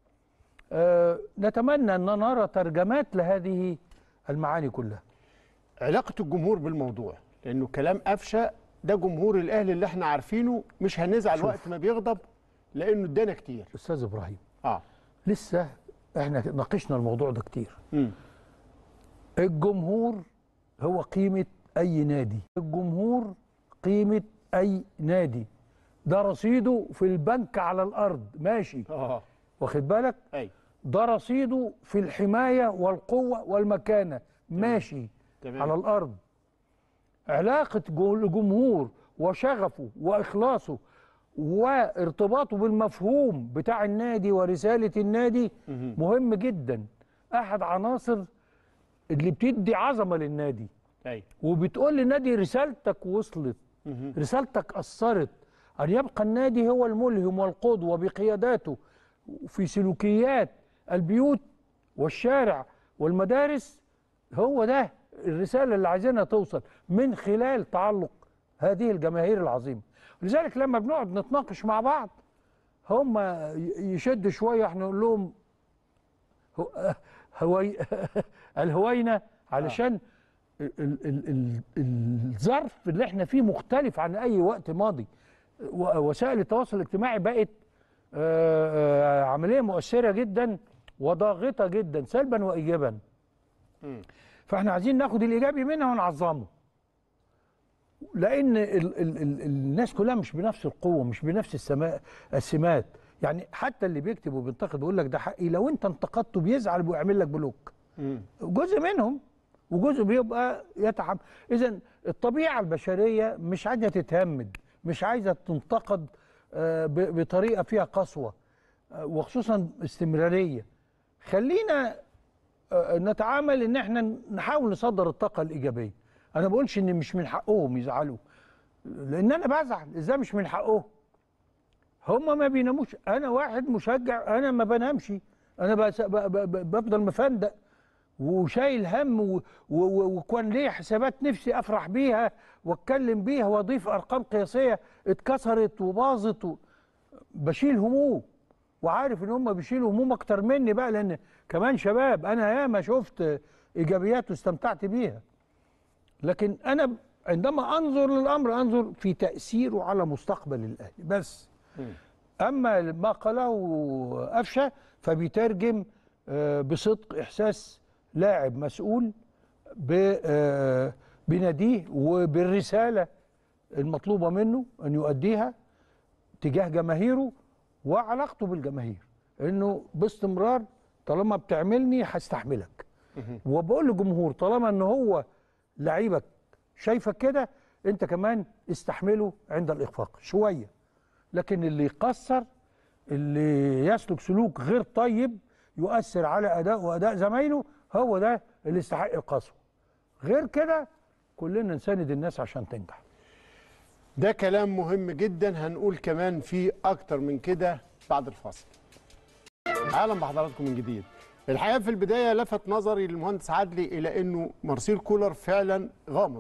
آه نتمنى ان نرى ترجمات لهذه المعاني كلها علاقه الجمهور بالموضوع لانه كلام قفشه ده جمهور الاهلي اللي احنا عارفينه مش هنزعل شوف. وقت ما بيغضب لانه ادانا كتير استاذ ابراهيم اه لسه احنا ناقشنا الموضوع ده كتير مم. الجمهور هو قيمة أي نادي الجمهور قيمة أي نادي ده رصيده في البنك على الأرض ماشي اه واخد بالك ايوه ده رصيده في الحماية والقوة والمكانة ماشي تمام. على الأرض علاقة جو- الجمهور وشغفه وإخلاصه وارتباطه بالمفهوم بتاع النادي ورسالة النادي مهم. مهم جدا أحد عناصر اللي بتدي عظمة للنادي ايوه وبتقول للنادي رسالتك وصلت مهم. رسالتك أثرت أن يبقى النادي هو الملهم والقدوة بقياداته في سلوكيات البيوت والشارع والمدارس هو ده الرسالة اللي عايزينها توصل من خلال تعلق هذه الجماهير العظيمة لذلك لما بنقعد نتناقش مع بعض هم ي- يشدوا شوية احنا نقول لهم هو هوي الهوينة علشان ال- ال- ال- الظرف اللي احنا فيه مختلف عن اي وقت ماضي و- وسائل التواصل الاجتماعي بقت آه، آه، عمليه مؤثره جدا وضاغطه جدا سلبا وايجابا مم. فاحنا عايزين ناخد الايجابي منها ونعظمه لان ال ال ال الناس كلها مش بنفس القوه مش بنفس السماء السمات يعني حتى اللي بيكتب وبينتقد بيقول لك ده حقي لو انت انتقدته بيزعل ويعمل لك بلوك جزء منهم وجزء بيبقى يتعب اذا الطبيعه البشريه مش عايزه تتهمد مش عايزه تنتقد آه، ب- بطريقه فيها قسوه آه، وخصوصا استمراريه خلينا آه، نتعامل ان احنا نحاول نصدر الطاقه الايجابيه انا ما بقولش ان مش من حقهم يزعلوا لان انا بزعل ازاي مش من حقهم هم ما بيناموش انا واحد مشجع انا ما بنامش انا بس- ب- ب- ب- بفضل مفندق وشايل هم و- و- و- وكان ليه حسابات نفسي افرح بيها واتكلم بيها واضيف ارقام قياسيه اتكسرت وباظت و... بشيل هموم وعارف ان هم بيشيلوا هموم اكتر مني بقى لان كمان شباب انا ياما شفت ايجابيات واستمتعت بيها لكن انا عندما انظر للامر انظر في تاثيره على مستقبل الاهلي بس اما ما قاله قفشه فبيترجم آه، بصدق احساس لاعب مسؤول ب- آه، بناديه وبالرساله المطلوبه منه ان يؤديها تجاه جماهيره وعلاقته بالجماهير انه باستمرار طالما بتعملني هستحملك وبقول للجمهور طالما ان هو لعيبك شايفك كده انت كمان استحمله عند الاخفاق شويه لكن اللي يقصر اللي يسلك سلوك غير طيب يؤثر على اداء واداء زمايله هو ده اللي يستحق القسوه غير كده كلنا نساند الناس عشان تنجح ده كلام مهم جدا هنقول كمان فيه اكتر من كده بعد الفاصل اهلا بحضراتكم من جديد الحقيقه في البدايه لفت نظري المهندس عدلي الى انه مارسيل كولر فعلا غامض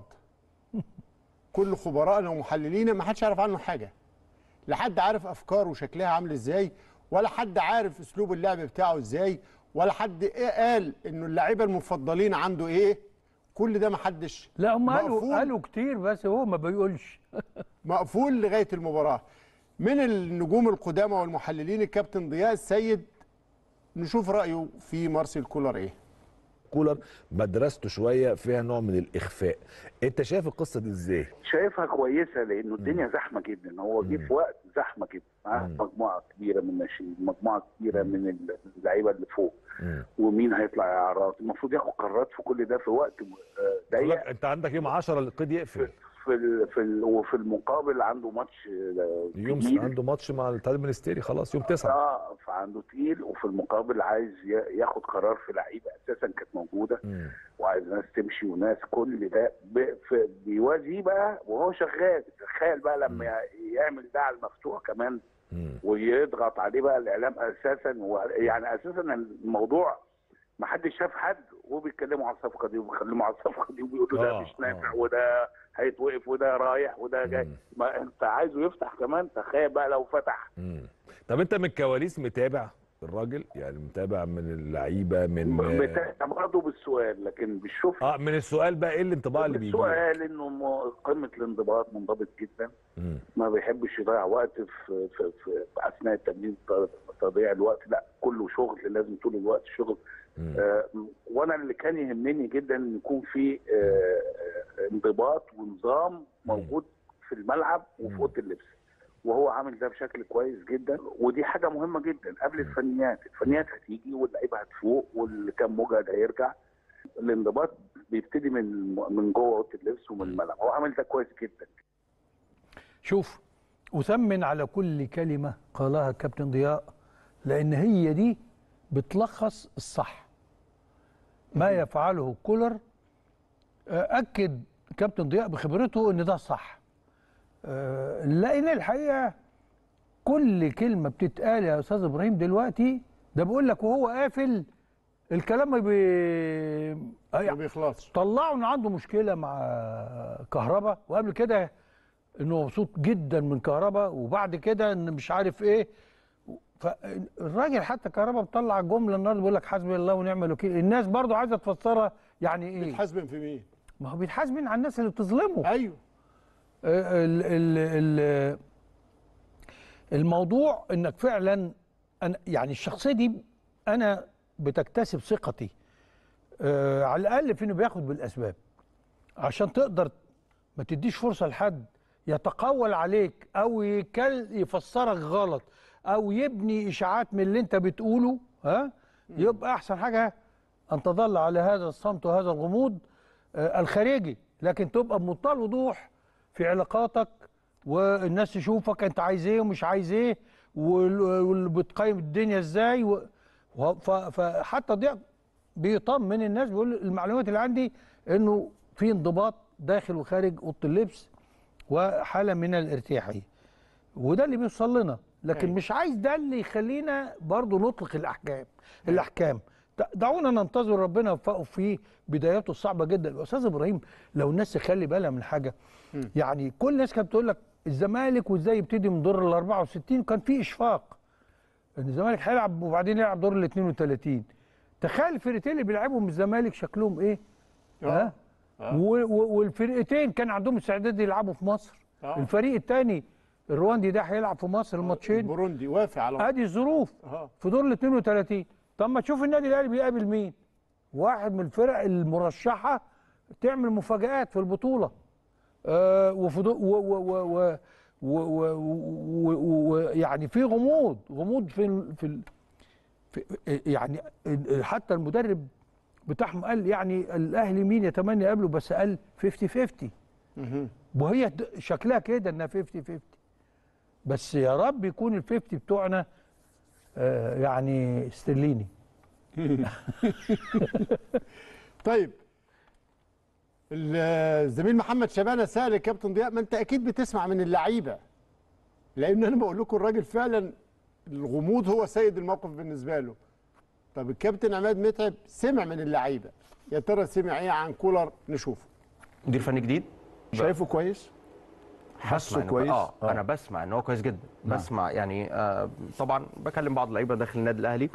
كل خبرائنا ومحللينا ما حدش يعرف عنه حاجه لا حد عارف افكاره وشكلها عامل ازاي ولا حد عارف اسلوب اللعب بتاعه ازاي ولا حد إيه قال انه اللعيبه المفضلين عنده ايه كل ده ما حدش لا هم قالوا مقفول. قالوا كتير بس هو ما بيقولش مقفول لغايه المباراه من النجوم القدامى والمحللين الكابتن ضياء السيد نشوف رايه في مارسيل كولر ايه كولر مدرسته شويه فيها نوع من الاخفاء انت شايف القصه دي ازاي شايفها كويسه لانه الدنيا زحمه جدا هو جه في وقت زحمه جدا معاه مجموعه كبيره من الناشئين مجموعه كبيره من اللعيبه اللي فوق ومين هيطلع اعراض المفروض ياخد قرارات في كل ده في وقت آه، يقول ضيق لك انت عندك يوم 10 القيد يقفل في ال في ال وفي المقابل عنده ماتش آه، يوم تقيل. عنده ماتش مع الاتحاد المنستيري خلاص يوم 9 اه فعنده تقيل وفي المقابل عايز ي- ياخد قرار في لعيبه اساسا كانت موجوده وعايز ناس تمشي وناس كل ده ب- في- بيوازيه بقى وهو شغال تخيل بقى لما يعمل ده على المفتوح كمان ويضغط عليه بقى الاعلام اساسا و- يعني اساسا الموضوع ما حدش شاف حد وبيتكلموا على الصفقه دي وبيتكلموا على الصفقه دي وبيقولوا ده آه، مش نافع وده هيتوقف وده رايح وده جاي ما انت عايزه يفتح كمان تخيل بقى لو فتح طب انت من الكواليس متابع الراجل يعني متابع من اللعيبه من بتاع برضه بالسؤال لكن بالشوف اه من السؤال بقى ايه الانطباع اللي بيجي لك؟ السؤال انه م- قمه الانضباط منضبط جدا مم. ما بيحبش يضيع وقت في, في, في, في اثناء التمرين ت- تضييع الوقت لا كله شغل لازم طول الوقت شغل آه وانا اللي كان يهمني جدا ان يكون في آه آه، انضباط ونظام موجود في الملعب وفي اوضه اللبس وهو عامل ده بشكل كويس جدا ودي حاجه مهمه جدا قبل الفنيات الفنيات هتيجي واللعيبه هتفوق واللي كان مجهد هيرجع الانضباط بيبتدي من من جوه اوضه اللبس ومن الملعب هو عامل ده كويس جدا شوف أثمن على كل كلمة قالها كابتن ضياء لأن هي دي بتلخص الصح ما يفعله كولر آه، أكد كابتن ضياء بخبرته إن ده الصح آه، لأن الحقيقة كل كلمة بتتقال يا أستاذ إبراهيم دلوقتي ده بقول لك وهو قافل الكلام ما بي ما بيخلصش طلعوا ان عنده مشكله مع كهربا وقبل كده انه مبسوط جدا من كهربا وبعد كده ان مش عارف ايه فالراجل حتى كهربا مطلع جمله النهارده بيقول لك حسبي الله ونعم الوكيل الناس برضو عايزه تفسرها يعني ايه بيتحاسبن في مين ما هو بيتحاسبن على الناس اللي بتظلمه ايوه ال ال ال الموضوع انك فعلا أنا يعني الشخصيه دي انا بتكتسب ثقتي آه على الاقل في انه بياخد بالاسباب عشان تقدر ما تديش فرصه لحد يتقول عليك او يكل يفسرك غلط او يبني اشاعات من اللي انت بتقوله ها يبقى احسن حاجه ان تظل على هذا الصمت وهذا الغموض آه، الخارجي لكن تبقى بمنتهى الوضوح في علاقاتك والناس تشوفك انت عايز ايه ومش عايز ايه وال- وبتقيم الدنيا ازاي و... و- ف- فحتى ضياء بيطمن الناس بيقول المعلومات اللي عندي انه في انضباط داخل وخارج اوضه اللبس وحاله من الارتياحيه وده اللي بيوصل لنا لكن مش عايز ده اللي يخلينا برضو نطلق الاحكام الاحكام د- دعونا ننتظر ربنا يوفقه في بداياته الصعبه جدا استاذ ابراهيم لو الناس تخلي بالها من حاجه يعني كل الناس كانت بتقول لك الزمالك وازاي يبتدي من دور ال 64 كان في اشفاق ان الزمالك هيلعب وبعدين يلعب دور ال 32 تخيل الفرقتين اللي بيلعبوا من الزمالك شكلهم ايه؟ ها؟ و- و- والفرقتين كان عندهم استعداد يلعبوا في مصر آه. الفريق الثاني الرواندي ده هيلعب في مصر الماتشين بوروندي وافق على ادي الظروف اه في دور ال 32 طب ما تشوف النادي الاهلي بيقابل مين؟ واحد من الفرق المرشحه تعمل مفاجآت في البطوله آه وفي دو- و و و و و و و و يعني في غموض غموض في ال في, ال في يعني ال- حتى المدرب بتاعهم قال يعني الاهلي مين يتمنى يقابله بس قال 50 50 مهم. وهي د- شكلها كده انها 50 50 بس يا رب يكون ال 50 بتوعنا آه يعني استرليني طيب الزميل محمد شبانه سال الكابتن ضياء ما انت اكيد بتسمع من اللعيبه لان انا بقول لكم الراجل فعلا الغموض هو سيد الموقف بالنسبه له طب الكابتن عماد متعب سمع من اللعيبه يا ترى سمع ايه عن كولر نشوفه مدير فني جديد شايفه كويس بسمع حاسه إنه- كويس اه انا بسمع ان هو كويس جدا نعم. بسمع يعني آه طبعا بكلم بعض اللعيبه داخل النادي الاهلي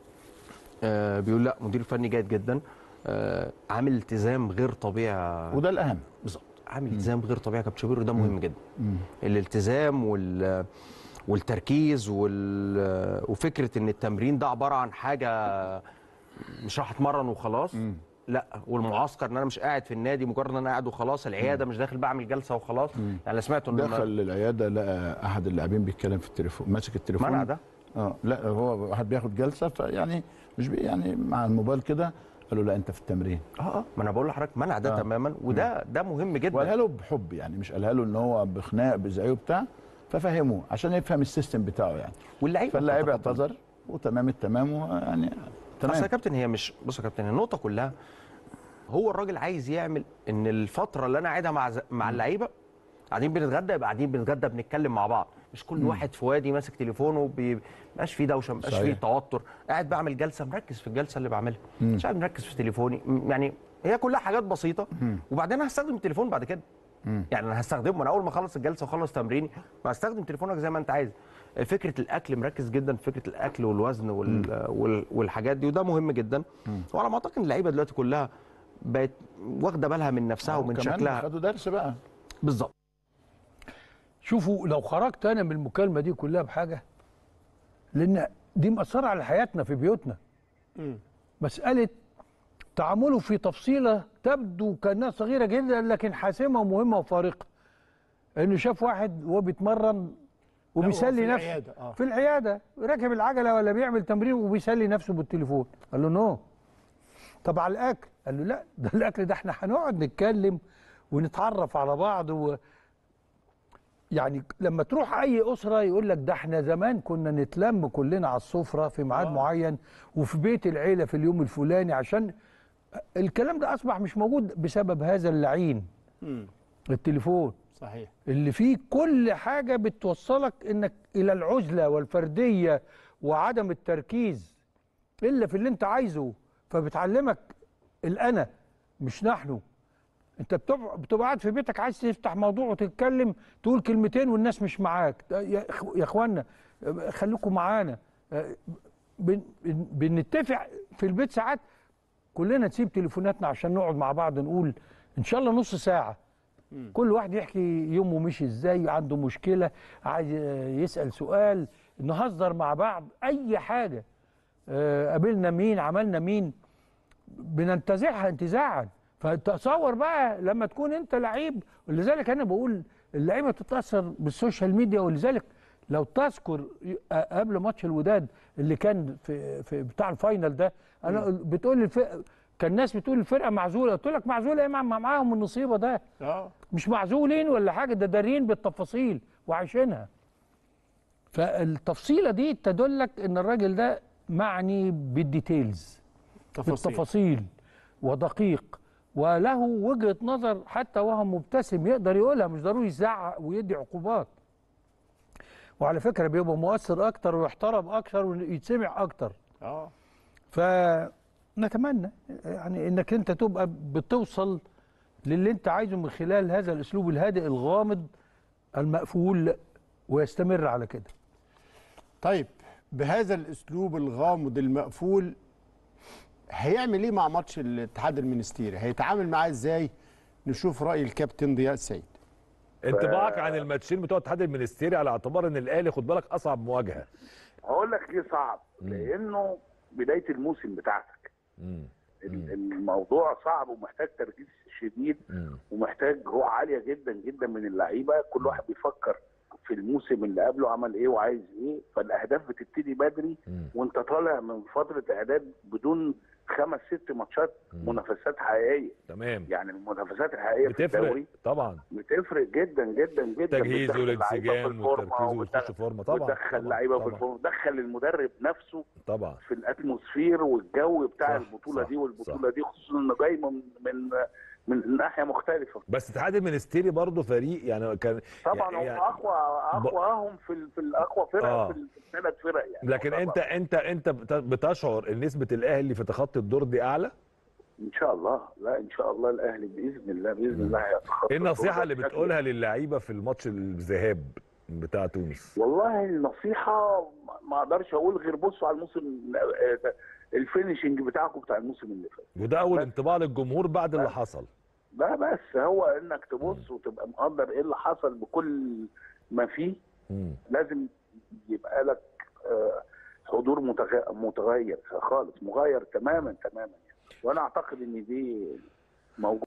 آه بيقول لا مدير فني جيد جدا آه عامل التزام غير طبيعي وده الاهم بالظبط عامل التزام غير طبيعي يا كابتن شوبير وده مهم جدا الالتزام وال والتركيز وال... وفكره ان التمرين ده عباره عن حاجه مش راح اتمرن وخلاص لا والمعسكر ان انا مش قاعد في النادي مجرد ان انا قاعد وخلاص العياده مش داخل بعمل جلسه وخلاص يعني أنا سمعت ان دخل العياده لقى احد اللاعبين بيتكلم في التليفون ماسك التليفون منع ده اه لا هو واحد بياخد جلسه فيعني مش بي يعني مع الموبايل كده قال له لا انت في التمرين اه اه ما انا بقول لحضرتك منع ده آه. تماما وده ده مهم جدا وقالها له بحب يعني مش قالها له ان هو بخناق بزعيه بتاع ففهموه عشان يفهم السيستم بتاعه يعني واللعيبه فاللاعب بتتقبل. اعتذر وتمام التمام ويعني اصل تمام يا كابتن هي مش بص يا كابتن النقطه كلها هو الراجل عايز يعمل ان الفتره اللي انا قاعدها مع ز- مع اللعيبه قاعدين بنتغدى يبقى قاعدين بنتغدى بنتكلم مع بعض مش كل واحد في وادي ماسك تليفونه بي- مبقاش فيه دوشه مبقاش صحيح. فيه توتر قاعد بعمل جلسه مركز في الجلسه اللي بعملها مش قاعد مركز في تليفوني م- يعني هي كلها حاجات بسيطه وبعدين هستخدم التليفون بعد كده يعني انا هستخدمه انا اول ما اخلص الجلسه واخلص تمريني ما هستخدم تليفونك زي ما انت عايز فكره الاكل مركز جدا في فكره الاكل والوزن وال... وال... والحاجات دي وده مهم جدا وعلى ما اعتقد اللعيبه دلوقتي كلها بقت واخده بالها من نفسها ومن كمان شكلها خدوا درس بقى بالظبط شوفوا لو خرجت انا من المكالمه دي كلها بحاجه لان دي مأثره على حياتنا في بيوتنا مساله تعامله في تفصيله تبدو كانها صغيره جدا لكن حاسمه ومهمه وفارقه انه شاف واحد وهو بيتمرن وبيسلي في نفسه العيادة، آه. في العياده راكب العجله ولا بيعمل تمرين وبيسلي نفسه بالتليفون قال له نو طب على الاكل قال له لا ده الاكل ده احنا هنقعد نتكلم ونتعرف على بعض و... يعني لما تروح اي اسره يقول لك ده احنا زمان كنا نتلم كلنا على السفره في ميعاد معين وفي بيت العيله في اليوم الفلاني عشان الكلام ده اصبح مش موجود بسبب هذا اللعين مم. التليفون صحيح اللي فيه كل حاجه بتوصلك انك الى العزله والفرديه وعدم التركيز الا في اللي انت عايزه فبتعلمك الانا مش نحن انت بتبقى بتبقى قاعد في بيتك عايز تفتح موضوع وتتكلم تقول كلمتين والناس مش معاك ده يا إخ- يا اخوانا خليكم معانا بن- بن- بنتفق في البيت ساعات كلنا نسيب تليفوناتنا عشان نقعد مع بعض نقول ان شاء الله نص ساعه كل واحد يحكي يومه مشي ازاي عنده مشكله عايز يسال سؤال نهزر مع بعض اي حاجه آه، قابلنا مين عملنا مين بننتزعها انتزاعا فتصور بقى لما تكون انت لعيب ولذلك انا بقول اللعيبه تتاثر بالسوشيال ميديا ولذلك لو تذكر قبل ماتش الوداد اللي كان في, في بتاع الفاينل ده انا بتقول الفرقه كان الناس بتقول الفرقه معزوله قلت لك معزوله ايه مع مع- معاهم النصيبه ده اه مش معزولين ولا حاجه ده دارين بالتفاصيل وعايشينها فالتفصيله دي تدلك ان الراجل ده معني بالديتيلز تفاصيل. بالتفاصيل ودقيق وله وجهه نظر حتى وهو مبتسم يقدر يقولها مش ضروري يزعق ويدي عقوبات وعلى فكره بيبقى مؤثر اكتر ويحترم اكتر ويتسمع اكتر اه فنتمنى يعني انك انت تبقى بتوصل للي انت عايزه من خلال هذا الاسلوب الهادئ الغامض المقفول ويستمر على كده طيب بهذا الاسلوب الغامض المقفول هيعمل ايه مع ماتش الاتحاد المنستيري هيتعامل معاه ازاي نشوف راي الكابتن ضياء السيد انطباعك عن الماتشين بتوع الاتحاد المنستيري على اعتبار ان الاهلي خد بالك اصعب مواجهه هقول لك ليه صعب لانه بدايه الموسم بتاعتك مم. ال- الموضوع صعب ومحتاج تركيز شديد مم. ومحتاج روح عاليه جدا جدا من اللعيبه كل واحد بيفكر في الموسم اللي قبله عمل ايه وعايز ايه فالاهداف بتبتدي بدري مم. وانت طالع من فتره اعداد بدون خمس ست ماتشات منافسات حقيقيه تمام يعني المنافسات الحقيقيه في بتفرق الدوري طبعا بتفرق جدا جدا جدا تجهيز بتدخل لعيبة في والانسجام الفورمة والتركيز وبتدخل- والخش فورمه طبعا وتدخل طبعاً، لعيبه في طبعاً، الفورمه دخل المدرب نفسه طبعا في الاتموسفير والجو بتاع صح، البطوله صح، دي والبطوله دي خصوصا انه جاي من من من ناحيه مختلفه بس الاتحاد المنستيري برضه فريق يعني كان طبعا يعني هو اقوى اقواهم في ال- في الاقوى فرق آه. في ال- في الثلاث فرق يعني لكن طبعاً. انت انت انت بت- بتشعر ان نسبه الاهلي في تخطي الدور دي اعلى ان شاء الله لا ان شاء الله الاهلي باذن الله باذن الله هيتخطى ايه النصيحه الدور اللي ده بشكل- بتقولها للعيبه في الماتش الذهاب بتاع تونس والله النصيحه ما- ما اقدرش اقول غير بصوا على الموسم آه، الفينشنج بتاعكم بتاع الموسم اللي فات وده اول انطباع للجمهور بعد اللي حصل ده بس هو انك تبص وتبقى مقدر ايه اللي حصل بكل ما فيه مم. لازم يبقى لك آه، حضور متغ- متغير خالص مغير تماما تماما يعني. وانا اعتقد ان دي موجوده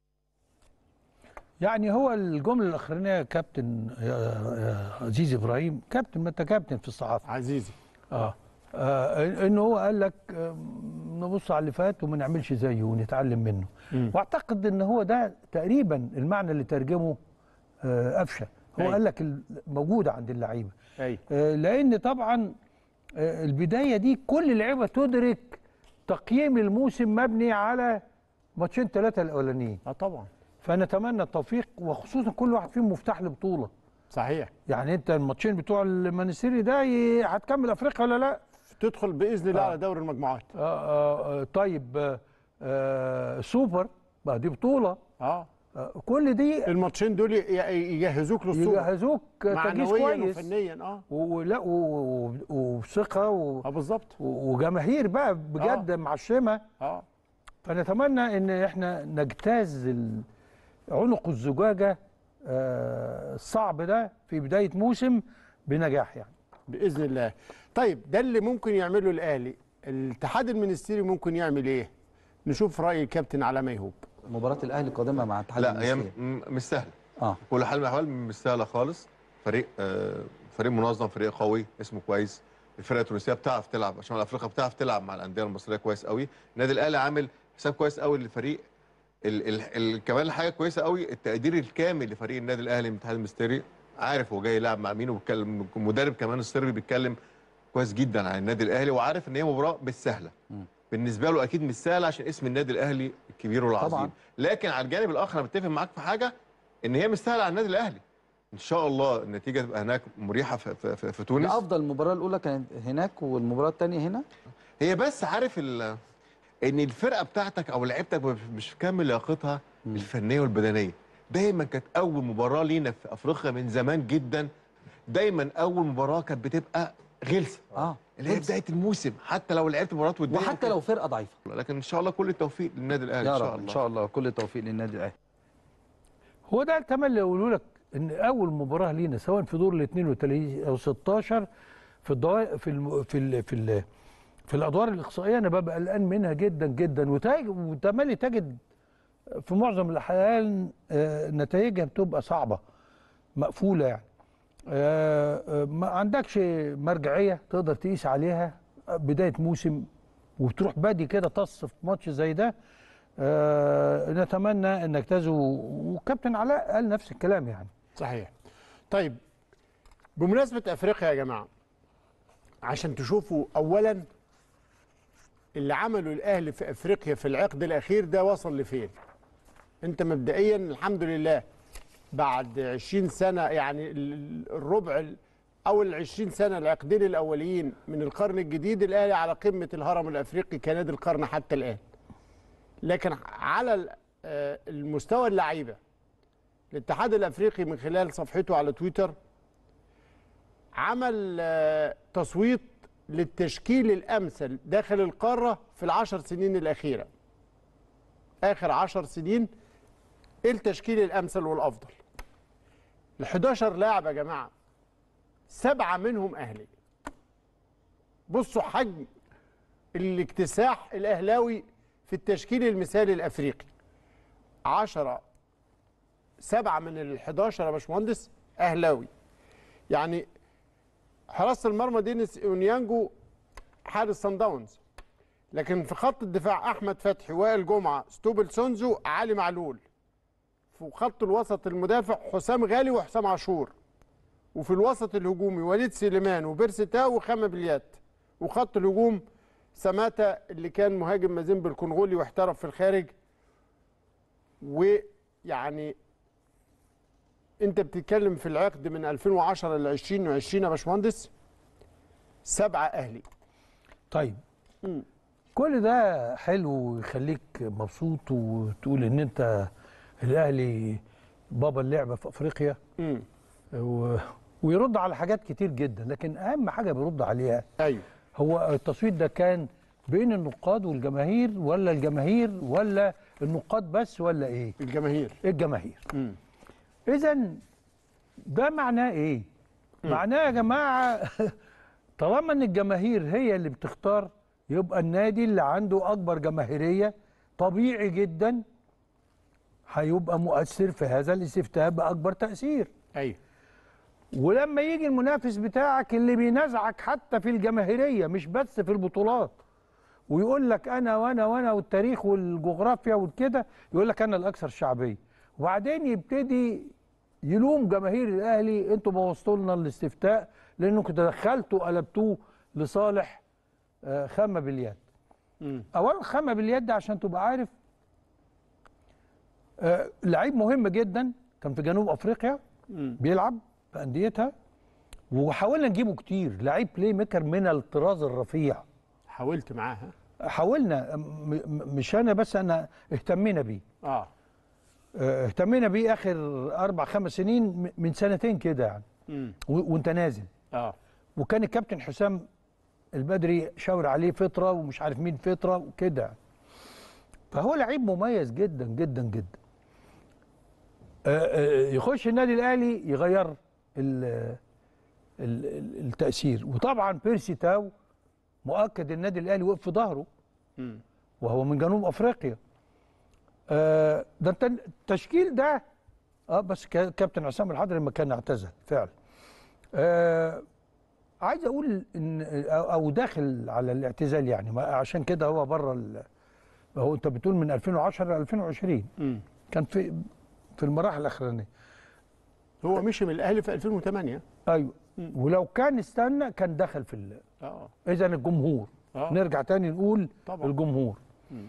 يعني هو الجمله الاخرانيه يا كابتن يا يا عزيز ابراهيم كابتن ما انت كابتن في الصحافه عزيزي اه, آه ان هو قال لك آه نبص على اللي فات وما نعملش زيه ونتعلم منه مم. واعتقد ان هو ده تقريبا المعنى اللي ترجمه آه قفشه هو أي. قال لك ال- موجوده عند اللعيبه اي آه لان طبعا آه البدايه دي كل اللعيبه تدرك تقييم الموسم مبني على ماتشين ثلاثه الاولانيين اه طبعا فنتمنى التوفيق وخصوصا كل واحد فيهم مفتاح لبطوله صحيح يعني انت الماتشين بتوع المانيسيري ده ي- هتكمل افريقيا ولا لا تدخل باذن الله آه. على دوري المجموعات آه آه آه طيب آه آه سوبر بقى دي بطوله اه آه كل دي الماتشين دول ي- ي- يجهزوك للصوره يجهزوك تجهيز معنويا كويس وفنيا اه ولا و- و- وثقه و- اه بالظبط وجماهير بقى بجد معشمه اه فنتمنى ان احنا نجتاز ال- عنق الزجاجه آه، الصعب ده في بدايه موسم بنجاح يعني باذن الله طيب ده اللي ممكن يعمله الاهلي الاتحاد المنستيري ممكن يعمل ايه نشوف راي الكابتن على ميهوب مباراة الأهلي القادمة مع اتحاد لا هي المنستير. م- مش سهله اه كل حال من الاحوال مش سهله خالص فريق آه، فريق منظم فريق قوي اسمه كويس الفرقه التونسيه بتعرف تلعب شمال افريقيا بتعرف تلعب مع الانديه المصريه كويس قوي النادي الاهلي عامل حساب كويس قوي للفريق ال ال ال كمان حاجه كويسه قوي التقدير الكامل لفريق النادي الاهلي من الاتحاد المستري عارف هو جاي يلعب مع مين وبيتكلم المدرب كمان الصربي بيتكلم كويس جدا عن النادي الاهلي وعارف ان هي مباراه مش سهله بالنسبه له اكيد مش سهله عشان اسم النادي الاهلي الكبير والعظيم طبعاً. لكن على الجانب الاخر انا متفق معاك في حاجه ان هي مش سهله على النادي الاهلي ان شاء الله النتيجه تبقى هناك مريحه في, في, في, في تونس أفضل المباراة الأولى كانت هناك والمباراة الثانية هنا هي بس عارف ال- ان الفرقه بتاعتك او لعيبتك مش في كامل لياقتها الفنيه والبدنيه دايما كانت اول مباراه لينا في افريقيا من زمان جدا دايما اول مباراه كانت بتبقى غلسه اه اللي هي بدايه الموسم حتى لو لعبت مباراه وديه وحتى لو فرقة ضعيفة لكن ان شاء الله كل التوفيق للنادي الاهلي يا ان شاء رب الله إن شاء الله كل التوفيق للنادي الأهلي هو ده التملي يقولوا لك ان اول مباراه لينا سواء في دور ال 32 او 16 في الضوا... في الم... في ال... في ال... في الادوار الاقصائيه انا ببقى قلقان منها جدا جدا وتاج... وتملي تجد في معظم الاحيان آه، نتائجها بتبقى صعبه مقفوله يعني آه، آه، ما عندكش مرجعيه تقدر تقيس عليها بدايه موسم وبتروح بادي كده طص في ماتش زي ده آه، نتمنى انك تزو وكابتن علاء قال نفس الكلام يعني صحيح طيب بمناسبة أفريقيا يا جماعة عشان تشوفوا أولا اللي عمله الأهلي في أفريقيا في العقد الأخير ده وصل لفين أنت مبدئيا الحمد لله بعد 20 سنة يعني ال- الربع ال- أو ال 20 سنة العقدين الأوليين من القرن الجديد الأهلي على قمة الهرم الأفريقي كنادي القرن حتى الآن لكن على ال- آه، المستوى اللعيبة الاتحاد الافريقي من خلال صفحته على تويتر عمل آه، تصويت للتشكيل الامثل داخل القاره في العشر سنين الاخيره اخر عشر سنين ايه التشكيل الامثل والافضل ال 11 لاعب يا جماعه سبعه منهم اهلي بصوا حجم الاكتساح الاهلاوي في التشكيل المثالي الافريقي 10 سبعه من ال 11 يا باشمهندس اهلاوي يعني حراسه المرمى دينيس اونيانجو حارس سان داونز لكن في خط الدفاع احمد فتحي وائل جمعه ستوبل سونزو علي معلول في خط الوسط المدافع حسام غالي وحسام عاشور وفي الوسط الهجومي وليد سليمان وبيرسي تاو وخامة بليات وخط الهجوم سماتا اللي كان مهاجم مازيمبي الكونغولي واحترف في الخارج ويعني انت بتتكلم في العقد من 2010 ل 2020 يا باشمهندس سبعه اهلي طيب كل ده حلو ويخليك مبسوط وتقول ان انت الاهلي بابا اللعبه في افريقيا و... ويرد على حاجات كتير جدا لكن اهم حاجه بيرد عليها ايوه هو التصويت ده كان بين النقاد والجماهير ولا الجماهير ولا النقاد بس ولا ايه الجماهير الجماهير اذا ده معناه ايه معناه يا جماعه طالما ان الجماهير هي اللي بتختار يبقى النادي اللي عنده اكبر جماهيريه طبيعي جدا هيبقى مؤثر في هذا الاستفتاء باكبر تاثير ايوه ولما يجي المنافس بتاعك اللي بينازعك حتى في الجماهيريه مش بس في البطولات ويقول لك انا وانا وانا والتاريخ والجغرافيا والكده يقول لك انا الاكثر شعبيه وبعدين يبتدي يلوم جماهير الاهلي انتوا بوظتوا لنا الاستفتاء لانكم تدخلتوا قلبتوه لصالح آه، خامه باليد اولا خامه باليد عشان تبقى عارف آه، لعيب مهم جدا كان في جنوب افريقيا بيلعب في انديتها وحاولنا نجيبه كتير لعيب بلاي ميكر من الطراز الرفيع حاولت معاها حاولنا م- م- مش انا بس انا اهتمينا بيه اه آه، اهتمينا بيه اخر اربع خمس سنين م- من سنتين كده يعني امم و- وانت نازل اه وكان الكابتن حسام البدري شاور عليه فتره ومش عارف مين فتره وكده فهو لعيب مميز جدا جدا جدا آه، آه، يخش النادي الاهلي يغير ال- ال- ال- التاثير وطبعا بيرسي تاو مؤكد النادي الاهلي وقف في ظهره مم. وهو من جنوب افريقيا آه، ده انت التشكيل ده اه بس كا- كابتن عصام الحضري لما كان اعتزل فعلا آه عايز اقول ان او أو داخل على الاعتزال يعني ما- عشان كده هو بره ال- هو انت بتقول من 2010 ل 2020 مم. كان في في المراحل الاخرانيه هو مشي من الاهلي في 2008 ايوه ولو كان استنى كان دخل في ال... اه اذا الجمهور آه. نرجع تاني نقول طبعا. الجمهور مم.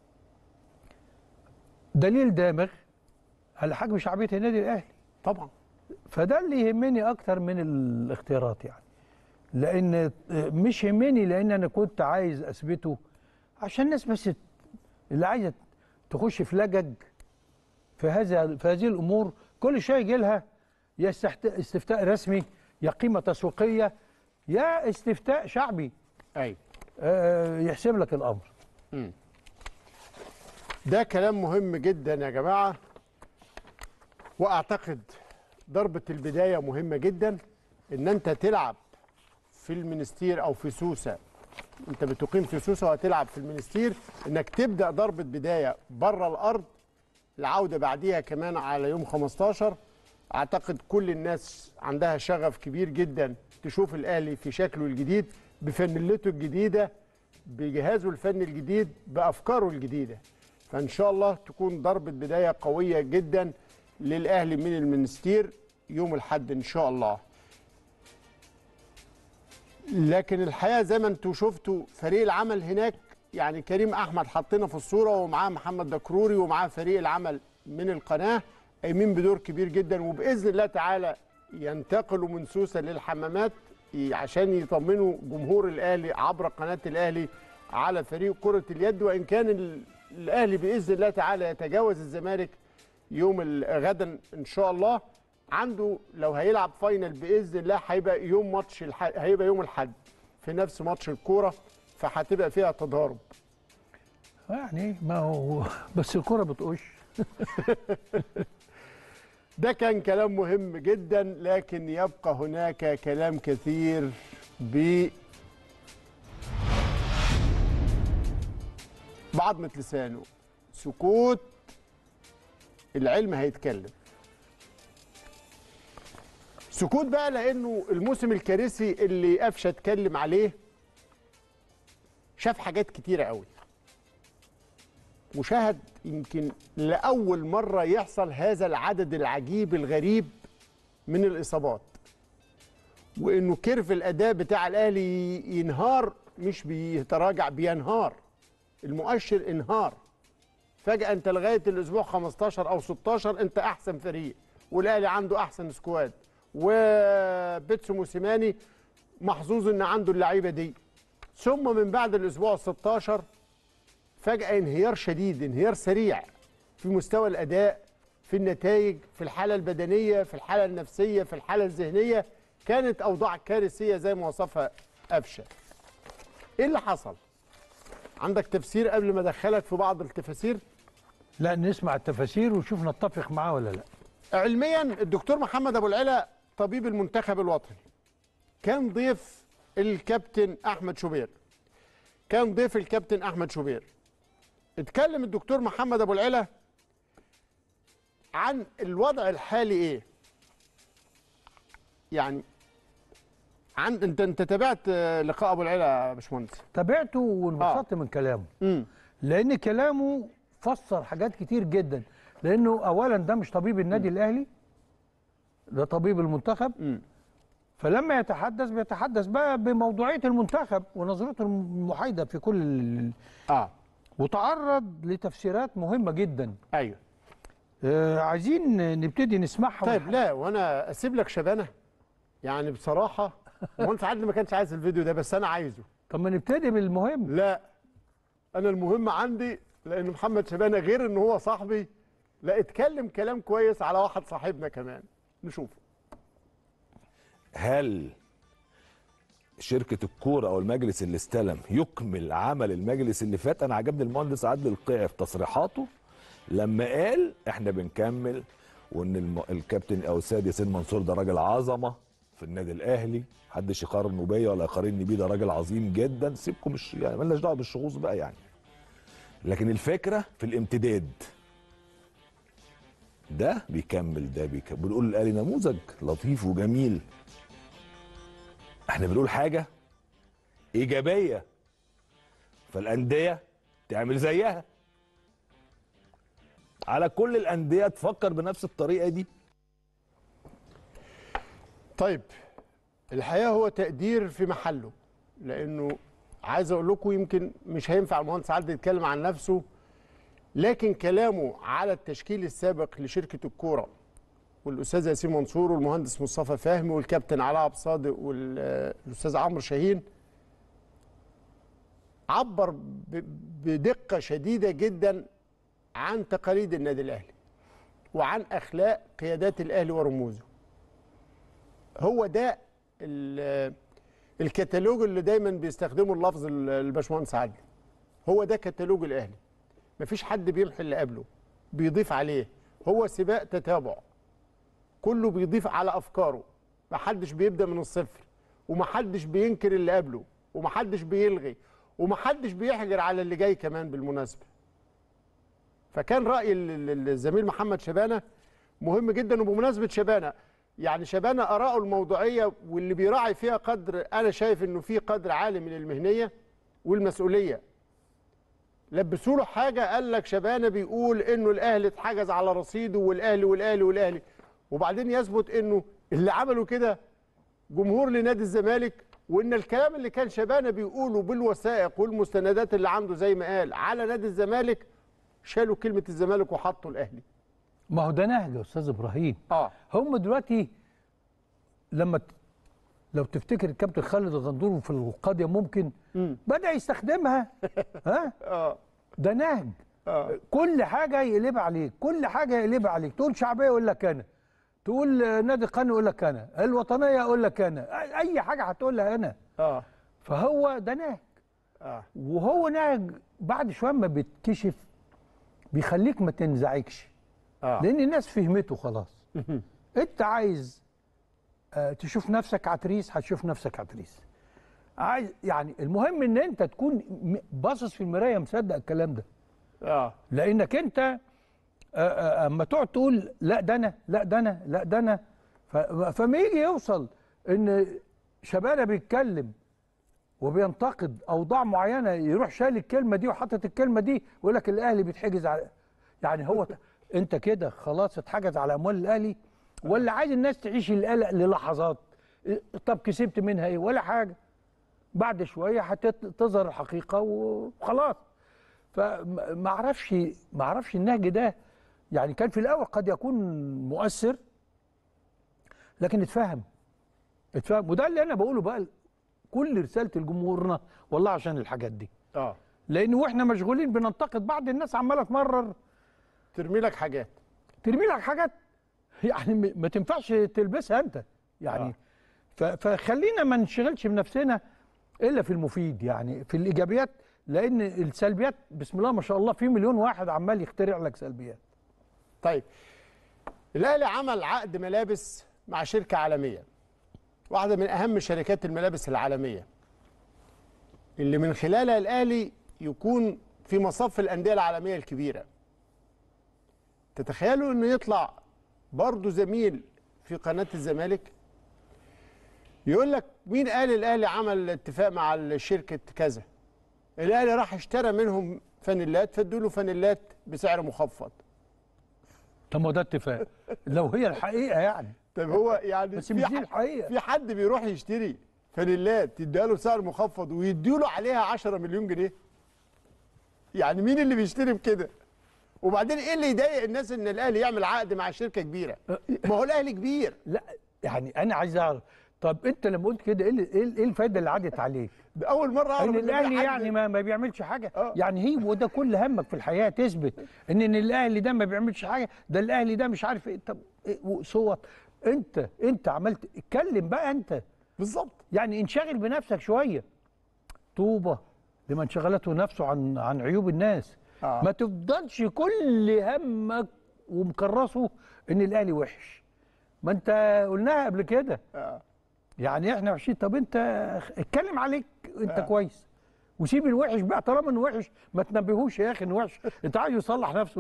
دليل دامغ على حجم شعبيه النادي الاهلي طبعا فده اللي يهمني اكتر من الاختيارات يعني لان مش يهمني لان انا كنت عايز اثبته عشان الناس بس اللي عايزه تخش في لجج في هذا في هذه الامور كل شويه يجي لها يا استحت- استفتاء رسمي يا قيمه تسويقيه يا استفتاء شعبي ايوه آه، يحسب لك الامر مم. ده كلام مهم جدا يا جماعه واعتقد ضربه البدايه مهمه جدا ان انت تلعب في المنستير او في سوسه انت بتقيم في سوسه وهتلعب في المنستير انك تبدا ضربه بدايه بره الارض العوده بعديها كمان على يوم 15 اعتقد كل الناس عندها شغف كبير جدا تشوف الاهلي في شكله الجديد بفنلته الجديده بجهازه الفني الجديد بافكاره الجديده فان شاء الله تكون ضربه بدايه قويه جدا للاهلي من المنستير يوم الاحد ان شاء الله لكن الحقيقه زي ما انتم شفتوا فريق العمل هناك يعني كريم احمد حطينا في الصوره ومعاه محمد دكروري ومعاه فريق العمل من القناه قايمين بدور كبير جدا وباذن الله تعالى ينتقلوا من سوسه للحمامات ي- عشان يطمنوا جمهور الاهلي عبر قناه الاهلي على فريق كره اليد وان كان ال- الاهلي باذن الله تعالى يتجاوز الزمالك يوم ال- غدا ان شاء الله عنده لو هيلعب فاينل باذن الله هيبقى يوم ماتش الح... هيبقى يوم الاحد في نفس ماتش الكوره فهتبقى فيها تضارب يعني ما هو بس الكرة بتقش ده كان كلام مهم جدا لكن يبقى هناك كلام كثير ب بعضمة لسانه سكوت العلم هيتكلم سكوت بقى لانه الموسم الكارثي اللي قفشه اتكلم عليه شاف حاجات كتيره قوي وشاهد يمكن لاول مره يحصل هذا العدد العجيب الغريب من الاصابات وانه كيرف الاداء بتاع الاهلي ينهار مش بيتراجع بينهار المؤشر انهار فجاه انت لغايه الاسبوع 15 او 16 انت احسن فريق والاهلي عنده احسن سكواد وبيتسو موسيماني محظوظ ان عنده اللعيبه دي ثم من بعد الاسبوع 16 فجاه انهيار شديد انهيار سريع في مستوى الاداء في النتائج في الحاله البدنيه في الحاله النفسيه في الحاله الذهنيه كانت اوضاع كارثيه زي ما وصفها قفشه ايه اللي حصل عندك تفسير قبل ما ادخلك في بعض التفاسير لا نسمع التفاسير ونشوف نتفق معاه ولا لا علميا الدكتور محمد ابو العلا طبيب المنتخب الوطني كان ضيف الكابتن احمد شوبير كان ضيف الكابتن احمد شوبير اتكلم الدكتور محمد ابو العلا عن الوضع الحالي ايه يعني عن انت انت تابعت آه، لقاء ابو العلا يا باشمهندس تابعته وانبسطت من كلامه لان كلامه فسر حاجات كتير جدا لانه اولا ده مش طبيب النادي الاهلي ده طبيب المنتخب فلما يتحدث بيتحدث بقى بموضوعيه المنتخب ونظرته المحايده في كل ال... اه وتعرض لتفسيرات مهمه جدا ايوه آه عايزين نبتدي نسمعها طيب لا وانا اسيب لك شبانه يعني بصراحه وانت عادل ما كانش عايز الفيديو ده بس انا عايزه طب ما نبتدي بالمهم لا انا المهم عندي لان محمد شبانه غير ان هو صاحبي لا اتكلم كلام كويس على واحد صاحبنا كمان نشوفه هل شركة الكورة أو المجلس اللي استلم يكمل عمل المجلس اللي فات أنا عجبني المهندس عادل القيعي في تصريحاته لما قال إحنا بنكمل وإن الم... الكابتن أو السيد ياسين منصور ده راجل عظمة في النادي الأهلي محدش يقارنه بيا ولا يقارني بيه ده راجل عظيم جدا سيبكم مش يعني مالناش دعوة بالشخوص بقى يعني لكن الفكرة في الامتداد ده بيكمل ده بيكمل بنقول الاهلي نموذج لطيف وجميل احنا بنقول حاجه ايجابيه فالانديه تعمل زيها على كل الانديه تفكر بنفس الطريقه دي طيب الحقيقه هو تقدير في محله لانه عايز اقول لكم يمكن مش هينفع المهندس عادل يتكلم عن نفسه لكن كلامه على التشكيل السابق لشركه الكوره والاستاذ ياسين منصور والمهندس مصطفى فهمي والكابتن علاء عبد الصادق والاستاذ عمرو شاهين عبر ب- بدقه شديده جدا عن تقاليد النادي الاهلي وعن اخلاق قيادات الاهلي ورموزه هو ده ال- الكتالوج اللي دايما بيستخدمه اللفظ ال- الباشمهندس عادل هو ده كتالوج الاهلي مفيش حد بيمحي اللي قبله بيضيف عليه هو سباق تتابع كله بيضيف على افكاره محدش بيبدا من الصفر ومحدش بينكر اللي قبله ومحدش بيلغي ومحدش بيحجر على اللي جاي كمان بالمناسبه فكان راي ال- ال- الزميل محمد شبانه مهم جدا وبمناسبه شبانه يعني شبانه اراءه الموضوعيه واللي بيراعي فيها قدر انا شايف انه في قدر عالي من المهنيه والمسؤوليه لبسوا له حاجه قال لك شبانه بيقول انه الاهلي اتحجز على رصيده والاهلي والاهلي والاهلي وبعدين يثبت انه اللي عملوا كده جمهور لنادي الزمالك وان الكلام اللي كان شبانه بيقوله بالوثائق والمستندات اللي عنده زي ما قال على نادي الزمالك شالوا كلمه الزمالك وحطوا الاهلي ما هو ده نهج يا استاذ ابراهيم اه هم دلوقتي لما ت- لو تفتكر الكابتن خالد الغندور في القضيه ممكن بدا يستخدمها ها اه ده نهج كل حاجه يقلبها عليك كل حاجه يقلبها عليك تقول شعبيه يقول لك انا تقول آه، نادي القرن يقول لك انا الوطنيه يقول لك انا أي- اي حاجه هتقولها انا اه فهو ده نهج اه وهو نهج بعد شويه ما بيتكشف بيخليك ما تنزعجش آه. لان الناس فهمته خلاص انت عايز آه، تشوف نفسك عتريس هتشوف نفسك عتريس عايز يعني المهم ان انت تكون م- باصص في المرايه مصدق الكلام ده اه لانك انت آه، آه، اما تقعد تقول لا ده انا لا ده انا لا ده انا ف- فما يجي يوصل ان شبانه بيتكلم وبينتقد اوضاع معينه يروح شال الكلمه دي وحاطط الكلمه دي ويقول لك الاهلي بيتحجز على يعني هو ت- انت كده خلاص اتحجز على اموال الاهلي ولا عايز الناس تعيش القلق للحظات إيه، طب كسبت منها ايه ولا حاجه بعد شويه هتظهر الحقيقه وخلاص فما اعرفش ما اعرفش النهج ده يعني كان في الاول قد يكون مؤثر لكن اتفهم اتفهم وده اللي انا بقوله بقى كل رساله لجمهورنا والله عشان الحاجات دي اه لان واحنا مشغولين بننتقد بعض الناس عماله تمرر ترمي لك حاجات ترمي لك حاجات يعني م- ما تنفعش تلبسها انت يعني ف- فخلينا ما نشغلش بنفسنا الا في المفيد يعني في الايجابيات لان السلبيات بسم الله ما شاء الله في مليون واحد عمال يخترع لك سلبيات طيب الاهلي عمل عقد ملابس مع شركه عالميه واحده من اهم شركات الملابس العالميه اللي من خلالها الاهلي يكون في مصف الانديه العالميه الكبيره تتخيلوا انه يطلع برضه زميل في قناه الزمالك يقول لك مين قال الاهلي عمل اتفاق مع شركه كذا الاهلي راح اشترى منهم فانيلات فادوا له فانيلات بسعر مخفض طب ما ده اتفاق لو هي الحقيقه يعني طب هو يعني بس في مش دي ح- الحقيقه في حد بيروح يشتري فانيلات يديها له بسعر مخفض ويدوا له عليها 10 مليون جنيه يعني مين اللي بيشتري بكده وبعدين ايه اللي يضايق الناس ان الاهلي يعمل عقد مع شركه كبيره ما هو الاهلي كبير لا يعني انا عايز اعرف طب انت لما قلت كده ايه اللي- ايه إيه الفايده اللي عدت عليك ده اول مره اعرف ان إن في الاهلي حد- يعني ما, ما بيعملش حاجه يعني هي وده كل همك في الحياه تثبت ان ان الاهلي ده ما بيعملش حاجه ده الاهلي ده مش عارف ايه طب إيه صوت انت انت عملت اتكلم بقى انت بالظبط يعني انشغل بنفسك شويه طوبى لمن شغلته نفسه عن عن عيوب الناس آه. ما تفضلش كل همك ومكرسه ان الاهلي وحش ما انت قلناها قبل كده آه. يعني احنا وحشين طب انت اتكلم عليك انت آه. آه. كويس وسيب الوحش بقى طالما انه وحش ما تنبهوش يا اخي انه وحش انت عايز يصلح نفسه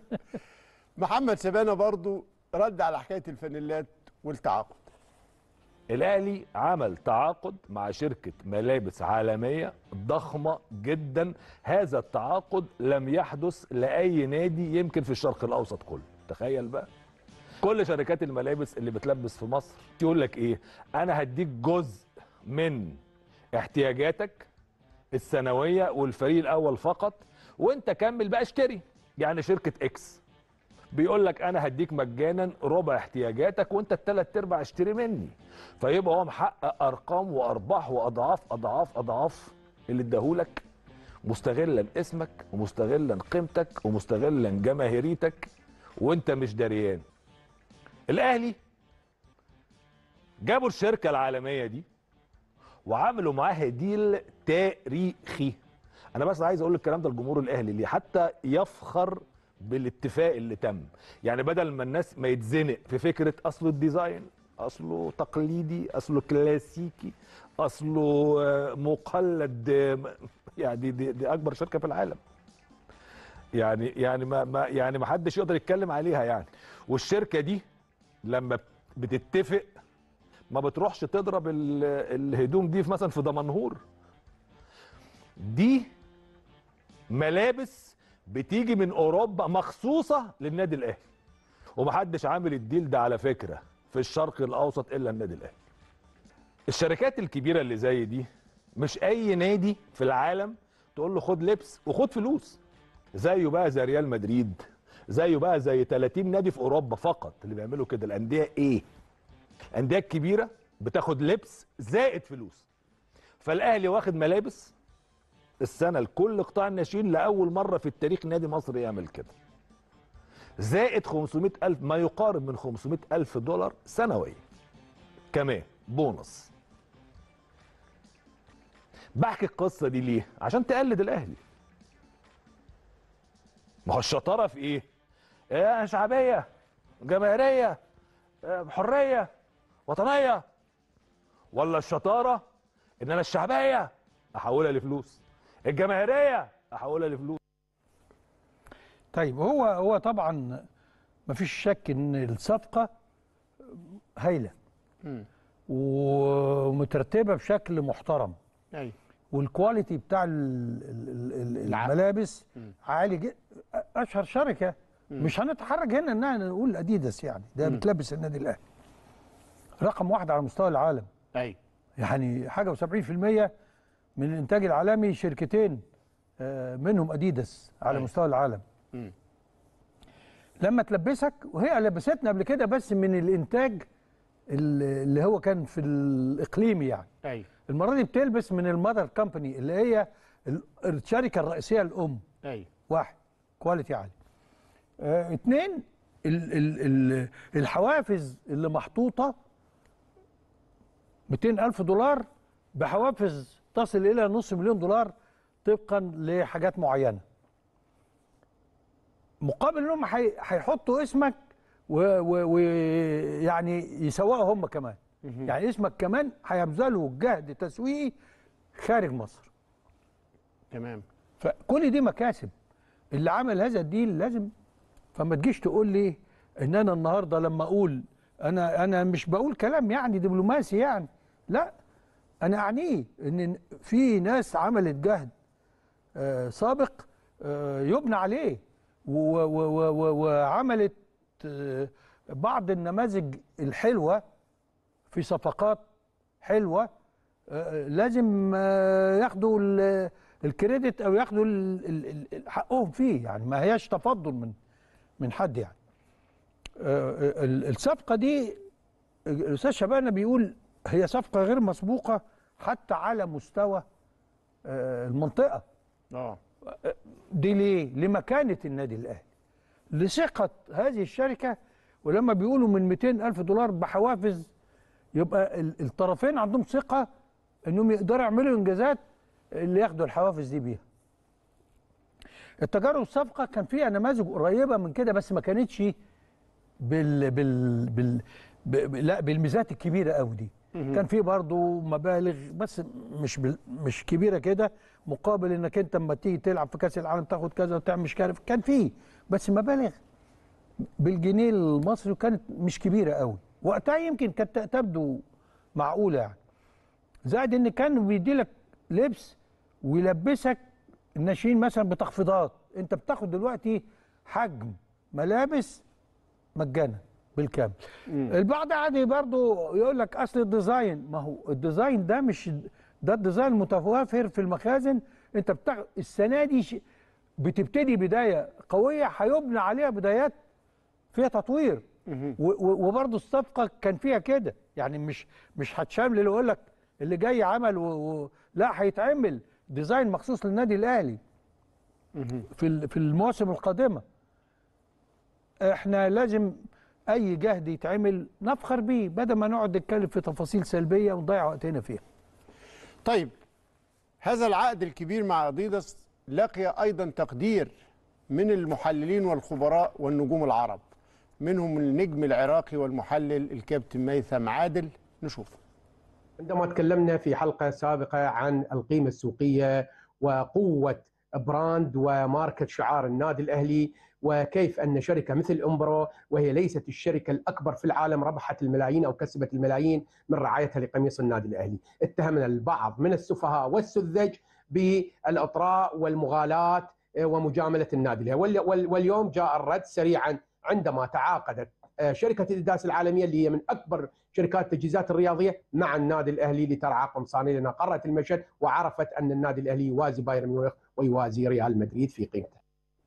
محمد شبانه برضو رد على حكايه الفانيلات والتعاقد الاهلي عمل تعاقد مع شركه ملابس عالميه ضخمه جدا هذا التعاقد لم يحدث لاي نادي يمكن في الشرق الاوسط كله تخيل بقى كل شركات الملابس اللي بتلبس في مصر يقول لك ايه انا هديك جزء من احتياجاتك السنويه والفريق الاول فقط وانت كمل بقى اشتري يعني شركه اكس بيقول لك انا هديك مجانا ربع احتياجاتك وانت الثلاث ارباع اشتري مني فيبقى هو محقق ارقام وارباح واضعاف اضعاف اضعاف اللي اداهولك مستغلا اسمك ومستغلا قيمتك ومستغلا جماهيريتك وانت مش دريان الاهلي جابوا الشركه العالميه دي وعملوا معاها ديل تاريخي انا بس عايز اقول الكلام ده لجمهور الاهلي ليه حتى يفخر بالاتفاق اللي تم يعني بدل ما الناس ما يتزنق في فكره اصله الديزاين اصله تقليدي اصله كلاسيكي اصله آه، مقلد آه، يعني دي, دي, دي اكبر شركه في العالم يعني يعني ما, ما يعني ما حدش يقدر يتكلم عليها يعني والشركه دي لما بتتفق ما بتروحش تضرب ال- الهدوم دي في مثلا في دمنهور دي ملابس بتيجي من اوروبا مخصوصه للنادي الاهلي ومحدش عامل الديل ده على فكره في الشرق الاوسط الا النادي الاهلي الشركات الكبيره اللي زي دي مش اي نادي في العالم تقول له خد لبس وخد فلوس زيه بقى زي ريال مدريد زيه بقى زي 30 نادي في اوروبا فقط اللي بيعملوا كده الانديه ايه الانديه الكبيره بتاخد لبس زائد فلوس فالاهلي واخد ملابس السنه لكل قطاع الناشئين لاول مره في التاريخ نادي مصر يعمل كده زائد 500 ألف ما يقارب من 500 ألف دولار سنويا كمان بونص بحكي القصة دي ليه عشان تقلد الأهلي ما هو الشطارة في إيه إيه شعبية جماهيرية إيه حرية وطنية ولا الشطارة إن أنا الشعبية أحولها لفلوس الجماهيرية أحولها لفلوس طيب هو هو طبعا ما فيش شك ان الصفقه هايله ومترتبه بشكل محترم ايوه والكواليتي بتاع ال- ال- ال- ال- الملابس عالي جدا اشهر شركه مش هنتحرج هنا اننا نقول اديداس يعني ده مم. بتلبس النادي الاهلي رقم واحد على مستوى العالم ايوه يعني حاجه و70% من الانتاج العالمي شركتين آه، منهم اديداس على أيوة. مستوى العالم مم. لما تلبسك وهي لبستنا قبل كده بس من الانتاج اللي اللي هو كان في الاقليمي يعني ايوه المره دي بتلبس من المذر كومباني اللي هي ال- الشركه الرئيسيه الام ايوه واحد كواليتي عالي آه اتنين ال ال ال الحوافز اللي محطوطه 200 ألف دولار بحوافز تصل إلى نص مليون دولار طبقا لحاجات معينة مقابل انهم هي- هيحطوا اسمك ويعني يسوقوا هم كمان يعني اسمك كمان هيبذلوا جهد تسويقي خارج مصر تمام فكل دي مكاسب اللي عمل هذا الديل لازم فما تجيش تقول لي ان انا النهارده لما اقول انا انا مش بقول كلام يعني دبلوماسي يعني لا انا اعنيه ان في ناس عملت جهد آه، سابق آه، يبنى عليه و- و- و- و- وعملت آه، بعض النماذج الحلوه في صفقات حلوه آه، لازم آه، ياخدوا ال- الكريدت او ياخدوا ال- ال- ال- حقهم فيه يعني ما هياش تفضل من من حد يعني آه، ال- الصفقه دي الاستاذ شبانه بيقول هي صفقه غير مسبوقه حتى على مستوى آه، المنطقه اه دي ليه؟ لمكانه النادي الاهلي لثقه هذه الشركه ولما بيقولوا من 200 الف دولار بحوافز يبقى ال- الطرفين عندهم ثقه انهم يقدروا يعملوا انجازات اللي ياخدوا الحوافز دي بيها التجارب السابقه كان فيها نماذج قريبه من كده بس ما كانتش بال بال بال ب- ب- لا بالميزات الكبيره قوي دي مهم. كان في برضه مبالغ بس مش بال مش كبيره كده مقابل انك انت لما تيجي تلعب في كاس العالم تاخد كذا وتعمل مش عارف كان في بس مبالغ بالجنيه المصري وكانت مش كبيره قوي وقتها يمكن كانت تبدو معقوله يعني زائد ان كان بيدي لك لبس ويلبسك الناشئين مثلا بتخفيضات انت بتاخد دلوقتي حجم ملابس مجانا بالكامل البعض عادي برضو يقول لك اصل الديزاين ما هو الديزاين ده مش ده الديزاين متوافر في المخازن انت بتاخد السنه دي ش- بتبتدي بدايه قويه هيبنى عليها بدايات فيها تطوير و- و- وبرضه الصفقه كان فيها كده يعني مش مش هتشامل اللي يقول لك اللي جاي عمل و... و... لا هيتعمل ديزاين مخصوص للنادي الاهلي في ال- في المواسم القادمه احنا لازم اي جهد يتعمل نفخر بيه بدل ما نقعد نتكلم في تفاصيل سلبيه ونضيع وقتنا فيها طيب هذا العقد الكبير مع اديداس لقي ايضا تقدير من المحللين والخبراء والنجوم العرب منهم النجم العراقي والمحلل الكابتن ميثم عادل نشوف عندما تكلمنا في حلقة سابقة عن القيمة السوقية وقوة براند وماركة شعار النادي الأهلي وكيف أن شركة مثل أمبرو وهي ليست الشركة الأكبر في العالم ربحت الملايين أو كسبت الملايين من رعايتها لقميص النادي الأهلي اتهمنا البعض من السفهاء والسذج بالإطراء والمغالاة ومجاملة النادي الأهلي وال- وال- واليوم جاء الرد سريعا عندما تعاقدت آه، شركة الإداس العالمية اللي هي من أكبر شركات التجهيزات الرياضية مع النادي الأهلي لترعى قمصاني لأنها قرأت المشهد وعرفت أن النادي الأهلي يوازي بايرن ميونخ ويوازي ريال مدريد في قيمته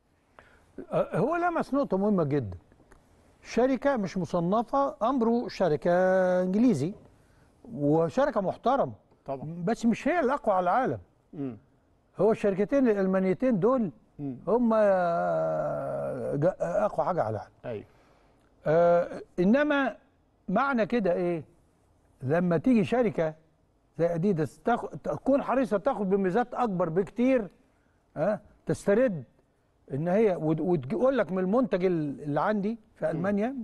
أه، هو لمس نقطة مهمة جدا شركة مش مصنفة أمرو شركة إنجليزي وشركة محترمة طبعا بس مش هي الأقوى على العالم هو الشركتين الألمانيتين دول هم آه، جا- أقوى حاجة على العالم ايوه آه انما معنى كده ايه لما تيجي شركه زي اديداس تاخد تكون حريصه تاخد بميزات اكبر بكتير ها تسترد ان هي وت- وتقول لك من المنتج ال- اللي عندي في المانيا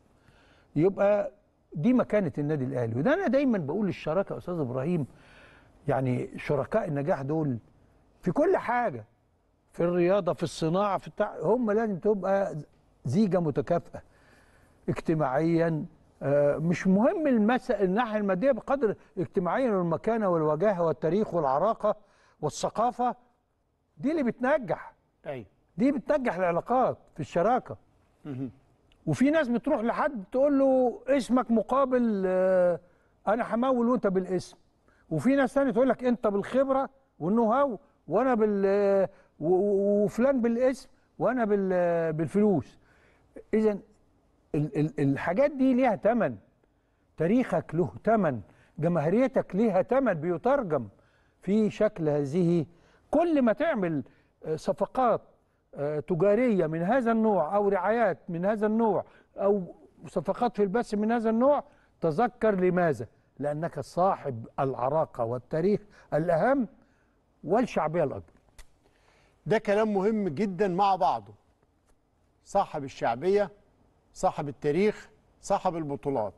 يبقى دي مكانه النادي الاهلي وده انا دايما بقول للشراكه يا استاذ ابراهيم يعني شركاء النجاح دول في كل حاجه في الرياضه في الصناعه في التع... هم لازم تبقى زيجه متكافئه اجتماعيا آه، مش مهم المس... الناحيه الماديه بقدر اجتماعيا والمكانه والوجاهه والتاريخ والعراقه والثقافه دي اللي بتنجح ايوه دي بتنجح العلاقات في الشراكه وفي ناس بتروح لحد تقول له اسمك مقابل آه، انا همول وانت بالاسم وفي ناس ثانيه تقول لك انت بالخبره والنو هاو وانا بال آه، و- و- وفلان بالاسم وانا بال آه، بالفلوس اذا ال- ال- الحاجات دي ليها ثمن تاريخك له ثمن جماهيريتك ليها ثمن بيترجم في شكل هذه كل ما تعمل آه، صفقات آه، تجاريه من هذا النوع او رعايات من هذا النوع او صفقات في البث من هذا النوع تذكر لماذا؟ لانك صاحب العراقه والتاريخ الاهم والشعبيه الاكبر. ده كلام مهم جدا مع بعضه صاحب الشعبية صاحب التاريخ صاحب البطولات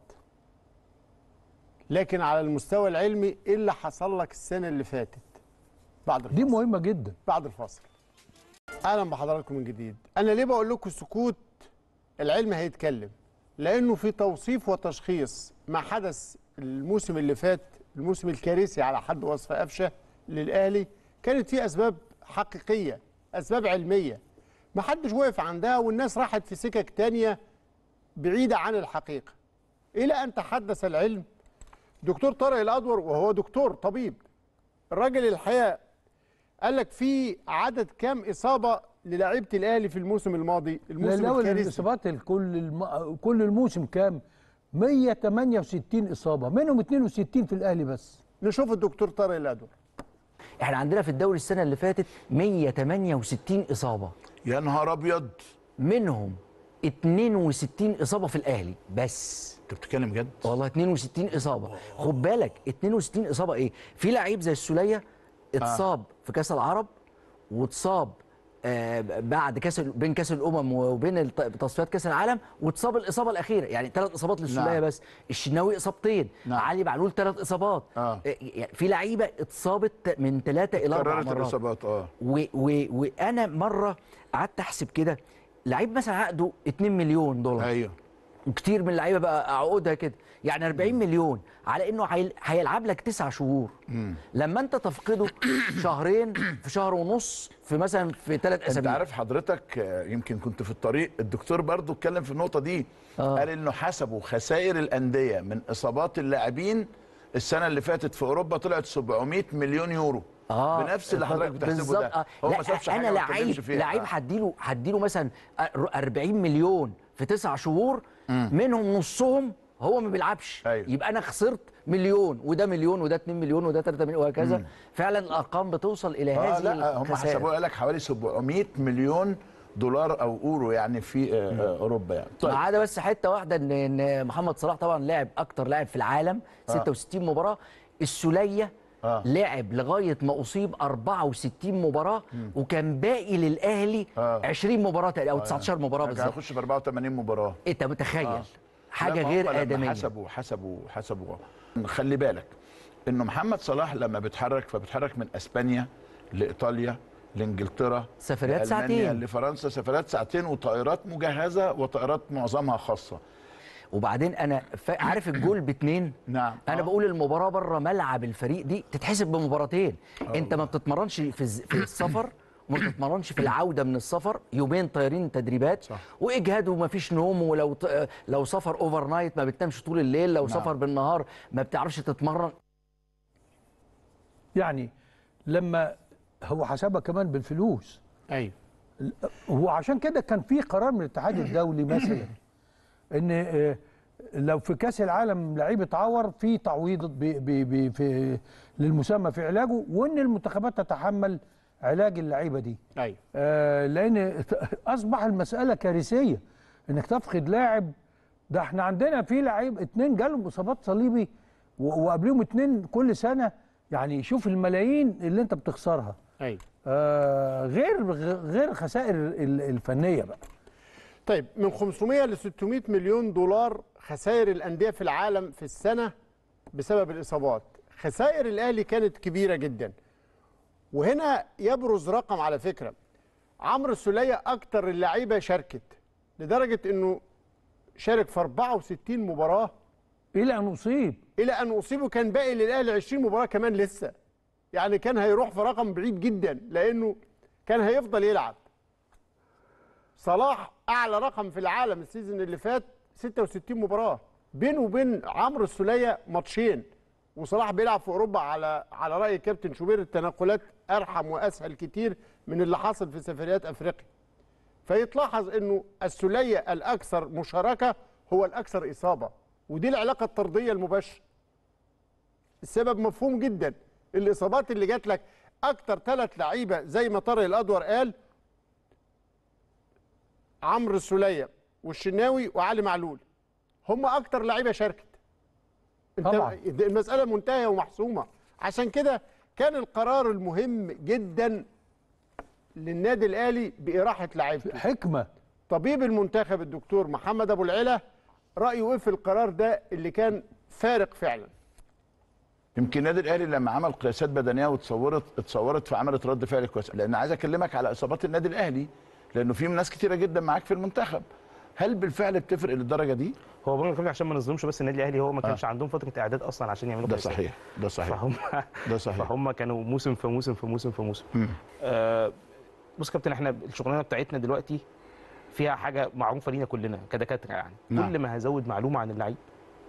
لكن على المستوى العلمي ايه اللي حصل لك السنة اللي فاتت بعد الفاصل دي مهمه جدا بعد الفاصل اهلا بحضراتكم من جديد انا ليه بقول لكم سكوت العلم هيتكلم لانه في توصيف وتشخيص ما حدث الموسم اللي فات الموسم الكارثي على حد وصف قفشه للاهلي كانت فيه اسباب حقيقيه اسباب علميه ما حدش وقف عندها والناس راحت في سكك تانية بعيده عن الحقيقه الى ان تحدث العلم دكتور طارق الادور وهو دكتور طبيب الراجل الحقيقه قال لك في عدد كام اصابه للاعيبه الاهلي في الموسم الماضي الموسم الاول الكارثي الاصابات الكل الم... كل الموسم كام 168 اصابه منهم 62 في الاهلي بس نشوف الدكتور طارق الادور احنا عندنا في الدوري السنه اللي فاتت 168 اصابه يا نهار ابيض منهم 62 اصابه في الاهلي بس انت بتتكلم جد والله 62 اصابه خد بالك 62 اصابه ايه في لعيب زي السوليه اتصاب في كاس العرب واتصاب آه بعد كاس ال- بين كاس الامم وبين الت- تصفيات كاس العالم واتصاب الاصابه الاخيره يعني ثلاث اصابات للسوليه نعم. بس الشناوي اصابتين نعم. علي معلول ثلاث اصابات آه. يعني في لعيبه اتصابت من ثلاثه الى اربع كررت مرات الاصابات اه و و وانا مره قعدت احسب كده لعيب مثلا عقده 2 مليون دولار ايوه وكتير من اللعيبه بقى عقودها كده يعني 40 مليون على انه هيل- هيلعب لك تسع شهور لما انت تفقده شهرين في شهر ونص في مثلا في ثلاث انت اسابيع عارف حضرتك آه، يمكن كنت في الطريق الدكتور برضو اتكلم في النقطه دي آه. قال انه حسبوا خسائر الانديه من اصابات اللاعبين السنه اللي فاتت في اوروبا طلعت 700 مليون يورو اه بنفس اللي حضرتك بتحسبه بالظبط ده آه. هو لا ما سابش انا حاجه ما اتكلمش لعيب فيها. لعيب آه. هديله هديله مثلا 40 مليون في تسع شهور منهم نصهم هو ما بيلعبش أيوه. يبقى انا خسرت مليون وده مليون وده 2 مليون وده 3 مليون وهكذا مم. فعلا الارقام بتوصل الى اه هذه لا هم الخسائر. حسبوها قال لك حوالي 700 مليون دولار او اورو يعني في آه، آه، اوروبا يعني ما عدا بس حته واحده ان ان محمد صلاح طبعا لعب اكتر لاعب في العالم آه. 66 مباراه السوليه آه. لعب لغايه ما اصيب 64 مباراه وكان باقي للاهلي 20 مباراه تقريبا او 19 مباراه يعني بالظبط هيخش في 84 مباراه انت متخيل آه. حاجه لا، ما هم غير لما ادميه حسبوا حسبوا حسبوا خلي بالك انه محمد صلاح لما بيتحرك فبيتحرك من اسبانيا لايطاليا لانجلترا سفريات لألمانيا، ساعتين. لفرنسا سفريات ساعتين وطائرات مجهزه وطائرات معظمها خاصه وبعدين انا فا- عارف الجول باتنين نعم انا بقول المباراه بره ملعب الفريق دي تتحسب بمباراتين انت ما بتتمرنش في الز- في السفر وما بتتمرنش في العوده من السفر يومين طايرين تدريبات صح. واجهاد وما فيش نوم ولو ط- لو سفر اوفر نايت ما بتنامش طول الليل لو نعم. سفر بالنهار ما بتعرفش تتمرن يعني لما هو حسبها كمان بالفلوس ايوه هو عشان كده كان في قرار من الاتحاد الدولي مثلا ان آه، لو في كاس العالم لعيب اتعور في تعويض ب- ب- ب- في للمسمى في علاجه وان المنتخبات تتحمل علاج اللعيبه دي ايوه آه لان اصبح المساله كارثيه انك تفقد لاعب ده احنا عندنا في لعيب اتنين جالهم اصابات صليبي و- وقبلهم اتنين كل سنه يعني شوف الملايين اللي انت بتخسرها ايوه آه غير غير خسائر ال- الفنيه بقى طيب من 500 ل 600 مليون دولار خسائر الانديه في العالم في السنه بسبب الاصابات خسائر الاهلي كانت كبيره جدا وهنا يبرز رقم على فكره عمرو السوليه اكتر اللعيبه شاركت لدرجه انه شارك في 64 مباراه الى ان اصيب الى ان اصيب وكان باقي للاهلي 20 مباراه كمان لسه يعني كان هيروح في رقم بعيد جدا لانه كان هيفضل يلعب صلاح اعلى رقم في العالم السيزون اللي فات 66 مباراه بينه وبين عمرو السوليه ماتشين وصلاح بيلعب في اوروبا على على راي كابتن شوبير التنقلات ارحم واسهل كتير من اللي حصل في سفريات افريقيا فيتلاحظ انه السوليه الاكثر مشاركه هو الاكثر اصابه ودي العلاقه الطرديه المباشره السبب مفهوم جدا الاصابات اللي جات لك اكتر ثلاث لعيبه زي ما طارق الادور قال عمرو السوليه والشناوي وعلي معلول هم اكتر لعيبه شاركت انت طبعاً. المساله منتهيه ومحسومه عشان كده كان القرار المهم جدا للنادي الاهلي باراحه لعيبته حكمه طبيب المنتخب الدكتور محمد ابو العلا رايه ايه في القرار ده اللي كان فارق فعلا يمكن النادي الاهلي لما عمل قياسات بدنيه وتصورت اتصورت فعملت رد فعل كويس لان عايز اكلمك على اصابات النادي الاهلي لانه في ناس كتيره جدا معاك في المنتخب هل بالفعل بتفرق للدرجه دي هو برضه كمان عشان ما نظلمش بس النادي الاهلي هو ما كانش آه. عندهم فتره اعداد اصلا عشان يعملوا ده قياسات. صحيح ده صحيح فهم ده صحيح فهم كانوا موسم في موسم في موسم في موسم مم. آه بص يا كابتن احنا الشغلانه بتاعتنا دلوقتي فيها حاجه معروفه لينا كلنا كدكاتره يعني نعم. كل ما هزود معلومه عن اللعيب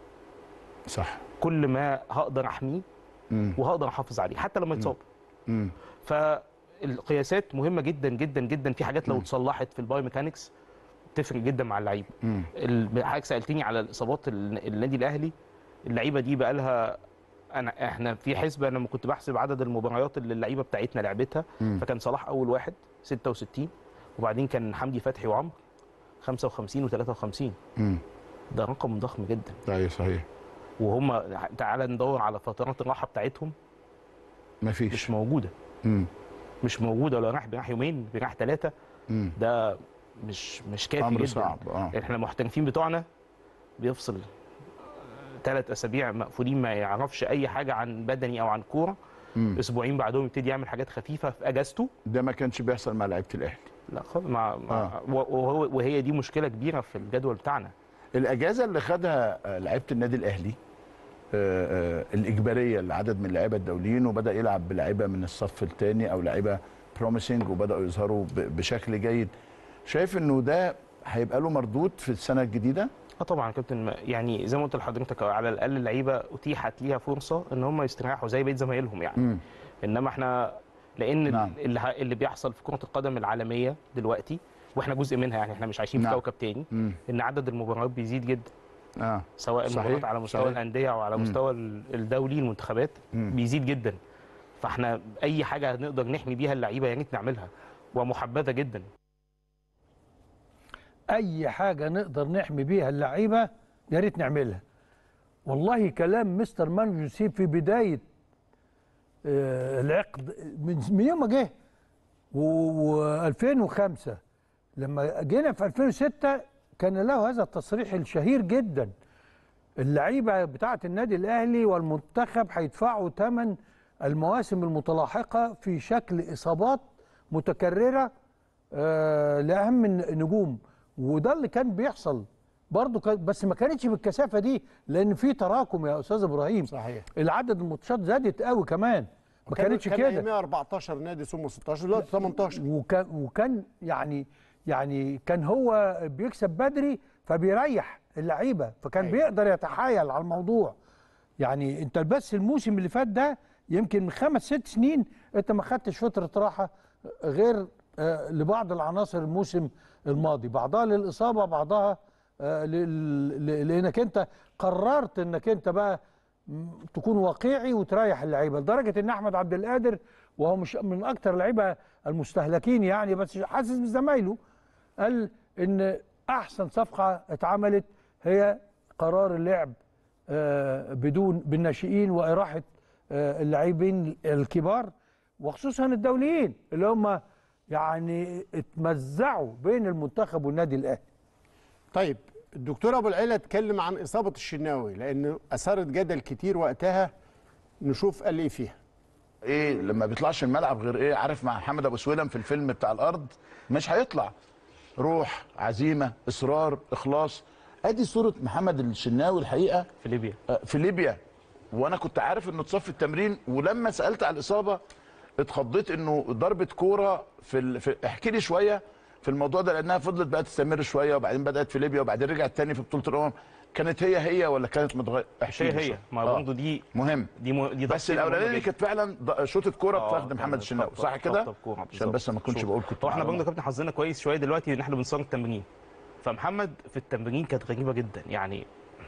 صح كل ما هقدر احميه مم. وهقدر احافظ عليه حتى لما يتصاب مم. فالقياسات مهمه جدا جدا جدا في حاجات لو اتصلحت في البايو ميكانكس تفرق جدا مع اللعيب مم. ال- حضرتك سالتني على الاصابات ال- النادي الاهلي اللعيبه دي بقى لها انا احنا في حسبه انا لما كنت بحسب عدد المباريات اللي اللعيبه بتاعتنا لعبتها مم. فكان صلاح اول واحد 66 وبعدين كان حمدي فتحي وعمرو 55 و53 مم. ده رقم ضخم جدا ايوه صحيح وهم تعالى ندور على فترات الراحه بتاعتهم مفيش مش موجوده مم. مش موجوده ولا راح بيريح يومين بيريح ثلاثه مم. ده مش مش كافي أمر جدا صعب، آه. احنا المحترفين بتوعنا بيفصل ثلاث اسابيع مقفولين ما يعرفش اي حاجه عن بدني او عن كوره مم. اسبوعين بعدهم يبتدي يعمل حاجات خفيفه في اجازته ده ما كانش بيحصل مع لعيبه الاهلي لا خالص مع, مع وهو وهي دي مشكله كبيره في الجدول بتاعنا الاجازه اللي خدها آه، لعيبه النادي الاهلي آه، آه، الاجباريه لعدد من اللعيبه الدوليين وبدا يلعب بلعيبه من الصف الثاني او لعيبه بروميسنج وبداوا يظهروا ب- بشكل جيد شايف انه ده هيبقى له مردود في السنه الجديده اه طبعا يا كابتن ما- يعني زي ما قلت لحضرتك على الاقل اللعيبه اتيحت ليها فرصه ان هم يستريحوا زي بقيه زمايلهم يعني مم. انما احنا لان نعم. اللي, ه- اللي بيحصل في كره القدم العالميه دلوقتي واحنا جزء منها يعني احنا مش عايشين نعم. في كوكب تاني مم. ان عدد المباريات بيزيد جدا اه سواء صحيح، المباريات على مستوى صحيح. الانديه او على مم. مستوى ال- الدولي المنتخبات مم. بيزيد جدا فاحنا اي حاجه نقدر نحمي بيها اللعيبه يا ريت نعملها ومحبذه جدا اي حاجه نقدر نحمي بيها اللعيبه يا ريت نعملها والله كلام مستر مانو يوسف في بدايه آه، العقد من من يوم ما جه و2005 لما جينا في 2006 كان له هذا التصريح الشهير جدا اللعيبه بتاعه النادي الاهلي والمنتخب هيدفعوا ثمن المواسم المتلاحقه في شكل اصابات متكرره آه لاهم النجوم وده اللي كان بيحصل برضه كان بس ما كانتش بالكثافه دي لان في تراكم يا استاذ ابراهيم صحيح العدد الماتشات زادت قوي كمان ما كان- كانتش كان كده أيامها 14 نادي ثم 16 دلوقتي 18 وكان وكان يعني يعني كان هو بيكسب بدري فبيريح اللعيبه فكان أيوة. بيقدر يتحايل على الموضوع يعني انت بس الموسم اللي فات ده يمكن من خمس ست سنين انت ما خدتش فتره راحه غير آه، لبعض العناصر الموسم الماضي بعضها للاصابه بعضها آه، لل- ل- لانك انت قررت انك انت بقى م- تكون واقعي وتريح اللعيبه لدرجه ان احمد عبد القادر وهو مش من اكتر اللعيبه المستهلكين يعني بس حاسس بزمايله قال ان احسن صفقه اتعملت هي قرار اللعب آه، بدون بالناشئين واراحه آه، اللاعبين الكبار وخصوصا الدوليين اللي هم يعني اتمزعوا بين المنتخب والنادي الاهلي طيب الدكتور ابو العيله اتكلم عن اصابه الشناوي لان اثارت جدل كتير وقتها نشوف قال ايه فيها ايه لما بيطلعش الملعب غير ايه عارف مع محمد ابو سويلم في الفيلم بتاع الارض مش هيطلع روح عزيمه اصرار اخلاص ادي صوره محمد الشناوي الحقيقه في ليبيا في ليبيا وانا كنت عارف انه اتصاب في التمرين ولما سالت على الاصابه اتخضيت انه ضربه كوره في, ال... في احكي لي شويه في الموضوع ده لانها فضلت بقى تستمر شويه وبعدين بدات في ليبيا وبعدين رجعت تاني في بطوله الامم كانت هي هي ولا كانت متغيره مش هي هي ما برضه دي مهم دي م... دي بس تفصيلة مهمة الاولانيه جدا. كانت فعلا ض- شوطه كوره آه، بفخد محمد كانت الشناوي خبطة- صح كده خبطة بكورة عشان بالظبط. بس ما كنتش شوف. بقول كنت هو احنا معلومة. برضه كابتن حظنا كويس شويه دلوقتي ان احنا بنصور التمرين فمحمد في التمرين كانت غريبه جدا يعني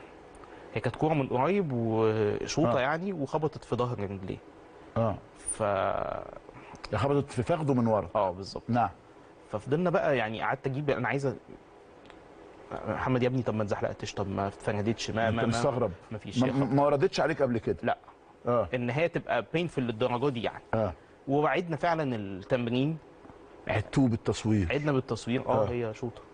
هي كانت كوره من قريب وشوطه آه. يعني وخبطت في ظهر رجليه اه ف خبطت في فخده من ورا اه بالظبط نعم ففضلنا بقى يعني قعدت اجيب انا عايز أ- محمد يا ابني طب ما اتزحلقتش طب ما اتفندتش ما انت ما مستغرب ما فيش ما, ما وردتش عليك قبل كده لا اه ان هي تبقى بينفل للدرجه دي يعني اه ووعدنا فعلا التمرين عدتوه بالتصوير عدنا بالتصوير اه آه. هي شوطه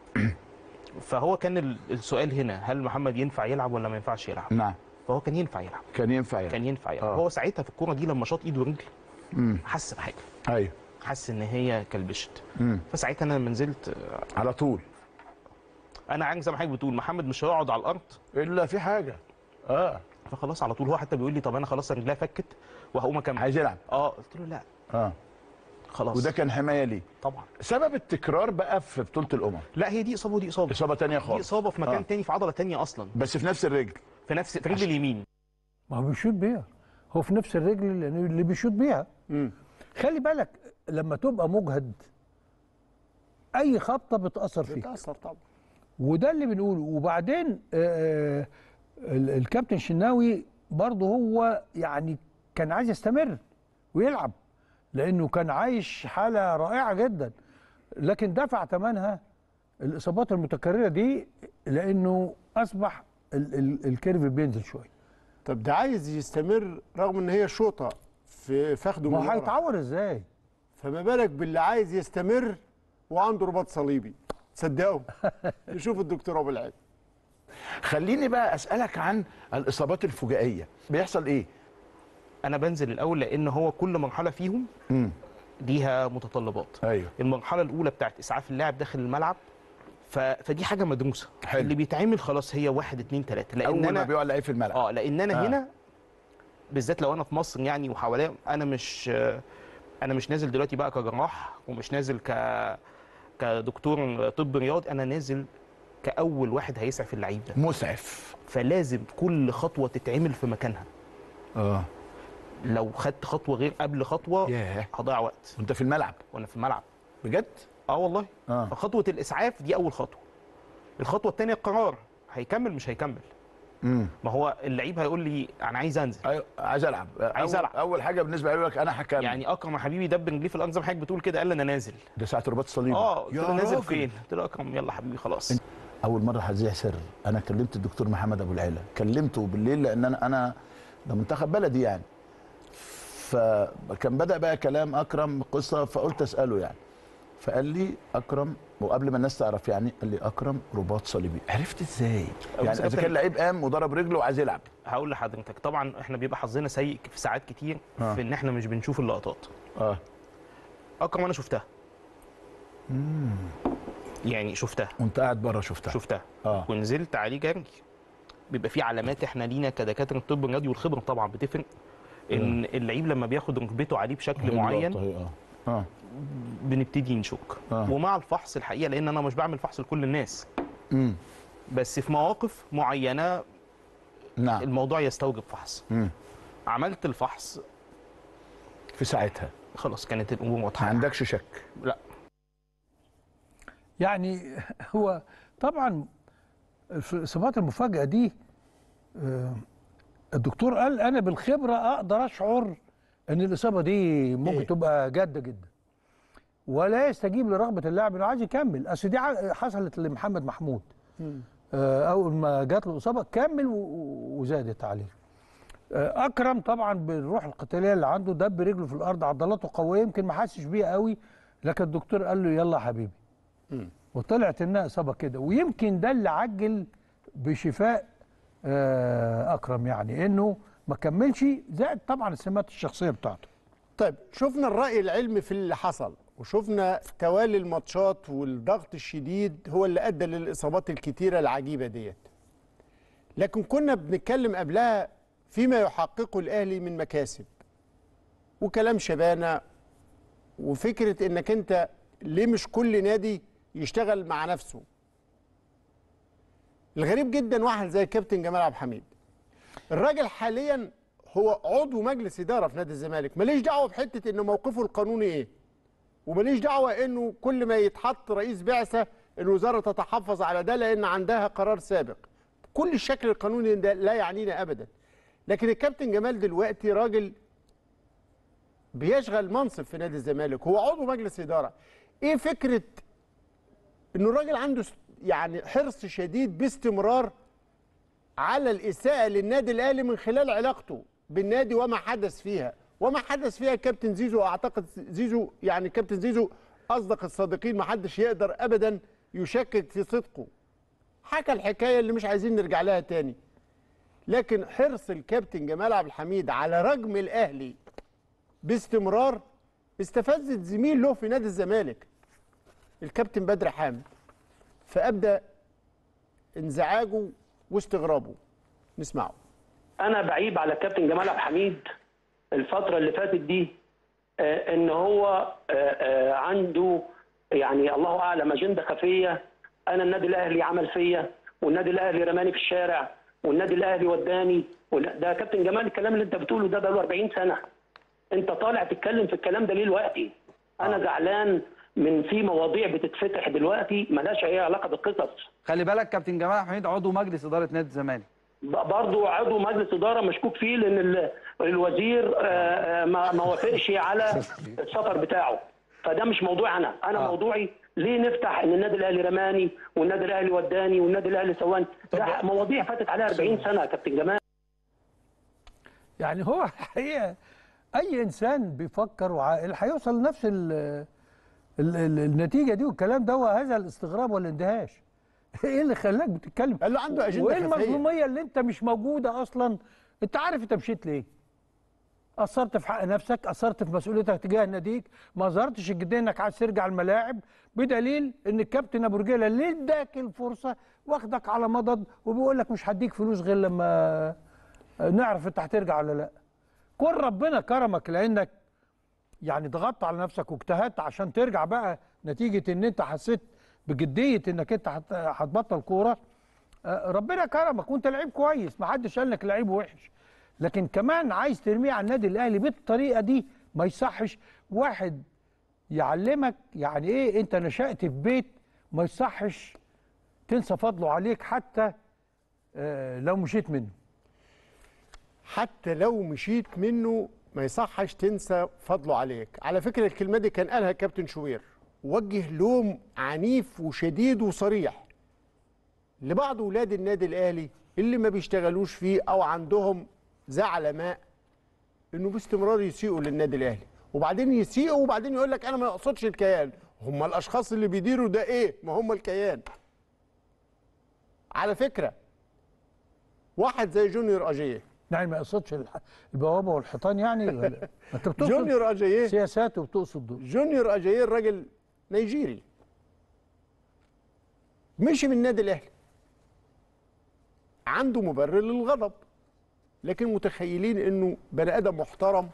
فهو كان ال- السؤال هنا هل محمد ينفع يلعب ولا ما ينفعش يلعب نعم فهو كان ينفع يلعب كان ينفع يعني كان ينفع يلعب آه. هو ساعتها في الكوره دي لما شاط ايده ورجل امم حس بحاجه ايوه حس ان هي كلبشت امم فساعتها انا لما نزلت آه، على طول انا عارف زي ما حضرتك بتقول محمد مش هيقعد على الارض الا في حاجه اه فخلاص على طول هو حتى بيقول لي طب انا خلاص رجليا فكت وهقوم اكمل عايز يلعب اه قلت له لا اه خلاص وده كان حمايه ليه طبعا سبب التكرار بقى في بطوله الامم لا هي دي اصابه ودي اصابه اصابه تانية دي خالص اصابه في مكان آه. تاني في عضله تانية اصلا بس في نفس الرجل في نفس في رجل اليمين ما هو بيشوط بيها هو في نفس الرجل اللي اللي بيشوط بيها خلي بالك لما تبقى مجهد اي خبطه بتاثر فيك بتاثر طبعا وده اللي بنقوله وبعدين آه، ال- الكابتن شناوي برضه هو يعني كان عايز يستمر ويلعب لانه كان عايش حاله رائعه جدا لكن دفع ثمنها الاصابات المتكرره دي لانه اصبح ال ال الكيرف بينزل شويه طب ده عايز يستمر رغم ان هي شوطه في فخده ما من هو ورا. هيتعور ازاي فما بالك باللي عايز يستمر وعنده رباط صليبي تصدقوا نشوف الدكتور ابو العيد خليني بقى اسالك عن الاصابات الفجائيه بيحصل ايه انا بنزل الاول لان هو كل مرحله فيهم امم ليها متطلبات ايوه المرحله الاولى بتاعت اسعاف اللاعب داخل الملعب ف... فدي حاجه مدروسه حلو. اللي بيتعمل خلاص هي واحد اتنين تلاته لان اول ما انا بيقع اللعيب في الملعب اه لان انا آه. آه. هنا بالذات لو انا في مصر يعني وحواليا انا مش انا مش نازل دلوقتي بقى كجراح ومش نازل ك كدكتور طب رياضي انا نازل كاول واحد هيسعف اللعيب ده مسعف فلازم كل خطوه تتعمل في مكانها اه لو خدت خطوه غير قبل خطوه ياه هضيع وقت وانت في الملعب وانا في الملعب بجد اه والله اه فخطوه الاسعاف دي اول خطوه الخطوه الثانيه القرار هيكمل مش هيكمل امم ما هو اللعيب هيقول لي انا عايز انزل ايوه عايز العب عايز أول- ألعب. اول حاجه بالنسبه لي لك انا هكمل يعني اكرم يا حبيبي دب رجليه في الارض زي ما حضرتك بتقول كده قال لي انا نازل ده ساعه رباط الصليبي اه قلت يا له نازل راجل. فين؟ قلت له اكرم يلا حبيبي خلاص اول مره هذيع سر انا كلمت الدكتور محمد ابو العيله كلمته بالليل لان انا انا ده منتخب بلدي يعني فكان بدا بقى كلام اكرم قصه فقلت اساله يعني فقال لي اكرم وقبل ما الناس تعرف يعني قال لي اكرم رباط صليبي عرفت ازاي يعني بس اذا كابتن- كان لعيب قام وضرب رجله وعايز يلعب هقول لحضرتك طبعا احنا بيبقى حظنا سيء في ساعات كتير آه. في ان احنا مش بنشوف اللقطات اه اكرم انا شفتها يعني شفتها وانت قاعد بره شفتها شفتها اه ونزلت عليه جري بيبقى في علامات احنا لينا كدكاتره الطب الرياضي والخبره طبعا بتفرق ان اللعيب لما بياخد ركبته عليه بشكل معين اه اه بنبتدي نشك آه. ومع الفحص الحقيقه لان انا مش بعمل فحص لكل الناس امم بس في مواقف معينه نعم الموضوع يستوجب فحص امم عملت الفحص في ساعتها خلاص كانت الامور واضحه ما عندكش شك لا يعني هو طبعا في الاصابات المفاجئه دي آه، الدكتور قال انا بالخبره اقدر اشعر ان الاصابه دي ممكن تبقى جاده جدا ولا يستجيب لرغبه اللاعب انه عايز يكمل اصل دي ع- حصلت لمحمد محمود آه، اول ما جات له الاصابه كمل و- و- وزادت عليه آه، اكرم طبعا بالروح القتاليه اللي عنده دب رجله في الارض عضلاته قويه يمكن ما حسش بيها قوي لكن الدكتور قال له يلا يا حبيبي وطلعت انها اصابه كده ويمكن ده اللي عجل بشفاء آه، اكرم يعني انه ما كملش زائد طبعا السمات الشخصيه بتاعته طيب شفنا الرأي العلمي في اللي حصل وشفنا توالي الماتشات والضغط الشديد هو اللي أدى للإصابات الكتيرة العجيبة ديت لكن كنا بنتكلم قبلها فيما يحققه الأهلي من مكاسب وكلام شبانة وفكرة إنك أنت ليه مش كل نادي يشتغل مع نفسه الغريب جدا واحد زي كابتن جمال عبد الحميد الراجل حاليا هو عضو مجلس اداره في نادي الزمالك ماليش دعوه بحته انه موقفه القانوني ايه وماليش دعوه انه كل ما يتحط رئيس بعثه الوزاره تتحفظ على ده لان عندها قرار سابق كل الشكل القانوني ده لا يعنينا ابدا لكن الكابتن جمال دلوقتي راجل بيشغل منصب في نادي الزمالك هو عضو مجلس اداره ايه فكره انه الراجل عنده س- يعني حرص شديد باستمرار على الإساءة للنادي الأهلي من خلال علاقته بالنادي وما حدث فيها وما حدث فيها كابتن زيزو أعتقد زيزو يعني كابتن زيزو أصدق الصادقين ما حدش يقدر أبدا يشكك في صدقه حكى الحكاية اللي مش عايزين نرجع لها تاني لكن حرص الكابتن جمال عبد الحميد على رجم الأهلي باستمرار استفزت زميل له في نادي الزمالك الكابتن بدر حامد فأبدأ انزعاجه واستغرابه نسمعه انا بعيب على الكابتن جمال عبد الحميد الفتره اللي فاتت دي آه، ان هو آه، آه، عنده يعني الله اعلم اجنده خفيه انا النادي الاهلي عمل فيا والنادي الاهلي رماني في الشارع والنادي الاهلي وداني ولا- ده كابتن جمال الكلام اللي انت بتقوله ده بقاله 40 سنه انت طالع تتكلم في الكلام ده ليه دلوقتي انا زعلان من في مواضيع بتتفتح دلوقتي ملهاش اي علاقه بالقصص خلي بالك كابتن جمال حميد عضو مجلس اداره نادي الزمالك برضه عضو مجلس اداره مشكوك فيه لان ال- الوزير آه، آه، ما ما وافقش على السفر بتاعه فده مش موضوعي انا انا موضوعي ليه نفتح ان النادي الاهلي رماني والنادي الاهلي وداني والنادي الاهلي سواني ده مواضيع فاتت عليها 40 سنه يا كابتن جمال يعني هو الحقيقه اي انسان بيفكر وعاقل هيوصل لنفس ال ال ال النتيجه دي والكلام ده وهذا الاستغراب والاندهاش ايه اللي خلاك بتتكلم قال له عنده أجندة وايه خفية. المظلوميه اللي انت مش موجوده اصلا انت عارف انت مشيت ليه قصرت في حق نفسك قصرت في مسؤوليتك تجاه ناديك ما ظهرتش الجديه انك عايز ترجع الملاعب بدليل ان الكابتن ابو رجيله اللي اداك الفرصه واخدك على مضض وبيقول لك مش هديك فلوس غير لما نعرف انت هترجع ولا لا كون ربنا كرمك لانك يعني ضغطت على نفسك واجتهدت عشان ترجع بقى نتيجه ان انت حسيت بجديه انك انت هت- هتبطل كوره آه، ربنا كرمك وانت لعيب كويس ما حدش قال لك لعيب وحش لكن كمان عايز ترميه على النادي الاهلي بالطريقه دي ما يصحش واحد يعلمك يعني ايه انت نشأت في بيت ما يصحش تنسى فضله عليك حتى آه، لو مشيت منه حتى لو مشيت منه ما يصحش تنسى فضله عليك على فكرة الكلمة دي كان قالها كابتن شوبير وجه لوم عنيف وشديد وصريح لبعض ولاد النادي الأهلي اللي ما بيشتغلوش فيه أو عندهم زعل ماء إنه باستمرار يسيئوا للنادي الأهلي وبعدين يسيئوا وبعدين يقول لك أنا ما أقصدش الكيان هم الأشخاص اللي بيديروا ده إيه ما هم الكيان على فكرة واحد زي جونيور أجيه يعني ما يقصدش الح- البوابه والحيطان يعني ولا- انت بتقصد جونيور أجاييه سياسات وبتقصد دول جونيور أجاييه الراجل نيجيري مشي من النادي الاهلي عنده مبرر للغضب لكن متخيلين انه بني ادم محترم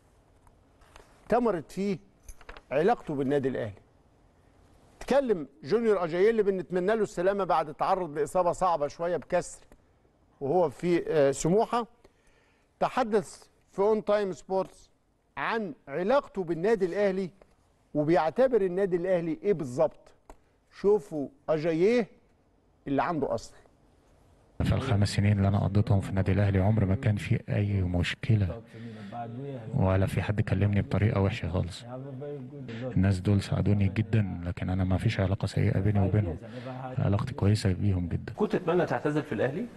تمرت فيه علاقته بالنادي الاهلي تكلم جونيور اجاييه اللي بنتمنى له السلامه بعد تعرض لاصابه صعبه شويه بكسر وهو في آه، سموحه تحدث في اون تايم سبورتس عن علاقته بالنادي الاهلي وبيعتبر النادي الاهلي ايه بالظبط شوفوا اجاييه اللي عنده اصل في الخمس سنين اللي انا قضيتهم في النادي الاهلي عمر ما كان في اي مشكله ولا في حد كلمني بطريقه وحشه خالص الناس دول ساعدوني جدا لكن انا ما فيش علاقه سيئه بيني وبينهم علاقتي كويسه بيهم جدا كنت تتمنى تعتزل في الاهلي؟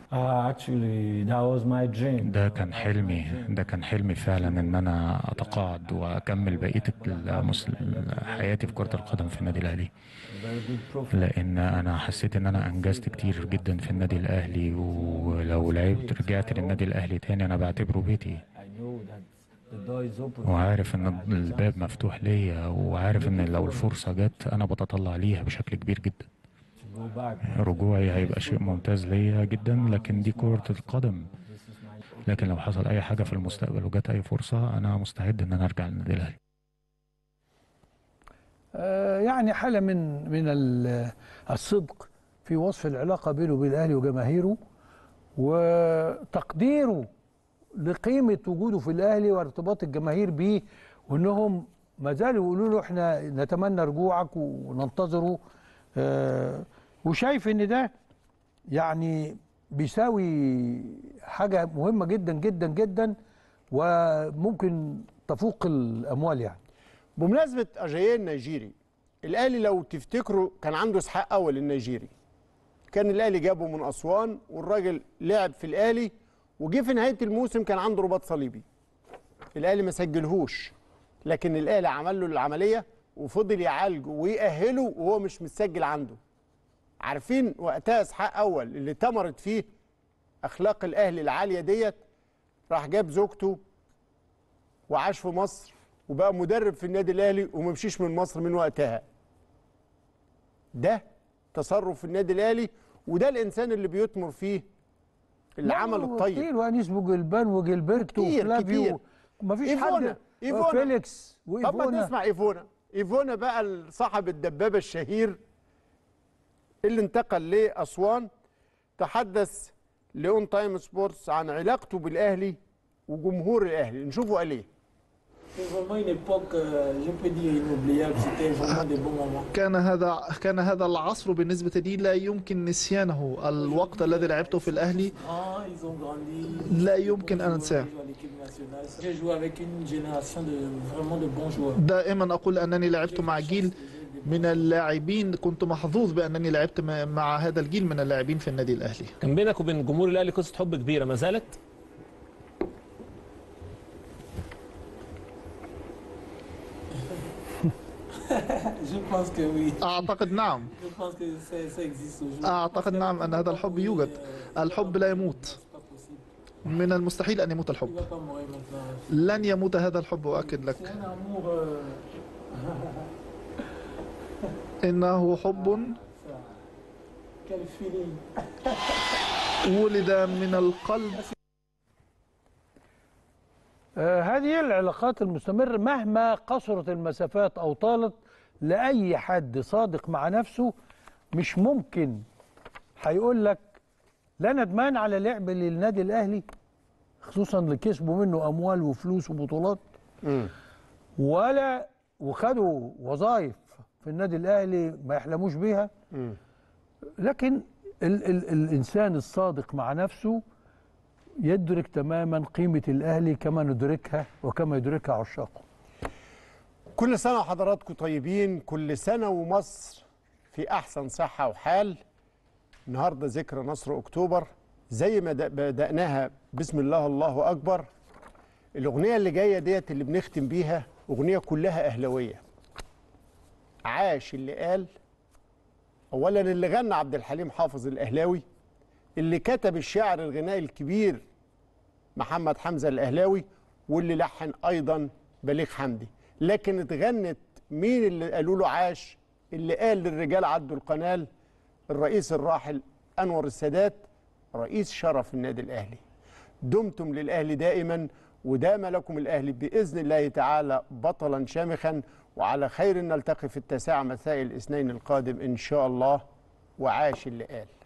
ده كان حلمي ده كان حلمي فعلا ان انا اتقاعد واكمل بقيه المس- حياتي في كره القدم في النادي الاهلي لان انا حسيت ان انا انجزت كتير جدا في النادي الاهلي ولو لعبت رجعت للنادي الاهلي تاني انا بعتبره بيتي وعارف ان الباب مفتوح ليا وعارف ان لو الفرصه جت انا بتطلع ليها بشكل كبير جدا رجوعي هيبقى شيء ممتاز ليا جدا لكن دي كرة القدم لكن لو حصل اي حاجة في المستقبل وجات اي فرصة انا مستعد ان انا ارجع للنادي الاهلي آه، يعني حالة من من ال- الصدق في وصف العلاقة بينه وبين الأهلي وجماهيره وتقديره لقيمة وجوده في الأهلي وارتباط الجماهير بيه وإنهم ما زالوا يقولوا له إحنا نتمنى رجوعك وننتظره آه، وشايف إن ده يعني بيساوي حاجة مهمة جدا جدا جدا وممكن تفوق الأموال يعني بمناسبه اجاييه النيجيري الاهلي لو تفتكروا كان عنده اسحاق اول النيجيري كان الاهلي جابه من اسوان والراجل لعب في الاهلي وجه في نهايه الموسم كان عنده رباط صليبي الاهلي ما سجلهوش لكن الاهلي عمل له العمليه وفضل يعالجه ويأهله وهو مش متسجل عنده عارفين وقتها اسحاق اول اللي تمرت فيه اخلاق الاهلي العاليه ديت راح جاب زوجته وعاش في مصر وبقى مدرب في النادي الاهلي وما مشيش من مصر من وقتها ده تصرف في النادي الاهلي وده الانسان اللي بيثمر فيه العمل الطيب كتير وانيس بوجلبان وجilberto كتير وفلافيو كتير مفيش إيفونا حد إيفونا فيليكس طب ما وايفونا تسمع ايفونا ايفونا بقى صاحب الدبابه الشهير اللي انتقل لاسوان تحدث لاون تايم سبورتس عن علاقته بالاهلي وجمهور الاهلي نشوفه قال ايه C'est vraiment une époque, euh, je peux dire, inoubliable. C'était vraiment des bons moments. كان هذا كان هذا العصر بالنسبة لي لا يمكن نسيانه الوقت الذي لعبته في الأهلي Ah, ils ont grandi. لا يمكن أن أنساه Ils jouent à l'équipe nationale. J'ai joué avec une génération de vraiment de bons joueurs. دائما أقول أنني لعبت مع جيل من اللاعبين كنت محظوظ بأنني لعبت م- مع هذا الجيل من اللاعبين في النادي الأهلي كان بينك وبين جمهور الاهلي قصه حب كبيره ما زالت؟ je pense que oui. أعتقد نعم Je pense que ça, ça existe aujourd'hui. أعتقد نعم أن هذا الحب يوجد الحب لا يموت من المستحيل أن يموت Il الحب va pas mourir maintenant. لن يموت هذا الحب أؤكد C'est لك un amour. euh, إنه حب Quel feeling. ولد من القلب آه، هذه العلاقات المستمرة مهما قصرت المسافات أو طالت لأي حد صادق مع نفسه مش ممكن هيقول لك لا ندمان على لعب للنادي الأهلي خصوصا اللي كسبوا منه أموال وفلوس وبطولات ولا وخدوا وظائف في النادي الأهلي ما يحلموش بيها لكن ال ال الإنسان الصادق مع نفسه يدرك تماما قيمة الأهلي كما ندركها وكما يدركها عشاقه كل سنة وحضراتكم طيبين كل سنة ومصر في أحسن صحة وحال النهاردة ذكرى نصر أكتوبر زي ما د- بدأناها بسم الله الله أكبر الأغنية اللي جاية ديت اللي بنختم بيها أغنية كلها أهلوية عاش اللي قال أولا اللي غنى عبد الحليم حافظ الأهلاوي اللي كتب الشاعر الغنائي الكبير محمد حمزة الأهلاوي واللي لحن أيضا بليغ حمدي لكن اتغنت مين اللي قالوا له عاش اللي قال للرجال عدوا القنال الرئيس الراحل انور السادات رئيس شرف النادي الاهلي دمتم للاهلي دائما ودام لكم الاهلي باذن الله تعالى بطلا شامخا وعلى خير نلتقي في التاسعه مساء الاثنين القادم ان شاء الله وعاش اللي قال